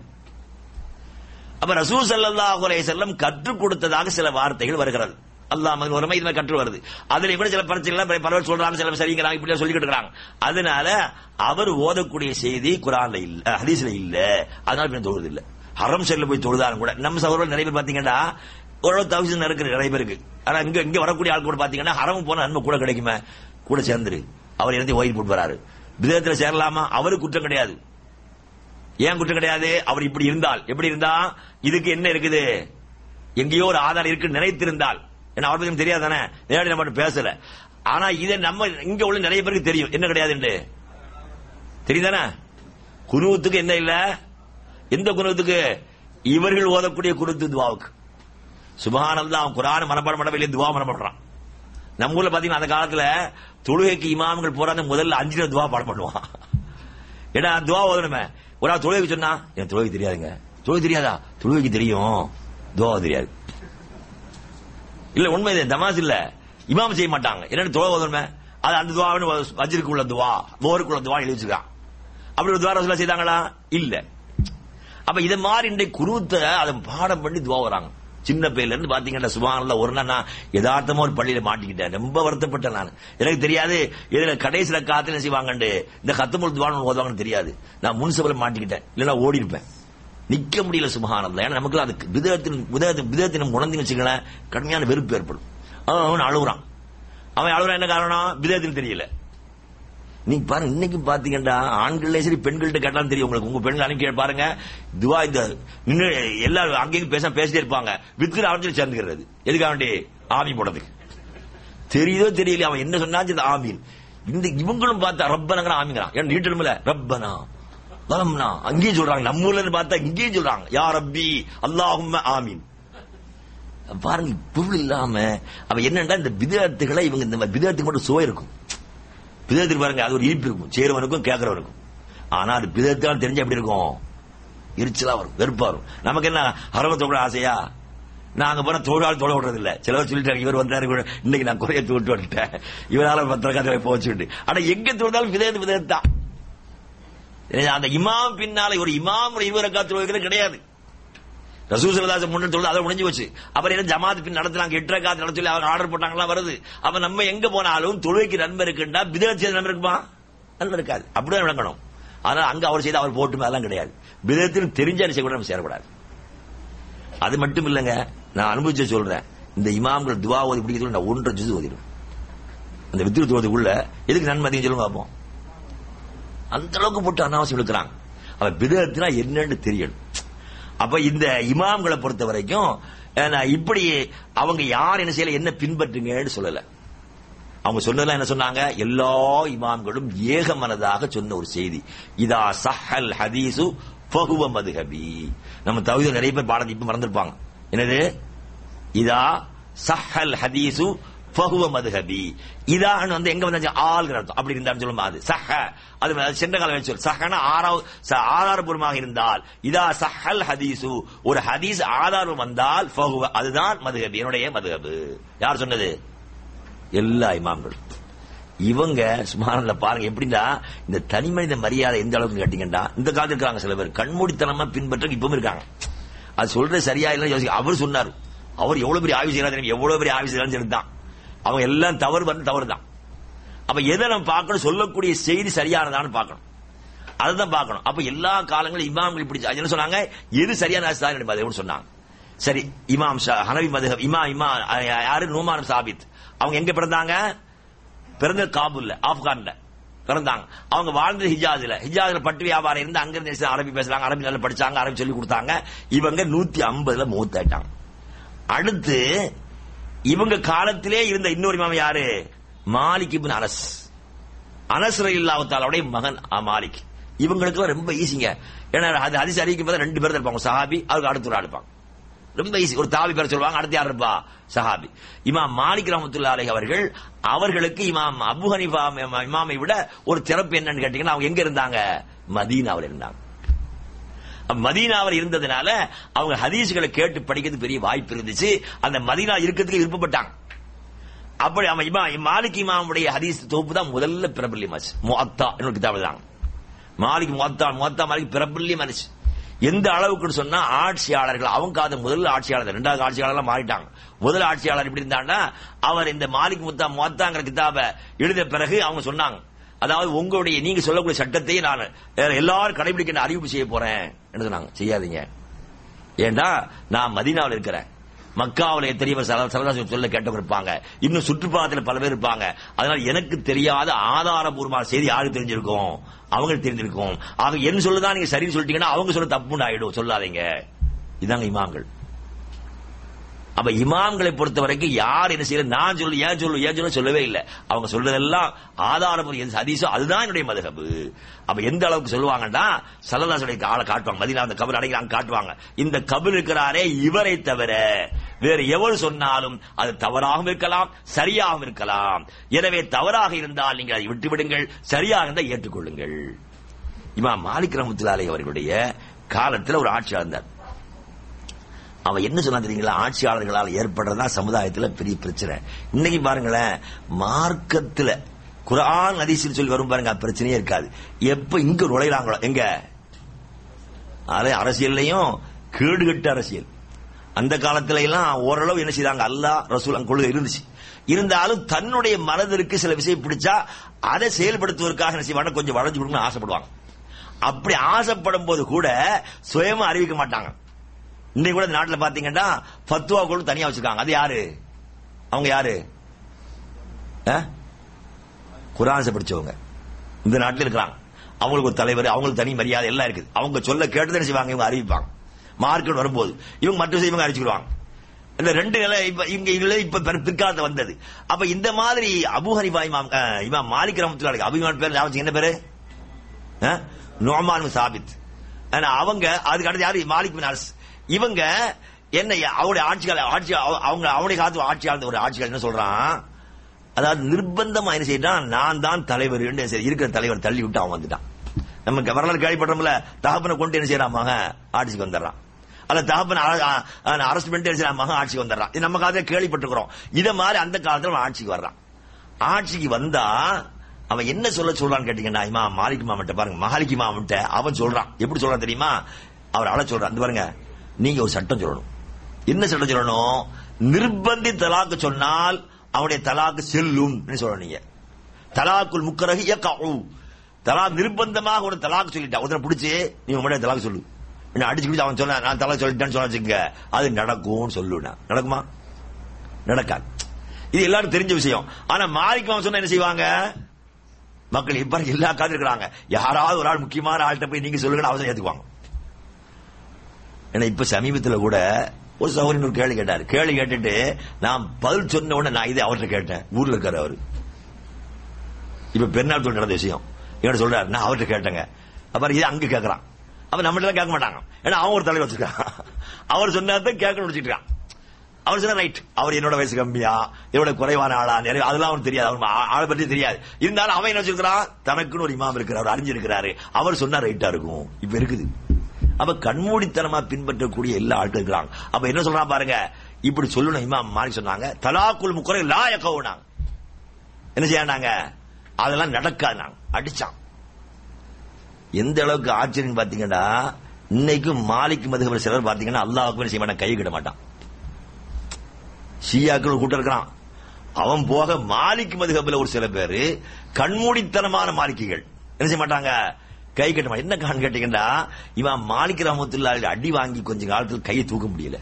Speaker 2: அப்ப ரசூல் சல்லாஹ் அலைஹிஸ்ஸலாம் கற்றுக் கொடுத்ததாக சில வார்த்தைகள் வருகிறது அல்லாம ஒரு இது கற்று வருது அதுல கூட சில பிரச்சனை பரவாயில்ல சொல்றாங்க சில சரிங்கிறாங்க இப்படி சொல்லிக்கிட்டு இருக்காங்க அதனால அவர் ஓதக்கூடிய செய்தி குரான்ல இல்ல ஹதீஸ்ல இல்ல அதனால இப்ப தொழுது இல்ல ஹரம் செல்ல போய் தொழுதாலும் கூட நம்ம சகோதரர்கள் நிறைய பேர் பாத்தீங்கன்னா ஓரளவு தவிசம் இருக்கிற நிறைய பேருக்கு ஆனா இங்க இங்க வரக்கூடிய ஆள் கூட பாத்தீங்கன்னா ஹரம் போன நன்மை கூட கிடைக்குமே கூட சேர்ந்துரு அவர் இறந்து ஓய்வு போட்டு வராரு விதத்துல சேரலாமா அவருக்கு குற்றம் கிடையாது ஏன் குற்றம் கிடையாது அவர் இப்படி இருந்தால் எப்படி இருந்தா இதுக்கு என்ன இருக்குது எங்கேயோ ஒரு ஆதாரம் இருக்கு நினைத்திருந்தால் ஏன்னா அவர் பத்தி தெரியாது தானே நேரடி நம்ம பேசல ஆனா இதை நம்ம இங்க உள்ள நிறைய பேருக்கு தெரியும் என்ன கிடையாது தெரியுதானே குருவத்துக்கு என்ன இல்ல எந்த குருவத்துக்கு இவர்கள் ஓதக்கூடிய குருத்து துவாவுக்கு சுபஹானல்லா அவன் குரான் மனப்பாடம் பண்ணவே துவா மனப்படுறான் நம்ம ஊர்ல பாத்தீங்கன்னா அந்த காலத்துல தொழுகைக்கு இமாம்கள் போறாங்க முதல்ல அஞ்சு துவா பாடம் பண்ணுவான் ஏன்னா துவா ஓதணுமே ஒரு ஆள் தொழுகைக்கு சொன்னா எனக்கு தொழுகை தெரியாதுங்க தொழுகை தெரியாதா தொழுகைக்கு தெரியும் துவா தெரியாது இல்ல உண்மை இது தமாஸ் இல்ல இமாம் செய்ய மாட்டாங்க என்னன்னு துவா ஓதணுமே அது அந்த துவான்னு வஜ்ருக்கு உள்ள துவா போருக்கு உள்ள துவா எழுதி வச்சிருக்கான் அப்படி ஒரு துவா ரசூலா செய்தாங்களா இல்ல அப்ப இதை மாதிரி இன்றைக்கு குருத்தை அதை பாடம் பண்ணி துவா வராங்க சின்ன பையில இருந்து பாத்தீங்கன்னா சுபானல்ல ஒரு நாள் நான் யதார்த்தமா ஒரு பள்ளியில மாட்டிக்கிட்டேன் ரொம்ப வருத்தப்பட்டேன் நான் எனக்கு தெரியாது இதுல கடைசியில காத்துல செய்வாங்கண்டு இந்த கத்தமுல் துவான் ஓதுவாங்கன்னு தெரியாது நான் முன்சபல மாட்டிக்கிட்டேன் இல்லைன்னா ஓடி இருப்பேன் நிக்க முடியல சுபஹானல்ல ஏன்னா நமக்கு அது விதத்தின் விதத்தின் விதத்தின் உணர்ந்து வச்சுக்கலாம் கடுமையான வெறுப்பு ஏற்படும் அவன் அழுகுறான் அவன் அழுகுறான் என்ன காரணம் விதத்தில் தெரியல நீங்க பாருங்க இன்னைக்கு பாத்தீங்கன்னா ஆண்களே சரி பெண்கள்கிட்ட கேட்டாலும் தெரியும் உங்களுக்கு உங்க பெண்கள் அனுப்பி பாருங்க துவா இந்த நின்னு எல்லாரும் அங்கேயும் பேச பேசிட்டே இருப்பாங்க வித்து அவன் சேர்ந்துக்கிறது எதுக்காக வேண்டி ஆமி போடுறதுக்கு தெரியுதோ தெரியல அவன் என்ன சொன்னாச்சு ஆமீன் இந்த இவங்களும் பார்த்தா ரப்பனங்கிற ஆமிங்கிறான் ஏன் நீட்டணும்ல ரப்பனா வலம்னா அங்கேயும் சொல்றாங்க நம்ம ஊர்ல இருந்து பார்த்தா இங்கேயும் சொல்றாங்க யா ரப்பி அல்லாஹும்ம ஆமீன் பாருங்க பொருள் இல்லாம அவ என்னன்னா இந்த விதத்துகளை இவங்க இந்த விதத்துக்கு மட்டும் சுவை இருக்கும் விதத்துக்கு பாருங்க அது ஒரு இனிப்பு இருக்கும் சேருவனுக்கும் கேட்கறவனுக்கும் ஆனா அது விதத்தால் தெரிஞ்சா எப்படி இருக்கும் எரிச்சலா வரும் வெறுப்பா வரும் நமக்கு என்ன அரவத்தை கூட ஆசையா நாங்க போன தொழிலாளர் தொலை விடுறது இல்ல சிலவர் சொல்லிட்டாங்க இவர் வந்தாரு இவர் இன்னைக்கு நான் குறைய விட்டு வந்துட்டேன் இவரால பத்திரக்காரரை போச்சுட்டு ஆனா எங்க தொழுதாலும் விதத்து விதத்தான் அந்த இமாம் பின்னால ஒரு இமாம் இருவரை காத்து வைக்கிறது கிடையாது ரசூல் சல்லல்லாஹு முன்னாடி தொழுது அதை முடிஞ்சு வச்சு அப்புறம் என்ன ஜமாத் பின் நடத்துறாங்க எட்டரை காத்து நடத்த சொல்லி அவங்க ஆர்டர் போட்டாங்களா வருது அப்ப நம்ம எங்க போனாலும் தொழுகைக்கு நன்மை இருக்குண்டா பிதத் செய்த நன்மை இருக்குமா நன்மை இருக்காது அப்படிதான் விளங்கணும் ஆனா அங்க அவர் செய்த அவர் போட்டு அதெல்லாம் கிடையாது விதத்தில் தெரிஞ்ச செய்ய கூட நம்ம சேரக்கூடாது அது மட்டும் இல்லைங்க நான் அனுபவிச்ச சொல்றேன் இந்த இமாம்கள் துவா ஓதி பிடிக்கிறது நான் ஒன்றரை ஜுது ஓதிடும் அந்த வித்திரு தோதுக்குள்ள எதுக்கு நன்மை அதிகம் சொல்லுங்க பார்ப்போம் அந்த அளவுக்கு போட்டு அனாவசியம் இருக்கிறாங்க அவ விதத்தினா என்னன்னு தெரியணும் அப்ப இந்த இமாம்களை பொறுத்த வரைக்கும் இப்படி அவங்க யார் என்ன செய்யல என்ன பின்பற்றுங்கன்னு சொல்லல அவங்க சொன்னதெல்லாம் என்ன சொன்னாங்க எல்லா இமாம்களும் ஏகமனதாக சொன்ன ஒரு செய்தி இதா சஹல் ஹதீசு ஃபஹுவ மதுஹபி நம்ம தவிர நிறைய பேர் பாடத்தை இப்ப மறந்துருப்பாங்க என்னது இதா சஹல் ஹதீசு ஃபஹுவ மதுஹபி இதான் வந்து எங்க வந்தாச்சு ஆள்கிற அர்த்தம் அப்படி இருந்தான்னு சொல்லுமா அது சஹ அது சென்ற காலம் சொல் சஹன ஆறாவது ஆதாரபூர்வமாக இருந்தால் இதா சஹல் ஹதீசு ஒரு ஹதீஸ் ஆதாரம் வந்தால் ஃபஹுவ அதுதான் மதுஹபி என்னுடைய மதுஹபு யார் சொன்னது எல்லா இமாம்களும் இவங்க சுமாரில் பாருங்க எப்படின்னா இந்த தனி மனித மரியாதை எந்த அளவுக்கு கேட்டீங்கன்னா இந்த காலத்துல இருக்காங்க சில பேர் கண்மூடித்தனமா பின்பற்ற இப்பவும் இருக்காங்க அது சொல்றது சரியா இல்லைன்னு யோசிக்க அவர் சொன்னார் அவர் எவ்வளவு பெரிய ஆய்வு செய்யறாரு எவ்வளவு பெரிய ஆய்வு செய்யறாரு தான் அவங்க எல்லாம் தவறு வந்து தவறு தான் அப்ப எதை நம்ம பார்க்கணும் சொல்லக்கூடிய செய்தி சரியானதான்னு பார்க்கணும் அதுதான் பார்க்கணும் அப்ப எல்லா காலங்களும் இமாம்கள் இப்படி என்ன சொன்னாங்க எது சரியான மதுன்னு சொன்னாங்க சரி இமாம் ஹனவி மது இமா இமா யாரு நூமான் சாபித் அவங்க எங்க பிறந்தாங்க பிறந்த காபூல்ல ஆப்கான்ல பிறந்தாங்க அவங்க வாழ்ந்தது ஹிஜாஸ்ல ஹிஜாஸ்ல பட்டு வியாபாரம் இருந்து அங்க இருந்து அரபி பேசுறாங்க அரபி நல்லா படிச்சாங்க அரபி சொல்லி கொடுத்தாங்க இவங்க நூத்தி ஐம்பதுல மூத்தாயிட்டாங்க அடுத்து இவங்க காலத்திலே இருந்த இன்னொரு இமாம் யாரு மாலிக் இபின் அனஸ் அனஸ் இல்லாவத்தாலுடைய மகன் மாலிக் இவங்களுக்கு ரொம்ப ஈஸிங்க ஏன்னா அது அதிசயம் அறிவிக்கும் போது ரெண்டு பேர் இருப்பாங்க சஹாபி அதுக்கு அடுத்த ஒரு இருப்பாங்க ரொம்ப ஈஸி ஒரு தாவி பேர் சொல்லுவாங்க அடுத்து யார் இருப்பா சஹாபி இமாம் மாலிக் ரஹமத்துல்லா அலை அவர்கள் அவர்களுக்கு இமாம் அபு ஹனிஃபா இமாமை விட ஒரு சிறப்பு என்னன்னு கேட்டீங்கன்னா அவங்க எங்க இருந்தாங்க மதீனாவில் இருந்தாங்க மதீனாவில் இருந்ததுனால அவங்க ஹதீஸ்களை கேட்டு படிக்கிறது பெரிய வாய்ப்பு இருந்துச்சு அந்த மதீனா இருக்கிறதுக்கு விருப்பப்பட்டாங்க அப்படி அவன் இமா மாலிக் இமாமுடைய ஹதீஸ் தொகுப்பு தான் முதல்ல பிரபல்யமாச்சு முஅத்தா என்னோட கிதாபு தான் மாலிக் முஅத்தா முஅத்தா மாலிக் பிரபல்யமாச்சு எந்த அளவுக்கு சொன்னா ஆட்சியாளர்கள் அவங்க அது முதல் ஆட்சியாளர் ரெண்டாவது ஆட்சியாளர் மாறிட்டாங்க முதல் ஆட்சியாளர் எப்படி இருந்தாங்கன்னா அவர் இந்த மாலிக் முத்தா முத்தாங்கிற கிதாப எழுத பிறகு அவங்க சொன்னாங்க அதாவது உங்களுடைய நீங்க சொல்லக்கூடிய சட்டத்தையே நான் எல்லாரும் கடைபிடிக்க அறிவிப்பு செய்ய போறேன் என்று சொன்னாங்க செய்யாதீங்க ஏண்டா நான் மதீனாவில் இருக்கிறேன் மக்காவில் எத்தனையவர் சரதாசன் சொல்ல கேட்டவங்க இருப்பாங்க இன்னும் சுற்றுப்பாதத்தில் பல பேர் இருப்பாங்க அதனால எனக்கு தெரியாத ஆதாரபூர்வமான செய்தி யாருக்கு தெரிஞ்சிருக்கும் அவங்களுக்கு தெரிஞ்சிருக்கும் ஆக என்ன சொல்லுதான் நீங்க சரின்னு சொல்லிட்டீங்கன்னா அவங்க சொல்ல தப்புன்னு ஆயிடும் சொல்லாதீங்க இதாங்க இமாம்கள் அப்ப இமாம்களை பொறுத்த வரைக்கும் யார் என்ன செய்யல நான் சொல்லு ஏன் சொல்லு ஏன் சொல்ல சொல்லவே இல்லை அவங்க சொல்றதெல்லாம் ஆதாரம் எது ஹதீஸோ அதுதான் என்னுடைய மதுகபு அப்ப எந்த அளவுக்கு சொல்லுவாங்கன்னா சல்லதாசுடைய ஆளை காட்டுவாங்க மதினா அந்த கபர் அடைக்கிறாங்க காட்டுவாங்க இந்த கபர் இருக்கிறாரே இவரை தவிர வேறு எவரு சொன்னாலும் அது தவறாகவும் இருக்கலாம் சரியாகவும் இருக்கலாம் எனவே தவறாக இருந்தால் நீங்கள் அதை விட்டுவிடுங்கள் சரியாக இருந்தால் ஏற்றுக்கொள்ளுங்கள் இமாம் மாலிக் ரஹமத்துல்லாலை அவர்களுடைய காலத்தில் ஒரு ஆட்சி இருந்தார் அவன் என்ன சொன்னா தெரியுங்களா ஆட்சியாளர்களால் ஏற்படுறதா சமுதாயத்தில் பெரிய பிரச்சனை இன்னைக்கு பாருங்களேன் மார்க்கத்தில் குரான் அதிசயம் சொல்லி வரும் பாருங்க பிரச்சனையே இருக்காது எப்ப இங்க நுழையிறாங்களோ எங்க அது அரசியல்லையும் கேடுகட்ட அரசியல் அந்த காலத்துல எல்லாம் ஓரளவு என்ன செய்தாங்க அல்லா ரசூல் கொள்கை இருந்துச்சு இருந்தாலும் தன்னுடைய மனதிற்கு சில விஷயம் பிடிச்சா அதை செயல்படுத்துவதற்காக என்ன செய்வாங்க கொஞ்சம் வளைஞ்சு கொடுக்கணும்னு ஆசைப்படுவாங்க அப்படி ஆசைப்படும் போது கூட சுயமா அறிவிக்க மாட்டாங்க இன்னைக்கு கூட நாட்டில் பாத்தீங்கன்னா பத்துவா கூட தனியா வச்சிருக்காங்க அது யாரு அவங்க யாரு குரான்ஸை படிச்சவங்க இந்த நாட்டில் இருக்கிறாங்க அவங்களுக்கு ஒரு தலைவர் அவங்களுக்கு தனி மரியாதை எல்லாம் இருக்குது அவங்க சொல்ல கேட்டு செய்வாங்க இவங்க அறிவிப்பாங்க மார்க்கெட் வரும்போது இவங்க மற்ற இவங்க அறிவிச்சுக்கிடுவாங்க இந்த ரெண்டு நிலை இப்ப இங்க இதுல இப்ப பிற்காலத்துல வந்தது அப்ப இந்த மாதிரி அபு ஹனிஃபா இமாம் இமாம் மாலிக் ரஹமத்துல்லாஹி அபு இமாம் பேர் ஞாபகம் என்ன பேரு நோமான் சாபித் ஆனா அவங்க அதுக்கு அடுத்து யாரு மாலிக் பின் அரஸ் இவங்க என்ன அவருடைய ஆட்சியாளர் ஆட்சி அவ- அவங்க அவருடைய காலத்து ஆட்சியாளர் ஒரு ஆட்சியாளர் என்ன சொல்றான் அதாவது நிர்பந்தமா என்ன செய்யறான் நான் தான் தலைவர் இருக்கிற தலைவர் தள்ளி விட்டு அவன் வந்துட்டான் நமக்கு வரலாறு கேள்விப்படுறோம்ல தகப்பனை கொண்டு என்ன செய்யறான் மகன் ஆட்சிக்கு வந்துடுறான் அல்ல தகப்பன் அரசு பண்ணிட்டு என்ன செய்யறான் மகன் ஆட்சிக்கு வந்துடுறான் இது நம்ம காலத்துல கேள்விப்பட்டிருக்கிறோம் இத மாதிரி அந்த காலத்துல அவன் ஆட்சிக்கு வர்றான் ஆட்சிக்கு வந்தா அவன் என்ன சொல்ல சொல்றான்னு கேட்டீங்கன்னா இமா மாலிக் மாமன்ட்ட பாருங்க மாலிக் மாமன்ட்ட அவன் சொல்றான் எப்படி சொல்றான் தெரியுமா அவர் அழ சொல்றான் அந்த பாருங்க நீங்க ஒரு சட்டம் சொல்லணும் என்ன சட்டம் சொல்லணும் நிர்பந்தி தலாக்கு சொன்னால் அவனுடைய தலாக்கு செல்லும் சொல்லணும் நீங்க தலாக்குல் முக்கரகு யக்உ தலா நிர்பந்தமாக ஒரு தலாக்கு சொல்லிட்டா ஒருத்தரை பிடிச்சு நீ உங்களுடைய தலாக்கு சொல்லு என்ன அடிச்சு பிடிச்சு அவன் சொன்ன நான் தலாக் சொல்லிட்டேன்னு சொன்ன வச்சுக்க அது நடக்கும்னு சொல்லுனா நடக்குமா நடக்காது இது எல்லாரும் தெரிஞ்ச விஷயம் ஆனா மாலிக் மாமன் சொன்னா என்ன செய்வாங்க மக்கள் இப்ப எல்லா காது இருக்கிறாங்க யாராவது ஒரு ஆள் முக்கியமான ஆள்கிட்ட போய் நீங்க சொல்லுங்க அவசரம் ஏத்துக்குவாங்க ஏன்னா இப்ப சமீபத்துல கூட ஒரு சகோதரன் ஒரு கேள்வி கேட்டாரு கேள்வி கேட்டுட்டு நான் பதில் சொன்ன உடனே நான் இதை அவர்கிட்ட கேட்டேன் ஊர்ல இருக்காரு அவரு இப்ப பெருநாள் தொழில் நடந்த விஷயம் என்ன சொல்றாரு நான் அவர்கிட்ட கேட்டேங்க அப்புறம் இது அங்க கேட்கறான் அப்ப நம்மகிட்ட கேட்க மாட்டாங்க ஏன்னா அவன் ஒரு தலைவர் வச்சிருக்கான் அவர் சொன்னாதான் கேட்கணும்னு வச்சுக்கிறான் அவர் சொன்ன ரைட் அவர் என்னோட வயசு கம்மியா என்னோட குறைவான ஆளா நிறைய அதெல்லாம் அவனுக்கு தெரியாது அவன் ஆ- ஆளை பற்றி தெரியாது இருந்தாலும் அவன் என்ன வச்சிருக்கிறான் தனக்குன்னு ஒரு இமாம் இருக்கிறார் அவர் அறிஞ்சிருக்கிறாரு அவர் சொன்னா ரைட்டா இருக்கும் இப்ப இருக்குது அப்ப கண்மூடித்தனமா பின்பற்றக்கூடிய எல்லா ஆட்கள் இருக்கிறாங்க அப்ப என்ன சொல்றான் பாருங்க இப்படி சொல்லணும் இமாம் மாலிக் சொன்னாங்க தலாக்குல் முக்குறை லாய கவுனாங்க என்ன செய்யாண்டாங்க அதெல்லாம் நடக்காது நாங்க அடிச்சான் எந்த அளவுக்கு ஆச்சரியம் பாத்தீங்கன்னா இன்னைக்கும் மாலிக் மதுகபர் சிலர் பாத்தீங்கன்னா அல்லாஹ்வுக்கு செய்ய மாட்டான் கை கிட மாட்டான் ஷியாக்கள் ஒரு கூட்டம் இருக்கிறான் அவன் போக மாலிக் மதுகபில் ஒரு சில பேரு கண்மூடித்தனமான மாலிக்கிகள் என்ன செய்ய மாட்டாங்க கை கட்ட மாட்டாங்க. என்ன காரணம் கேட்டீங்கன்னா இவன் மாலிக் ரஹமத்துல்லா அடி வாங்கி கொஞ்ச காலத்துல கையை தூக்க முடியல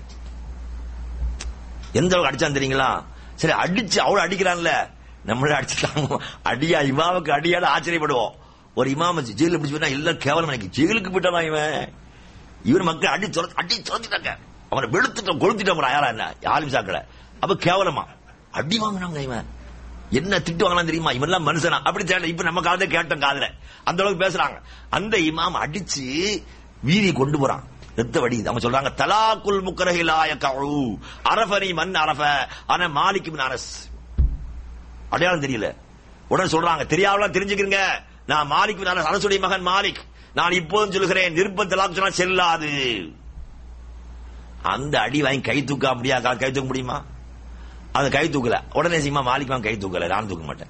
Speaker 2: எந்த அளவுக்கு அடிச்சான் தெரியுங்களா சரி அடிச்சு அவ்வளவு அடிக்கிறான்ல நம்மள அடிச்சுட்டாங்க அடியா இமாவுக்கு அடியால ஆச்சரியப்படுவோம் ஒரு இமாம ஜெயில பிடிச்சு போனா எல்லாம் கேவலம் எனக்கு ஜெயிலுக்கு போயிட்டானா இவன் இவன் மக்கள் அடி துரத்து அடி துரத்திட்டாங்க அவனை வெளுத்துட்டோம் கொளுத்திட்டோம் யாரா என்ன ஆலிம் சாக்கல அப்ப கேவலமா அடி வாங்கினாங்க இவன் என்ன திட்டு வாங்கலாம் தெரியுமா இவன் எல்லாம் மனுஷனா அப்படி தேடல இப்ப நம்ம காலத்தை கேட்டோம் காதுல அந்த அளவுக்கு பேசுறாங்க அந்த இமாம் அடிச்சு வீதி கொண்டு போறான் ரத்த வடி அவங்க சொல்றாங்க தலாக்குல் முக்கரஹிலாய கவு அரஃபனி மன் அரஃப ஆனா மாலிக் பின் அரஸ் அடையாளம் தெரியல உடனே சொல்றாங்க தெரியாமலாம் தெரிஞ்சுக்கிறீங்க நான் மாலிக் பின் அரஸ் அரசுடைய மகன் மாலிக் நான் இப்போதும் சொல்லுகிறேன் நிர்பந்த தலாக் சொன்னா செல்லாது அந்த அடி வாங்கி கை தூக்க முடியா கை தூக்க முடியுமா அது கை தூக்கல உடனே சீமா மாலிக் வாங்க கை தூக்கல நான் தூக்க மாட்டேன்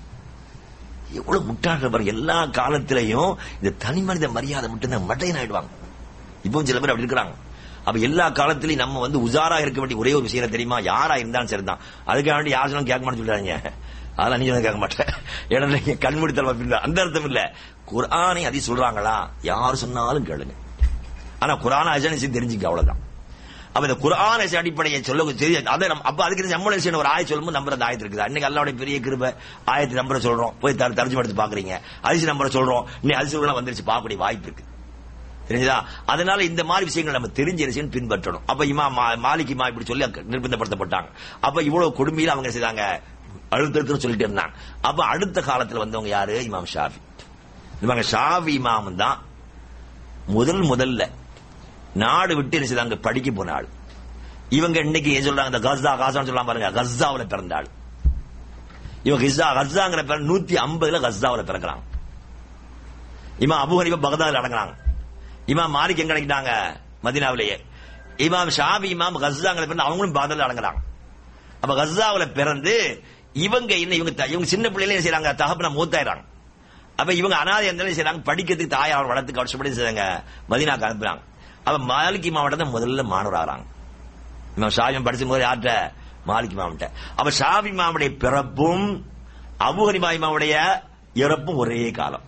Speaker 2: எவ்வளவு முட்டாள்கள் பாருங்க எல்லா காலத்திலையும் இந்த தனி மனித மரியாதை மட்டும் மட்டையன் ஆயிடுவாங்க இப்பவும் சில பேர் அப்படி இருக்கிறாங்க அப்ப எல்லா காலத்திலயும் நம்ம வந்து உஜாரா இருக்க வேண்டிய ஒரே ஒரு விஷயம் தெரியுமா யாரா இருந்தாலும் சரிதான் அதுக்காக வேண்டி யார் சொன்னாலும் கேட்க மாட்டேன்னு சொல்றாங்க அதெல்லாம் நீங்க கேட்க மாட்டேன் ஏன்னா நீங்க கண்மூடித்தல் அப்படின்ற அந்த அர்த்தம் இல்ல குர்ஆனை அதி சொல்றாங்களா யார் சொன்னாலும் கேளுங்க ஆனா குர்ஆன் அஜனிச்சு தெரிஞ்சுக்க அவ்வளவுதான் அப்ப இந்த குர்ஆன் அடிப்படையை சொல்ல தெரியாது அதை நம்ம அப்ப அதுக்கு நம்மள விஷயம் ஒரு ஆய சொல்லும்போது நம்புற அந்த ஆயத்து இருக்குது அன்னைக்கு அல்லாவுடைய பெரிய கிருபை ஆயத்து நம்பரை சொல்றோம் போய் தர தர்ஜுமா எடுத்து பாக்குறீங்க அரிசி நம்பரை சொல்றோம் இன்னும் அரிசி வந்துருச்சு பார்க்கக்கூடிய வாய்ப்பு இருக்கு தெரிஞ்சதா அதனால இந்த மாதிரி விஷயங்கள் நம்ம தெரிஞ்ச விஷயம் பின்பற்றணும் அப்ப இமா மா- மாலிக் இமா இப்படி சொல்லி நிர்பந்தப்படுத்தப்பட்டாங்க அப்ப இவ்வளவு கொடுமையில அவங்க என்ன செய்தாங்க அழுத்தத்துன்னு சொல்லிட்டு இருந்தாங்க அப்ப அடுத்த காலத்துல வந்தவங்க யாரு இமாம் ஷாஃபி இவங்க ஷாஃபி இமாம் தான் முதல் முதல்ல நாடு விட்டு என்ன செய்தாங்க படிக்க போன ஆள் இவங்க இன்னைக்கு ஏன் சொல்றாங்க இந்த கஸ்ஸா காசான்னு சொல்லலாம் பாருங்க கஸ்ஸாவுல பிறந்த ஆள் இவங்க கிஸ்ஸா கஸ்ஸாங்கிற பேர் நூத்தி ஐம்பதுல கஸ்ஸாவுல பிறக்கிறாங்க இமாம் அபு ஹனீஃபா பகதாதுல அடங்குறாங்க இமாம் மாலிக் எங்க அடங்கிட்டாங்க மதினாவிலேயே இமாம் ஷாபி இமாம் கஸ்ஸாங்கிற பேர் அவங்களும் பகதாதுல அடங்குறாங்க அப்ப கஸ்ஸாவுல பிறந்து இவங்க என்ன இவங்க த- இவங்க சின்ன பிள்ளைல என்ன செய்றாங்க தகப்பன மூத்தாயிராங்க அப்ப இவங்க அனாதை எந்த நிலையில செய்றாங்க படிக்கிறதுக்கு தாய் அவர் வளர்த்துக்கு வருஷப்படி செய்றாங்க மதினாக்கு அனுப்புறாங்க அப்ப மாலிக் மாவட்டத்தை முதல்ல மாணவர் ஆகிறாங்க இமாம் ஷாபி படிச்சும் போது யார்கிட்ட மாலிக் மாவட்ட அப்ப ஷாபி மாவுடைய பிறப்பும் அபு ஹனிமா இமாவுடைய இறப்பும் ஒரே காலம்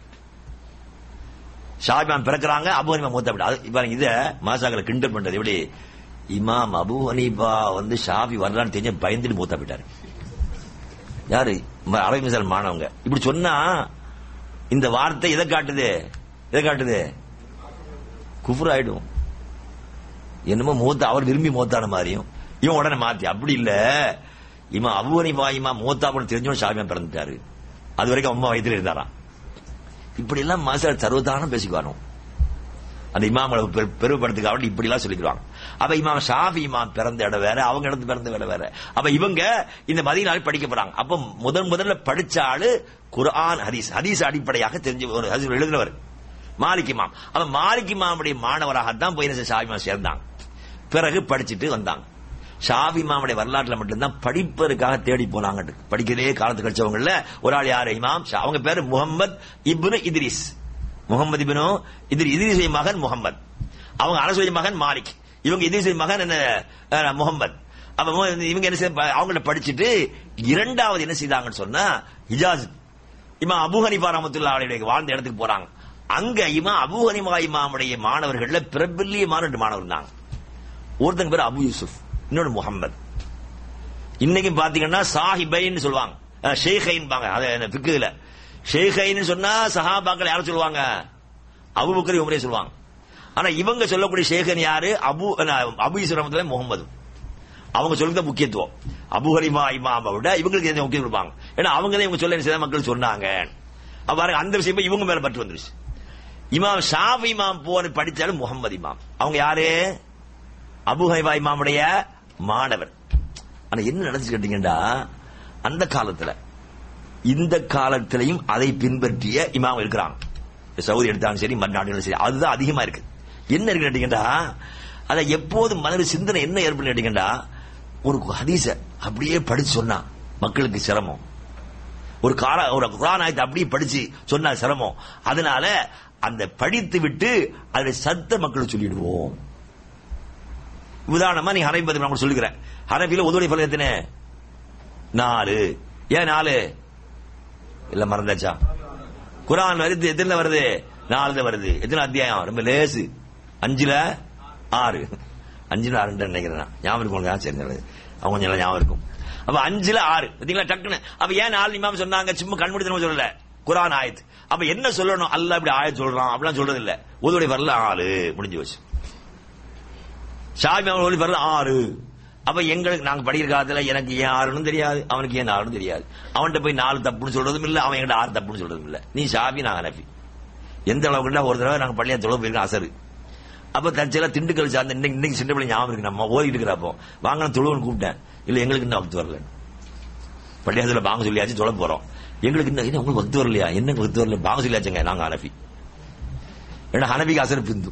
Speaker 2: ஷாபிமான் பிறக்கிறாங்க அபு ஹனீஃபா மூத்த விட அது இப்ப இத மாசாக்களை கிண்டல் பண்றது எப்படி இமாம் அபு ஹனீஃபா வந்து ஷாபி வர்றான்னு தெரிஞ்ச பயந்துட்டு மூத்த போயிட்டாரு யாரு ம- அரபி மிசால் மாணவங்க இப்படி சொன்னா இந்த வார்த்தை எதை காட்டுது எதை காட்டுது குஃபுர் ஆயிடும் என்னமோ மூத்த அவர் விரும்பி மூத்தான மாதிரியும் இவன் உடனே மாத்தி அப்படி இல்ல இவன் அபு ஹனீஃபா இமா மூத்தா கூட தெரிஞ்சவன் ஷாபிமான் பிறந்துட்டாரு அது வரைக்கும் அம்மா வயித்துல இருந்தாராம் இப்படி எல்லாம் மனசுல சர்வதானம் பேசிக்குவானோ அந்த இமாம்களை பெரு- பெருமைப்படுத்துக்காக இப்படி எல்லாம் சொல்லிக்கிறாங்க அப்ப இமாம் ஷாஃபி இமாம் பிறந்த இடம் வேற அவங்க இடத்து பிறந்த இடம் வேற அப்ப இவங்க இந்த மதியனால படிக்க போறாங்க அப்ப முதன் முதல்ல படிச்ச ஆளு குர்ஆன் ஹதீஸ் ஹதீஸ் அடிப்படையாக தெரிஞ்சு ஒரு ஹதீஸ் எழுதினவர் மாலிக் இமாம் அப்ப மாலிக் இமாமுடைய மாணவராகத்தான் போய் என்ன ஷாஃபி இமாம் சேர்ந்தாங்க பிறகு படிச்சுட்டு வந்தாங்க ஷாஃபி இமாமுடைய வரலாற்றுல மட்டும்தான் படிப்பதற்காக தேடி போனாங்க படிக்கிறதே காலத்து கழிச்சவங்கல ஒரு ஆள் யாரு இமாம் ஷா- அவங்க பேரு முகமது இப்னு இத்ரிஸ் முகமது இப்னு இத்ரி இத்ரிஸுடைய மகன் முகமது அவங்க அரசுடைய மகன் மாலிக் இவங்க இத்ரிஸுடைய மகன் என்ன அஹ், முகமது அப்ப மு- இவங்க என்ன செய்ய அவங்கள படிச்சுட்டு இரண்டாவது என்ன செய்தாங்கன்னு சொன்னா ஹிஜாஸ் இமாம் அபு ஹனிஃபா ரஹ்மத்துல்லாஹி அலைஹி வாழ்ந்த இடத்துக்கு போறாங்க அங்க இமாம் அபு ஹனிஃபா இமாமுடைய மாணவர்கள்ல பிரபல்யமான ரெண்டு மாணவர் இருந்தாங்க ஒருத்தங்க பேர் அபு யூசுப் இன்னொரு முகமது இன்னைக்கும் பாத்தீங்கன்னா சாஹிபைன்னு சொல்லுவாங்க அஹ், ஷேഖைன்பாங்க அது பிக்குல ஷேഖைன்னு சொன்னா சஹாபாக்கள் யாரும் சொல்லுவாங்க அபுபக்கர் உமரே சொல்லுவாங்க ஆனா இவங்க சொல்லக்கூடிய ஷேഖன் யாரு அபு அஹ், அபு யூசுப் ரஹ்மத்துல்லாஹி முகமது அவங்க சொல்லுறது முக்கியத்துவம் அபு ஹனிஃபா இமாமை விட இவங்களுக்கு எந்த முக்கியம் கொடுப்பாங்க ஏன்னா அவங்க தான் இவங்க சொல்ல சில மக்கள் சொன்னாங்க அப்ப பாருங்க அந்த விஷயம் இவங்க மேல பட்டு வந்துருச்சு இமாம் ஷாஃபி இமாம் போன படிச்சாலும் முகமது இமாம் அவங்க யாரு அபு ஹைவா இமாமுடைய மாணவர் ஆனா என்ன நடந்துச்சு கேட்டீங்கன்னா அந்த காலத்துல இந்த காலத்திலையும் அதை பின்பற்றிய இமாம் இருக்கிறாங்க சவுதி எடுத்தாலும் சரி மற்ற நாடுகளும் சரி அதுதான் அதிகமா இருக்கு என்ன இருக்கு கேட்டீங்கன்னா அதை எப்போது மனது சிந்தனை என்ன ஏற்படும் கேட்டீங்கன்னா ஒரு ஹதீஸ அப்படியே படிச்சு சொன்னா மக்களுக்கு சிரமம் ஒரு கார ஒரு குரான் ஆயத்தை அப்படியே படிச்சு சொன்னா சிரமம் அதனால அந்த படித்து விட்டு அதை சத்த மக்களுக்கு சொல்லிடுவோம் உதாரணமா நீ ஹனபி பத்தி நான் சொல்லிக்கிறேன் ஹனபியில உதவி பலம் எத்தனை நாலு ஏன் நாலு இல்ல மறந்தாச்சா குரான் வருது எத்தனை வருது நாலு தான் வருது எத்தனை அத்தியாயம் ரொம்ப லேசு அஞ்சுல ஆறு அஞ்சுல ஆறு நினைக்கிறேன் நான். ஞாபகம் இருக்கும் உங்களுக்கு? சரி நல்லது. அவங்க கொஞ்சம் நல்லா ஞாபகம் இருக்கும் அப்ப அஞ்சுல ஆறு பாத்தீங்களா டக்குன்னு அப்ப ஏன் நாலு இமாம் சொன்னாங்க சும்மா கண்மூடித்தனமா சொல்லல குரான் ஆயத் அப்ப என்ன சொல்லணும் அல்லாஹ் இப்படி ஆயத் சொல்றான் அப்படிலாம் சொல்றது இல்ல உதவுடைய வரல ஆளு முடிஞ்சு வச்சு ஷாபி அவன் ஒளி வரல ஆறு அப்ப எங்களுக்கு நாங்க படிக்கிற காலத்துல எனக்கு ஏன் ஆறுன்னு தெரியாது அவனுக்கு ஏன் ஆறுன்னு தெரியாது அவன்கிட்ட போய் நாலு தப்புன்னு சொல்றதும் இல்ல அவன் என்கிட்ட ஆறு தப்புன்னு சொல்றதும் இல்ல நீ ஷாபி நான் ஹனஃபி எந்த அளவுக்குன்னா ஒரு தடவை நாங்க பள்ளியா தொலை போயிருக்கோம் அசரு அப்ப தச்சல திண்டுக்கல் சார்ந்த இன்னைக்கு இன்னைக்கு சின்ன பிள்ளை ஞாபகம் இருக்கு நம்ம ஓடிட்டு இருக்கிறப்போ வாங்க நான் தொழுவன் கூப்பிட்டேன் இல்ல எங்களுக்கு இன்னும் வகுத்து வரல பள்ளியாசல வாங்க சொல்லியாச்சு தொலை போறோம் எங்களுக்கு இன்னும் என்ன உங்களுக்கு வகுத்து வரலையா என்ன வகுத்து வரல வாங்க சொல்லியாச்சுங்க நாங்க ஹனஃபி ஏன்னா ஹனபிக்கு அசர் பிந்து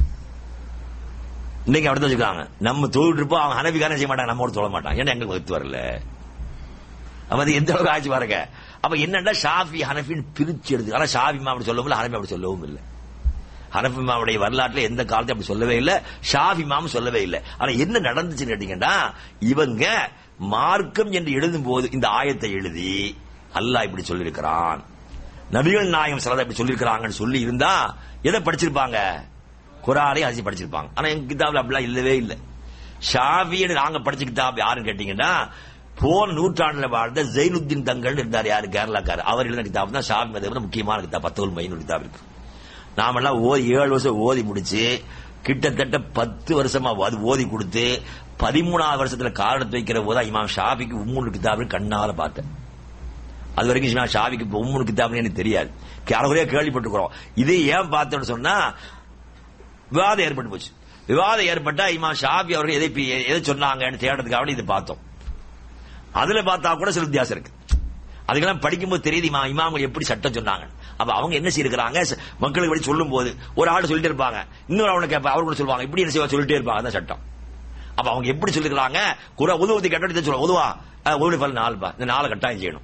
Speaker 2: இன்னைக்கு அப்படிதான் வச்சுக்காங்க நம்ம தொழில் இருப்போம் அவங்க ஹனபிக்காரன் செய்ய மாட்டாங்க நம்மோட தொழ மாட்டாங்க ஏன்னா எங்களுக்கு வகுத்து வரல அப்ப அது எந்த அளவுக்கு ஆச்சு பாருங்க அப்ப என்னன்னா ஷாஃபி ஹனஃபின்னு பிரிச்சு எடுத்து ஆனா ஷாஃபி அப்படி சொல்லவும் இல்லை ஹனஃபி அப்படி சொல்லவும் இல்லை ஹனஃபி மாவுடைய வரலாற்றுல எந்த காலத்தையும் அப்படி சொல்லவே இல்லை ஷாஃபி மாம் சொல்லவே இல்லை ஆனா என்ன நடந்துச்சுன்னு கேட்டீங்கன்னா இவங்க மார்க்கம் என்று எழுதும் போது இந்த ஆயத்தை எழுதி அல்லாஹ் இப்படி சொல்லியிருக்கிறான் நபிகள் நாயகம் சிலதை இப்படி சொல்லியிருக்கிறாங்கன்னு சொல்லி இருந்தா எதை படிச்சிருப்பாங்க குரானை அரிசி படிச்சிருப்பாங்க ஆனா எங்க கிதாப்ல அப்படிலாம் இல்லவே இல்லை ஷாஃபின்னு நாங்க படிச்ச கிதாப் யாருன்னு கேட்டீங்கன்னா போன நூற்றாண்டுல வாழ்ந்த ஜெயினுத்தீன் தங்கல் இருந்தார் யாரு கேரளாக்கார் அவர் எழுதின கிதாப் தான் ஷாஃபி மதம் முக்கியமான கிதாப் பத்தோல் மைனூர் கிதாப் இருக்கு நாமெல்லாம் ஓதி ஏழு வருஷம் ஓதி முடிச்சு கிட்டத்தட்ட பத்து வருஷமா அது ஓதி கொடுத்து பதிமூணாவது வருஷத்துல காரணத்தை வைக்கிற போது இமாம் ஷாபிக்கு உம்முன்னு கிதாபு கண்ணால பார்த்தேன் அது வரைக்கும் இமாம் ஷாபிக்கு இப்ப உம்முன்னு கிதாப்னு எனக்கு தெரியாது யாரையே கேள்விப்பட்டிருக்கிறோம் இதை ஏன் பார்த்தோம்னு சொன்னா விவாதம் ஏற்பட்டு போச்சு விவாதம் ஏற்பட்டா இமாம் ஷாபி அவர்கள் எதை பி- எதை சொன்னாங்கன்னு தேடுறதுக்காக இதை பார்த்தோம் அதுல பார்த்தா கூட சில வித்தியாசம் இருக்கு அதுக்கெல்லாம் படிக்கும்போது தெரியுது இமா இமாம்கள் எப்படி சட்டம் சொன்னாங்க அப்ப அவங்க என்ன செய்யிருக்கிறாங்க ச- மக்களுக்கு படி சொல்லும் போது ஒரு ஆள் சொல்லிட்டே இருப்பாங்க இன்னொரு அவனை கேட்ப அவர் கூட சொல்லுவாங்க இப்படி என்ன செய்வா சொல்லிட்டே இருப்பாங்க அதான் சட்டம் அப்ப அவங்க எப்படி சொல்லிருக்காங்க குர உதவத்தை கட்டடி சொல்லுவாங்க உதவா உதவி பல நாலு பா இந்த நாலு கட்டாயம் செய்யணும்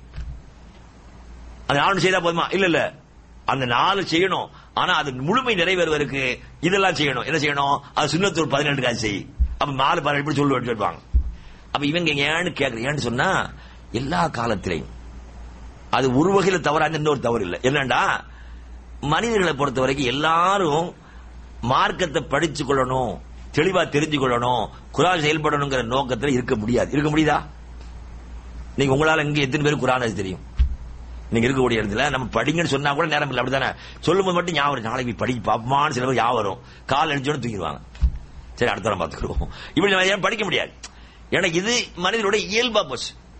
Speaker 2: அந்த நாலு செய்தா போதுமா இல்ல இல்ல அந்த நாலு செய்யணும் ஆனா அது முழுமை நிறைவேறுவதற்கு இதெல்லாம் செய்யணும் என்ன செய்யணும் அது சுண்ணத்தூர் பதினெட்டு காசு செய் அப்ப நாலு பதினெட்டு இப்படி சொல்லு கேட்பாங்க அப்ப இவங்க ஏன்னு கேக்குற ஏன்னு சொன்னா எல்லா காலத்திலையும் அது ஒரு வகையில தவறா இருந்தா இன்னொரு தவறு இல்லை என்னண்டா மனிதர்களை பொறுத்த வரைக்கும் எல்லாரும் மார்க்கத்தை படிச்சு கொள்ளணும் தெளிவா தெரிஞ்சு கொள்ளணும் குரான் செயல்படணுங்கிற நோக்கத்துல இருக்க முடியாது இருக்க முடியுதா நீங்க உங்களால இங்க எத்தனை பேர் குரான் அது தெரியும் நீங்க இருக்கக்கூடிய இடத்துல நம்ம படிங்கன்னு சொன்னா கூட நேரம் இல்லை அப்படித்தானே சொல்லும்போது மட்டும் ஞாபகம் வரும். நாளைக்கு போய் படிக்க பாப்பமான்னு சில பேர் ஞாபகம் வரும் கால் அடிச்சோன்னு தூக்கிடுவாங்க சரி அடுத்த வாரம் பார்த்துக்கிடுவோம் இப்படி நம்ம ஏன் படிக்க முடியாது ஏன்னா இது மனிதனுடைய இயல்பா போச்சு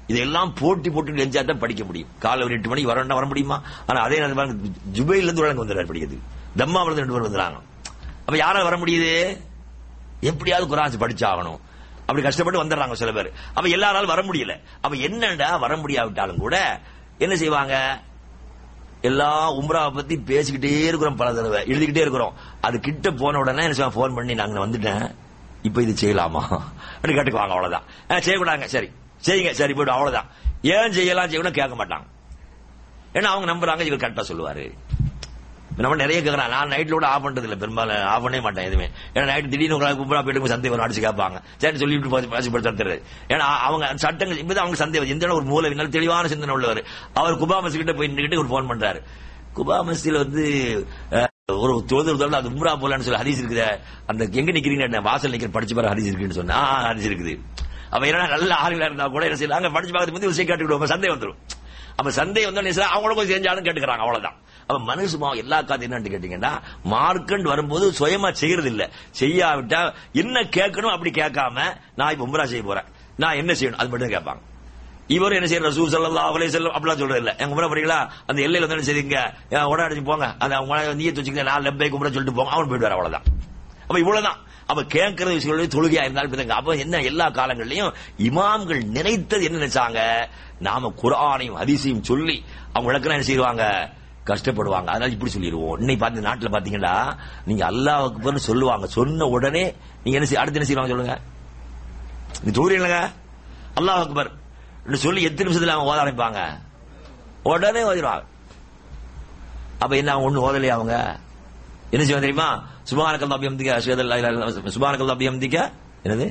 Speaker 2: இதெல்லாம் போட்டி போட்டு நெஞ்சா தான் படிக்க முடியும் காலை ஒரு எட்டு மணிக்கு வரணும்னா வர முடியுமா ஆனா அதே நேரத்தில் பாருங்க, ஜுபைல இருந்து வழங்க வந்துடுறாரு படிக்கிறது தம்மாவில இருந்து ரெண்டு பேர் வந்துறாங்க அப்ப யாரால வர முடியுது எப்படியாவது குரான் படிச்சாகணும் அப்படி கஷ்டப்பட்டு வந்துடுறாங்க சில பேர் அப்ப எல்லாராலும் வர முடியல அப்ப என்னடா வர முடியாவிட்டாலும் கூட என்ன செய்வாங்க எல்லா உம்ராவை பத்தி பேசிக்கிட்டே இருக்கிறோம் பல தடவை எழுதிக்கிட்டே இருக்கிறோம் அது கிட்ட போன உடனே என்ன செய்வாங்க போன் பண்ணி நாங்க வந்துட்டேன் இப்ப இது செய்யலாமா அப்படி கேட்டுக்குவாங்க அவ்வளவுதான் ஆ, செய்யக்கூடாங்க சரி செய்யுங்க சரி போய்டும் அவ்வளவுதான் ஏன் செய்யலாம் செய்யணும் கேட்க மாட்டாங்க ஏன்னா அவங்க நம்புறாங்க இவர் கரெக்டா சொல்லுவாரு நம்ம நிறைய கேட்கறான் நான் நைட்ல கூட ஆஃப் பண்றது இல்ல பெரும்பாலும் ஆஃப் பண்ணவே மாட்டேன் எதுவுமே ஏன்னா நைட் திடீர்னு உங்களுக்கு கும்பலா போயிட்டு சந்தேகம் வரும் அடிச்சு கேட்பாங்க சரி சொல்லிட்டு பாசி பாசி படுத்துறது ஏன்னா அவங்க சட்டங்கள் இப்பதான் அவங்க சந்தேகம் எந்த இடம் ஒரு மூலை நல்ல தெளிவான சிந்தனை உள்ளவர் அவர் குபா மசி கிட்ட போய் நின்னுக்கிட்டு ஒரு போன் பண்றாரு குபா மசில வந்து அஹ், ஒரு தொழுது தொழில் அது உம்ரா போலன்னு சொல்லி ஹதீஸ் இருக்குது அந்த எங்க நிக்கிறீங்க வாசல் நிக்கிற படிச்சு பாரு ஹதீஸ் இருக்குன்னு சொன்னா ஆ, ஹதீஸ் இருக்குது அப்ப என்ன நல்ல ஆளுங்களா இருந்தா கூட என்ன செய்யலாம் படிச்சு பார்க்கறதுக்கு முந்தைய விஷயம் கேட்டுக்கிடுவோம் சந்தேகம் வந்துடும் அப்ப சந்தேகம் வந்தோடனே சார் அவங்களும் கொஞ்சம் செஞ்சாலும் கேட்டுக்கிறாங்க அவ்வளவுதான் அப்ப மனுஷமா எல்லா காத்து என்னன்னு கேட்டீங்கன்னா மார்க்கண்ட் வரும்போது சுயமா செய்யறது இல்ல செய்யாவிட்டா என்ன கேட்கணும் அப்படி கேட்காம நான் இப்ப உம்ரா செய்ய போறேன் நான் என்ன செய்யணும் அது மட்டும் கேட்பாங்க இவரும் என்ன செய்யற ரசூல் ஸல்லல்லாஹு அலைஹி வஸல்லம் அப்படிலாம் சொல்றது இல்ல எங்க உம்ரா போறீங்களா அந்த எல்லையில வந்து என்ன செய்யுங்க உடனே அடிச்சு போங்க அந்த அவங்க நீயத்து வச்சுக்கங்க நான் லெப்பை உம்ரா சொல்லிட்டு போங்க அவன் போயிட்டு வர அவ்வளவுதான் அப்ப இவ்வளவுதான் அப்ப கேட்கற விஷயங்களுடைய தொழுகையா இருந்தாலும் இப்ப அப்ப என்ன எல்லா காலங்கள்லயும் இமாம்கள் நினைத்தது என்ன நினைச்சாங்க நாம குர்ஆனையும் ஹதீஸையும் சொல்லி அவங்க விளக்கணும் என்ன செய்வாங்க கஷ்டப்படுவாங்க அதனால இப்படி சொல்லிடுவோம் இன்னைக்கு பார்த்து நாட்டுல பாத்தீங்கன்னா நீங்க அல்லாஹ் அக்பர்னு சொல்லுவாங்க சொன்ன உடனே நீங்க என்ன செய்ய அடுத்து என்ன செய்வாங்க சொல்லுங்க நீ தொழுறீங்களங்க அல்லாஹ் அக்பர் ன்னு சொல்லி எத்தனை நிமிஷத்துல அவங்க ஓத ஆரம்பிப்பாங்க உடனே ஓதிடுவாங்க அப்ப என்ன அவங்க ஒண்ணு ஓதலையா அவங்க என்ன செய்வாங்க தெரியுமா சுபானக்கல் அபியம்திக்க அஷ்ஹது சுபானக்கல் அபியம்திக்க என்னது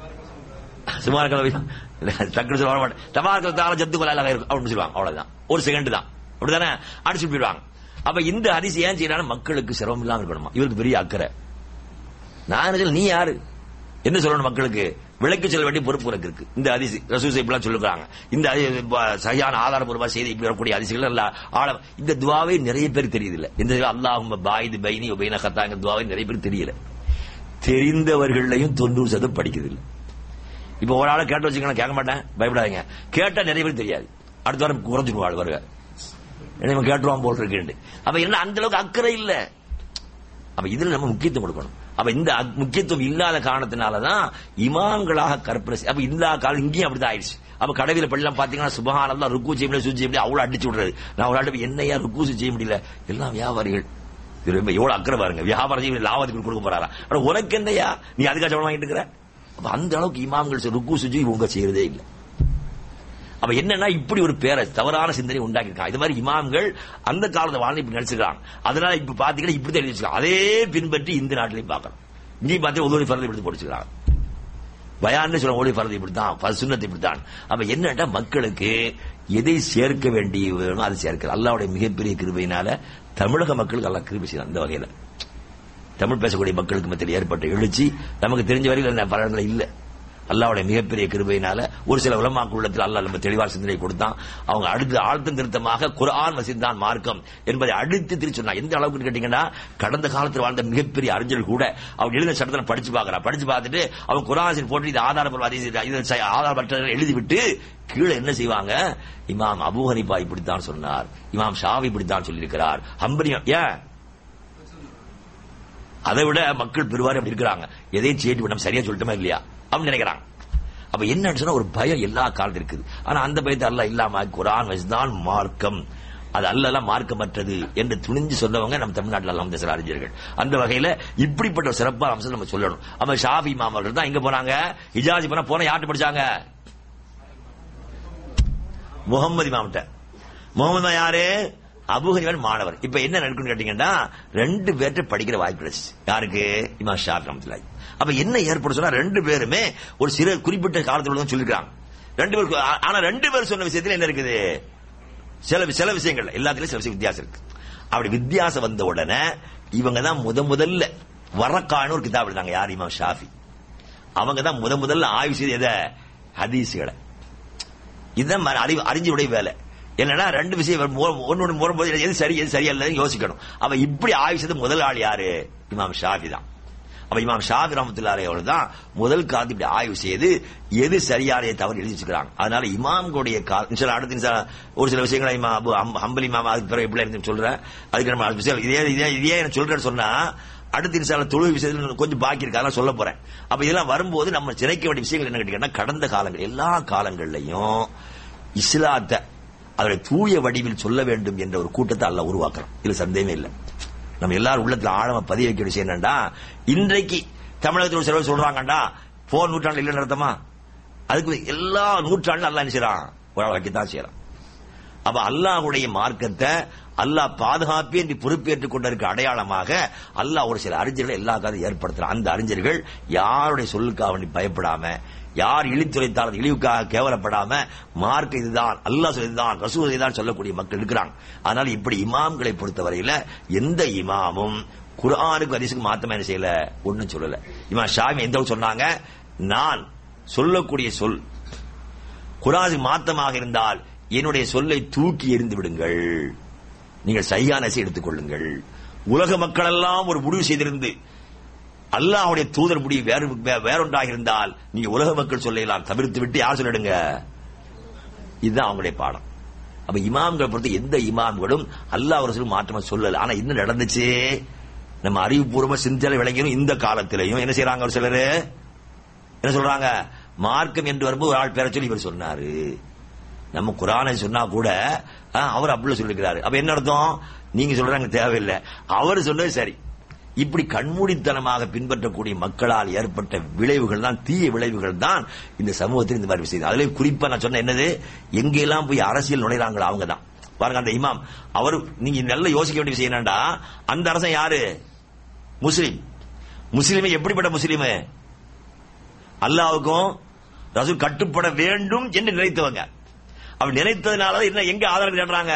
Speaker 2: சுபானக்கல் டக்குனு சொல்ல மாட்டேன் தபாரக்கல் தால ஜத்து கொலால இருக்கும் அப்படின்னு சொல்லுவாங்க அவ்வளவுதான் ஒரு செகண்ட் தான் அப்படிதானே அடிச்சு போயிடுவாங்க அப்ப இந்த ஹரிசி ஏன் செய்யறாங்க மக்களுக்கு சிரமம் இல்லாம இருக்கணுமா இவருக்கு பெரிய அக்கறை நான் என்ன சொல்ல நீ யாரு என்ன சொல்லணும் மக்களுக்கு விளக்கு சொல்ல வேண்டிய பொறுப்பு உனக்கு இருக்கு இந்த அதிசி ரசூசை இப்படிலாம் சொல்லுறாங்க இந்த அதி- ப- சரியான ஆதாரபூர்வ செய்தி இப்படி வரக்கூடிய அதிசயங்கள் எல்லாம் ஆழம் இந்த துவாவே நிறைய பேருக்கு தெரியுது இல்ல இந்த அல்லாஹும் பாயிது பைனி உபைன கத்தாங்க துவாவே நிறைய பேருக்கு தெரியல தெரிந்தவர்களையும் தொண்ணூறு சதம் படிக்கிறது இல்ல இப்ப ஒரு ஆளை கேட்டு வச்சுக்கணும் கேட்க மாட்டேன் பயப்படாதீங்க கேட்டா நிறைய பேருக்கு தெரியாது அடுத்த வாரம் குறைஞ்சிருவாள் வருக என்ன இவன் கேட்டுருவான் போல் இருக்குன்னு அப்ப என்ன அந்த அளவுக்கு அக்கறை இல்ல அப்ப இதுல நம்ம முக்கியத்துவம் கொடுக்கணும் அப்ப இந்த அக்- முக்கியத்துவம் இல்லாத காரணத்தினாலதான் இமாம்களாக கற்பனை செய்- அப்ப இந்த காலம் இங்கேயும் அப்படிதான் ஆயிடுச்சு அப்ப கடவுள பள்ளிலாம் பாத்தீங்கன்னா சுபஹானல்லா ருக்கு செய்ய முடியல சுஜி செய்ய முடியல அவ்வளவு அடிச்சு விடுறது நான் ஒரு ஆட்டு என்னையா ருக்கு செய்ய முடியல எல்லாம் வியாபாரிகள் இது ரொம்ப எவ்வளவு அக்கறை பாருங்க வியாபாரம் செய்ய லாபத்துக்கு கொடுக்க போறாரா ஆனா உனக்கு என்னையா நீ அதுக்காக சம்பளம் வாங்கிட்டு இருக்கிற அப்ப அந்த அளவுக்கு இமாம்கள் செய்ய- ருக்கு சுஜி இவங்க செய்யறதே இல்லை அப்ப என்னன்னா இப்படி ஒரு பேர தவறான சிந்தனை உண்டாக்கிருக்காங்க இது மாதிரி இமாம்கள் அந்த காலத்தை வாழ்ந்து இப்படி நடிச்சிருக்காங்க அதனால இப்ப பாத்தீங்கன்னா இப்படி தான் எழுதிருக்காங்க அதே பின்பற்றி இந்த நாட்டிலையும் பார்க்கணும் இங்கேயும் பார்த்தீங்கன்னா ஒவ்வொரு பரதை எடுத்து படிச்சுக்கிறாங்க பயான்னு சொல்ல ஓடி பரதை இப்படித்தான் ப- சுன்னத்தை இப்படித்தான் அப்ப என்னன்னா மக்களுக்கு எதை சேர்க்க வேண்டிய வேணுமோ அதை சேர்க்கிறது அல்லாவுடைய மிகப்பெரிய கிருபையினால தமிழக மக்களுக்கு அல்லா கிருபை செய்யலாம் இந்த வகையில தமிழ் பேசக்கூடிய மக்களுக்கு மத்தியில் ஏற்பட்ட எழுச்சி நமக்கு தெரிஞ்ச வரையில் பல இடத்துல இல்ல அல்லாவுடைய மிகப்பெரிய கிருபையினால ஒரு சில உலமாக்கு உள்ளத்தில் அல்லாஹ் நம்ம தெளிவான சிந்தனை கொடுத்தான் அவங்க அடுத்து ஆழ்த்தம் திருத்தமாக குர்ஆன் வசிந்தான் மார்க்கம் என்பதை அடுத்து திரு சொன்னா எந்த அளவுக்கு கேட்டீங்கன்னா கடந்த காலத்தில் வாழ்ந்த மிகப்பெரிய அறிஞர்கள் கூட அவங்க எழுதின சட்டத்தை படிச்சு பார்க்கறா படிச்சு பார்த்துட்டு அவங்க குரான் போட்டு இது ஆதாரப்பூர்வ ஹதீஸ் இது இது ச- ஆதாரமற்ற எழுதி விட்டு கீழே என்ன செய்வாங்க இமாம் அபூ ஹனிஃபா இப்படித்தான் சொன்னார் இமாம் ஷாவி இப்படித்தான் சொல்லியிருக்கிறார் ஹம்பரியம் ஏன் அதை விட மக்கள் பெருவாரி அப்படி இருக்கிறாங்க எதையும் செய்யிட்டு நம்ம சரியா சொல்லிட்டோமா இல்லையா அப்படின்னு நினைக்கிறாங்க அப்ப என்னன்னு சொன்னா ஒரு பயம் எல்லா காலத்துல இருக்குது ஆனா அந்த பயத்தை அல்லாஹ் இல்லாம குரான் வச்சுதான் மார்க்கம் அது அல்லலாம் மார்க்கமற்றது என்று துணிஞ்சு சொன்னவங்க நம்ம தமிழ்நாட்டில் எல்லாம் சில அறிஞர்கள் அந்த வகையில இப்படிப்பட்ட ஒரு சிறப்பான அம்சம் நம்ம சொல்லணும் அப்ப ஷாஃபி மாமர்கள் தான் எங்க போனாங்க ஹிஜாஜி போனா போன யார்கிட்ட படிச்சாங்க முகமது இமாம்கிட்ட முகமது இமாம் யாரு அபுஹனிவன் மாணவர் இப்ப என்ன நடக்கும்னு கேட்டீங்கன்னா ரெண்டு பேர்ட்ட படிக்கிற வாய்ப்பு கிடைச்சு யாருக்கு இமாம் ஷாஃபி ரஹ்மத்துல்லாஹி அப்ப என்ன ஏற்படும் சொன்னா ரெண்டு பேருமே ஒரு சிறு குறிப்பிட்ட காலத்துல தான் சொல்லிருக்காங்க ரெண்டு பேருக்கு ஆ- ஆனா ரெண்டு பேர் சொன்ன விஷயத்துல என்ன இருக்குது சில சில விஷயங்கள் எல்லாத்துலயும் சில விஷயம் வித்தியாசம் இருக்கு அப்படி வித்தியாசம் வந்த உடனே இவங்க தான் முத முதல்ல வரக்கான்னு ஒரு கிதாப் எழுதாங்க யார் இமாம் ஷாஃபி அவங்க தான் முத முதல்ல ஆய்வு செய்து எதை ஹதீஸ்களை இதுதான் ம- அறிவு அறிஞருடைய வேலை என்னன்னா ரெண்டு விஷயம் ஒன்னு போது எது சரி எது சரியில்லைன்னு யோசிக்கணும் அவ இப்படி ஆய்வு செய்த முதல் ஆள் யாரு இமாம் ஷாஃபி தான் அப்ப இமாம் ஷாஃபி ரஹமத்துல்லாஹி அவர்கள் தான் முதல் காலத்து இப்படி ஆய்வு செய்து எது சரியான தவறு எழுதி வச்சுக்கிறாங்க அதனால இமாம்களுடைய கால் இன்ஷா அடுத்து இன்ஷா ஒரு சில விஷயங்களை இமாம் அபு ஹம்- ஹம்பலி இமாம் அதுக்கு பிறகு எப்படி இருந்து சொல்றேன் அதுக்கு நம்ம அடுத்த விஷயம் இதே இதே இதே எனக்கு சொல்றேன்னு சொன்னா அடுத்த இன்ஷால தொழில் விஷயத்துல கொஞ்சம் பாக்கி இருக்கு அதெல்லாம் சொல்ல போறேன் அப்ப இதெல்லாம் வரும்போது நம்ம சிறைக்க வேண்டிய விஷயங்கள் என்ன கேட்டீங்கன்னா கடந்த காலங்கள் எல்லா காலங்கள்லயும் இஸ்லாத்தை அதோட தூய வடிவில் சொல்ல வேண்டும் என்ற ஒரு கூட்டத்தை அல்லாஹ் உருவாக்குறோம் இதுல சந்தேகமே இல்லை நம்ம எல்லாரும் உள்ளத்துல ஆழமா பதிய வைக்க விஷயம் என்னன்னா இன்றைக்கு தமிழகத்தில் ஒரு சிலர் சொல்றாங்கடா போர் நூற்றாண்டு இல்லைன்னு அர்த்தமா அதுக்கு எல்லா நூற்றாண்டும் அல்லாஹ் என்ன செய்யறான் ஒரு ஆள் வைக்கத்தான் செய்யறான் அப்ப அல்லாஹ்வுடைய மார்க்கத்தை அல்லாஹ் பாதுகாப்பே என்று பொறுப்பேற்றுக் கொண்டிருக்க அடையாளமாக அல்லாஹ் ஒரு சில அறிஞர்களை எல்லா காலம் ஏற்படுத்துறான் அந்த அறிஞர்கள் யாருடைய சொல்லுக்காக வேண்டி பயப்படாம யார் இழித்துரைத்தாலும் இழிவுக்காக கேவலப்படாம மார்க் இதுதான் அல்லாஹ் இதுதான் ரசூல் இதுதான் சொல்லக்கூடிய மக்கள் இருக்கிறாங்க அதனால இப்படி இமாம்களை பொறுத்தவரையில எந்த இமாமும் குர்ஆனுக்கு ஹதீஸுக்கு மாத்தமா என்ன செய்யல ஒண்ணும் சொல்லல இமாம் ஷாமி எந்த அளவுக்கு சொன்னாங்க நான் சொல்லக்கூடிய சொல் குரானுக்கு மாத்தமாக இருந்தால் என்னுடைய சொல்லை தூக்கி எறிந்து விடுங்கள் நீங்கள் சரியான எடுத்துக் கொள்ளுங்கள் உலக மக்கள் எல்லாம் ஒரு முடிவு செய்திருந்து அல்லாஹ்வுடைய தூதர் முடிவு வேறு வே- வேறொன்றாக இருந்தால் நீங்க உலக மக்கள் சொல்லலாம் தவிர்த்து விட்டு யார் சொல்லிடுங்க இதுதான் அவங்களுடைய பாடம் அப்ப இமாம்களை பொறுத்து எந்த இமாம்களும் அல்லாஹ் ரசூல் மாற்றமா சொல்லல ஆனா என்ன நடந்துச்சு நம்ம அறிவுபூர்வமா சிந்தனை விளங்கியும் இந்த காலத்திலையும் என்ன செய்யறாங்க ஒரு சிலரு என்ன சொல்றாங்க மார்க்கம் என்று வரும்போது ஒரு ஆள் பேரை சொல்லி இவர் சொன்னாரு நம்ம குரானை சொன்னா கூட ஆ, அவர் அப்படில சொல்லிருக்கிறாரு அப்ப என்ன அர்த்தம் நீங்க சொல்றாங்க தேவையில்லை அவர் சொன்னது சரி இப்படி கண்மூடித்தனமாக பின்பற்றக்கூடிய மக்களால் ஏற்பட்ட விளைவுகள் தான் தீய விளைவுகள் தான் இந்த சமூகத்தில் இந்த மாதிரி விஷயம் அதுலயும் குறிப்பா நான் சொன்ன என்னது எங்கெல்லாம் போய் அரசியல் நுழைறாங்களோ அவங்க தான் பாருங்க அந்த இமாம் அவர் நீங்க நல்ல யோசிக்க வேண்டிய விஷயம் என்னடா அந்த அரசன் யாரு முஸ்லிம் முஸ்லிமே எப்படிப்பட்ட முஸ்லிமு அல்லாவுக்கும் ரசூல் கட்டுப்பட வேண்டும் என்று நினைத்தவங்க அவர் நினைத்ததுனால என்ன எங்க ஆதரவு தேடுறாங்க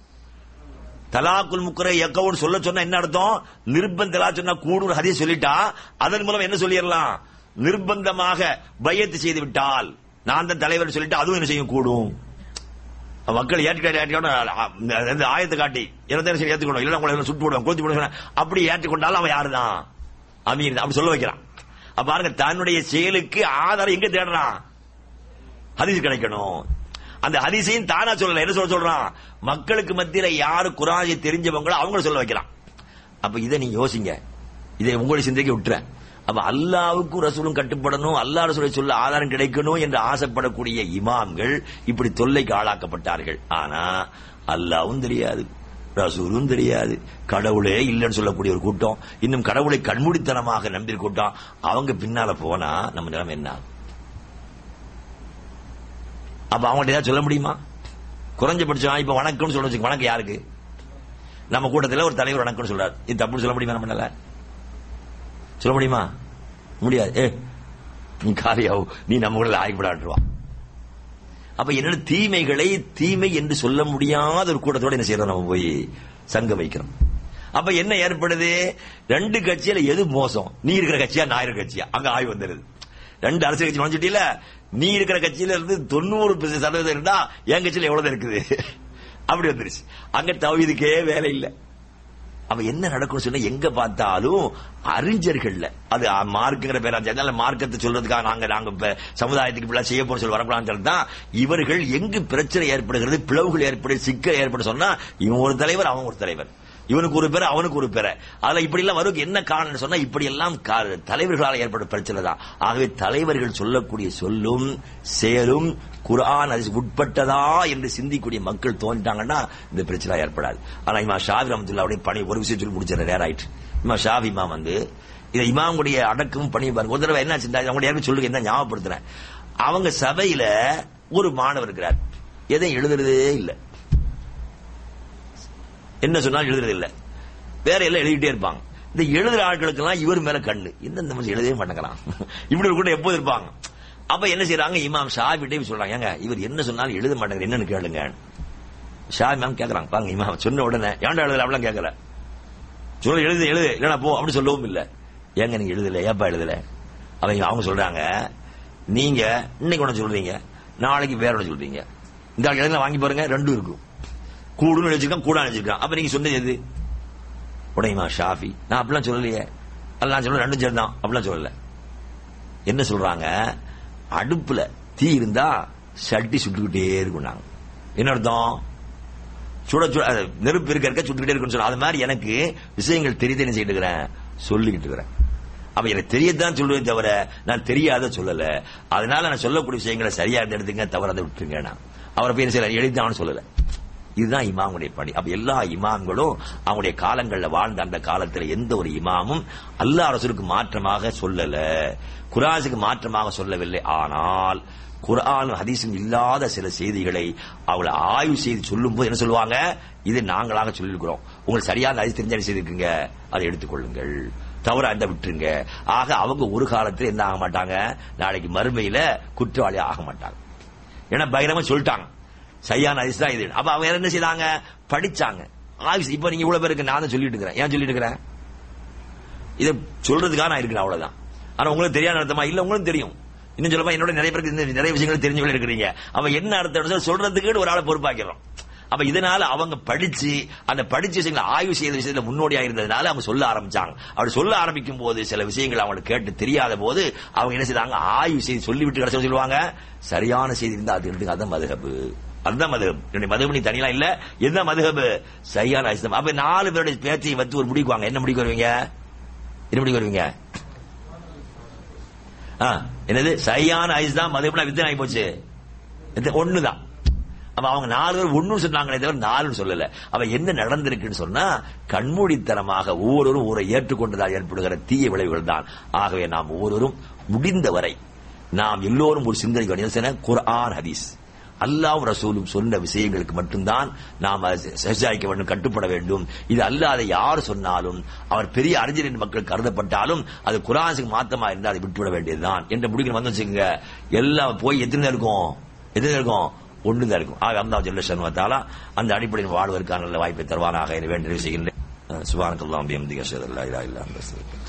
Speaker 2: தலாக்குல் முக்கரை எக்கவுன்னு சொல்ல சொன்னா என்ன அர்த்தம் நிர்பந்தலா சொன்னா கூடுன்னு ஹதீஸ் சொல்லிட்டா அதன் மூலம் என்ன சொல்லிடலாம் நிர்பந்தமாக பயத்து செய்து விட்டால் நான் தான் தலைவர் சொல்லிட்டு அதுவும் என்ன செய்யும் கூடும் மக்கள் ஏற்றுக்கிட்ட ஆயத்தை காட்டி இருபத்தாயிரம் சரி ஏற்றுக்கணும் இல்லைன்னா உங்களை சுட்டு போடுவாங்க கோத்தி போடுவாங்க அப்படி ஏற்றுக்கொண்டாலும் அவன் யாருதான் அமீர் அப்படி சொல்ல வைக்கிறான் அப்ப பாருங்க தன்னுடைய செயலுக்கு ஆதாரம் எங்க தேடுறான் ஹதீஸ் கிடைக்கணும் அந்த ஹதீஸையும் தானா சொல்லல என்ன சொல்ல சொல்றான் மக்களுக்கு மத்தியில யாரு குரானை தெரிஞ்சவங்களோ அவங்கள சொல்ல வைக்கிறான் அப்ப இதை நீங்க யோசிங்க இதை உங்களுடைய சிந்தைக்கு விட்டுறேன் அப்ப அல்லாவுக்கும் ரசூலும் கட்டுப்படணும் அல்லா ரசூலை சொல்ல ஆதாரம் கிடைக்கணும் என்று ஆசைப்படக்கூடிய இமாம்கள் இப்படி தொல்லைக்கு ஆளாக்கப்பட்டார்கள் ஆனா அல்லாவும் தெரியாது ரசூலும் தெரியாது கடவுளே இல்லைன்னு சொல்லக்கூடிய ஒரு கூட்டம் இன்னும் கடவுளை கண்மூடித்தனமாக நம்பிய கூட்டம் அவங்க பின்னால போனா நம்ம நிலைமை என்ன ஆகும்? அப்ப அவங்கள்ட்ட ஏதாவது சொல்ல முடியுமா குறைஞ்சபட்சம் இப்ப வணக்கம்னு சொல்ல வச்சுக்க வணக்கம் யாருக்கு நம்ம கூட்டத்தில் ஒரு தலைவர் வணக்கம்னு சொல்றாரு இது தப்புன்னு சொல்ல முடியுமா நம்மளால சொல்ல முடியுமா முடியாது ஏ நீ காரியாவு நீ நம்ம கூட ஆய்வுப்படாட்டுவா அப்ப என்னோட தீமைகளை தீமை என்று சொல்ல முடியாத ஒரு கூட்டத்தோட என்ன செய்யறோம் நம்ம போய் சங்க வைக்கிறோம் அப்ப என்ன ஏற்படுது ரெண்டு கட்சியில எது மோசம் நீ இருக்கிற கட்சியா நான் இருக்கிற கட்சியா அங்க ஆய்வு வந்துருது ரெண்டு அரசியல் கட்சி நுழைஞ்சிட்டீல நீ இருக்கிற கட்சியில இருந்து தொண்ணூறு சதவீதம் இருந்தா என் கட்சியில எவ்வளவு இருக்குது அப்படி வந்துருச்சு அங்க தவிதுக்கே வேலை இல்லை அவ என்ன நடக்கும் சொன்னா எங்க பார்த்தாலும் அறிஞர்கள்ல அது மார்க்குங்கிற பேர் அதனால மார்க்கத்தை சொல்றதுக்காக நாங்க நாங்க இப்ப சமுதாயத்துக்கு இப்படி செய்ய போற சொல்லி வரக்கூடாது தான் இவர்கள் எங்கு பிரச்சனை ஏற்படுகிறது பிளவுகள் ஏற்படுது சிக்கல் ஏற்படு சொன்னா இவன் ஒரு தலைவர் அவன் ஒரு தலைவர் இவனுக்கு ஒரு பேர் அவனுக்கு ஒரு பேர் அதுல இப்படி எல்லாம் வரும் என்ன காரணம் சொன்னா இப்படி எல்லாம் கா- தலைவர்களால் ஏற்படும் பிரச்சனை தான் ஆகவே தலைவர்கள் சொல்லக்கூடிய சொல்லும் செயலும் குர்ஆன் அது உட்பட்டதா என்று சிந்திக்கூடிய மக்கள் தோன்றிட்டாங்கன்னா இந்த பிரச்சனை ஏற்படாது ஆனா இமா ஷாவி ரஹமத்துல்லாவுடைய பணி ஒரு விஷயம் சொல்லி முடிச்சிட நேரம் ஆயிட்டு இமா ஷாவி இமாம் வந்து இதை இமாமுடைய அடக்கமும் பணியும் பாருங்க ஒரு தடவை என்ன செஞ்சா அவங்க யாருக்கும் சொல்லுங்க என்ன ஞாபகப்படுத்துறேன் அவங்க சபையில ஒரு மாணவர் இருக்கிறார் எதையும் எழுதுறதே இல்லை என்ன சொன்னாலும் எழுதுறது இல்ல வேற எல்லாம் எழுதிட்டே இருப்பாங்க இந்த எழுதுற ஆட்களுக்கு எல்லாம் இவர் மேல கண்ணு இந்த இந்த மனுஷன் எழுதவே மாட்டேங்கிறான் இப்படி ஒரு கூட எப்போது இருப்பாங்க அப்ப என்ன செய்யறாங்க இமாம் ஷாபிட்டே சொல்றாங்க ஏங்க இவர் என்ன சொன்னாலும் எழுத மாட்டேங்கிற என்னன்னு கேளுங்க ஷாபி மேம் கேக்குறாங்க பாருங்க இமாம் சொன்ன உடனே ஏன்டா எழுதல அப்படிலாம் கேட்கல சொல்ல எழுது எழுது இல்லனா போ அப்படி சொல்லவும் இல்ல ஏங்க நீங்க எழுதல ஏப்பா எழுதல அவங்க அவங்க சொல்றாங்க நீங்க இன்னைக்கு ஒண்ணு சொல்றீங்க நாளைக்கு வேற ஒண்ணு சொல்றீங்க இந்த எழுதுல வாங்கி பாருங்க ரெண்டும் இருக்கும் கூடுன்னு வச்சிருக்கான் கூடான்னு வச்சிருக்கான் அப்ப நீங்க சொன்னது எது உடையமா ஷாஃபி நான் அப்படிலாம் சொல்லலையே அல்ல நான் சொல்ல ரெண்டும் சேர்ந்தான் அப்படிலாம் சொல்லல என்ன சொல்றாங்க அடுப்புல தீ இருந்தா சட்டி சுட்டுக்கிட்டே இருக்கும் நாங்க என்ன அர்த்தம் சுட சுட அது நெருப்பு இருக்க இருக்க சுட்டுக்கிட்டே இருக்குன்னு சொல்ல அது மாதிரி எனக்கு விஷயங்கள் தெரியுது என்ன செய்யிட்டு இருக்கிறேன் சொல்லிக்கிட்டு இருக்கிறேன் அப்ப எனக்கு தெரியத்தான் சொல்லுவேன் தவிர நான் தெரியாத சொல்லல அதனால நான் சொல்லக்கூடிய விஷயங்களை சரியா இருந்து எடுத்துங்க தவிர அதை விட்டுருங்க நான் அவரை போய் என்ன செய்யல எழுதித்தான்னு சொல்லல இதுதான் இமாமுடைய பணி அப்ப எல்லா இமாம்களும் அவங்களுடைய காலங்கள்ல வாழ்ந்த அந்த காலத்துல எந்த ஒரு இமாமும் அல்லாஹ் ரசூலுக்கு மாற்றமாக சொல்லல குரானுக்கு மாற்றமாக சொல்லவில்லை ஆனால் குர்ஆன் ஹதீஸும் இல்லாத சில செய்திகளை அவளை ஆய்வு செய்து சொல்லும் போது என்ன சொல்லுவாங்க இது நாங்களாக சொல்லியிருக்கிறோம் உங்களுக்கு சரியான ஹதீஸ் தெரிஞ்ச செய்திருக்கீங்க அதை எடுத்துக்கொள்ளுங்கள் தவறா இருந்தா விட்டுருங்க ஆக அவங்க ஒரு காலத்துல என்ன ஆக மாட்டாங்க நாளைக்கு மறுமையில குற்றவாளி ஆக மாட்டாங்க ஏன்னா பயங்கரமா சொல்லிட்டாங்க சரியான ஹதீஸ் தான் இது அப்ப அவங்க என்ன செய்தாங்க படிச்சாங்க ஆயுஷ் இப்ப நீங்க இவ்வளவு பேருக்கு நான் தான் சொல்லிட்டு இருக்கிறேன் ஏன் சொல்லிட்டு இருக்கிறேன் இதை சொல்றதுக்காக நான் இருக்கிறேன் அவ்வளவுதான் ஆனா உங்களுக்கு தெரியாத அர்த்தமா இல்ல உங்களுக்கு தெரியும் இன்னும் சொல்லப்பா என்னோட நிறைய பேருக்கு இந்த நிறைய விஷயங்கள் தெரிஞ்சவங்க இருக்கிறீங்க அவன் என்ன அர்த்தம் சொல்றதுக்கு ஒரு ஆளை பொறுப்பாக்கிறோம் அப்ப இதனால அவங்க படிச்சு அந்த படிச்ச விஷயங்களை ஆய்வு செய்த விஷயத்துல முன்னோடியா இருந்ததுனால அவங்க சொல்ல ஆரம்பிச்சாங்க அப்படி சொல்ல ஆரம்பிக்கும் போது சில விஷயங்கள் அவங்களுக்கு கேட்டு தெரியாத போது அவங்க என்ன செய்தாங்க ஆய்வு செய்து சொல்லிவிட்டு கடைசி சொல்லுவாங்க சரியான செய்தி இருந்தா அது எடுத்துங்க அதான் மதுகபு அதுதான் மதுகப் என்னுடைய மதுகப் நீ தனியா இல்ல என்ன மதுகபு சரியான அசிதம் அப்ப நாலு பேருடைய பேச்சை வச்சு ஒரு முடிக்கு வாங்க என்ன முடிக்கு வருவீங்க என்ன முடிக்கு வருவீங்க ஆ, என்னது சரியான ஐஸ் தான் மதுகப்னா வித்தன் ஆகி போச்சு ஒண்ணுதான் அப்ப அவங்க நாலு பேர் ஒன்னு சொன்னாங்களே தவிர நாலுன்னு சொல்லல அவ என்ன நடந்திருக்குன்னு சொன்னா கண்மூடித்தனமாக ஒவ்வொருவரும் ஊரை ஏற்றுக்கொண்டதால் ஏற்படுகிற தீய விளைவுகள் தான் ஆகவே நாம் ஒவ்வொருவரும் முடிந்தவரை நாம் எல்லோரும் ஒரு சிந்தனை வேண்டிய குர்ஆன் ஹதீஸ் அல்லாஹ் ரசூலும் சொன்ன விஷயங்களுக்கு மட்டும்தான் நாம் சஜாய்க்க வேண்டும் கட்டுப்பட வேண்டும் இது அல்லாத யார் சொன்னாலும் அவர் பெரிய அறிஞர் என்று மக்கள் கருதப்பட்டாலும் அது குரானுக்கு மாத்தமா இருந்தால் அதை விட்டுவிட வேண்டியதுதான் என்ற முடிவு வந்து வச்சுக்கோங்க எல்லாம் போய் எத்தனை தான் இருக்கும் எத்தனை இருக்கும் ஒன்று தான் இருக்கும் ஆக அம்மா ஜல்ல சண்முகத்தாலா அந்த அடிப்படையில் வாழ்வதற்கான நல்ல வாய்ப்பை தருவானாக என்று வேண்டிய செய்கின்றேன் சுபானக்கல்லாம் பிஎம்தி கஷதல்லா இல்லா இல்லா அந்த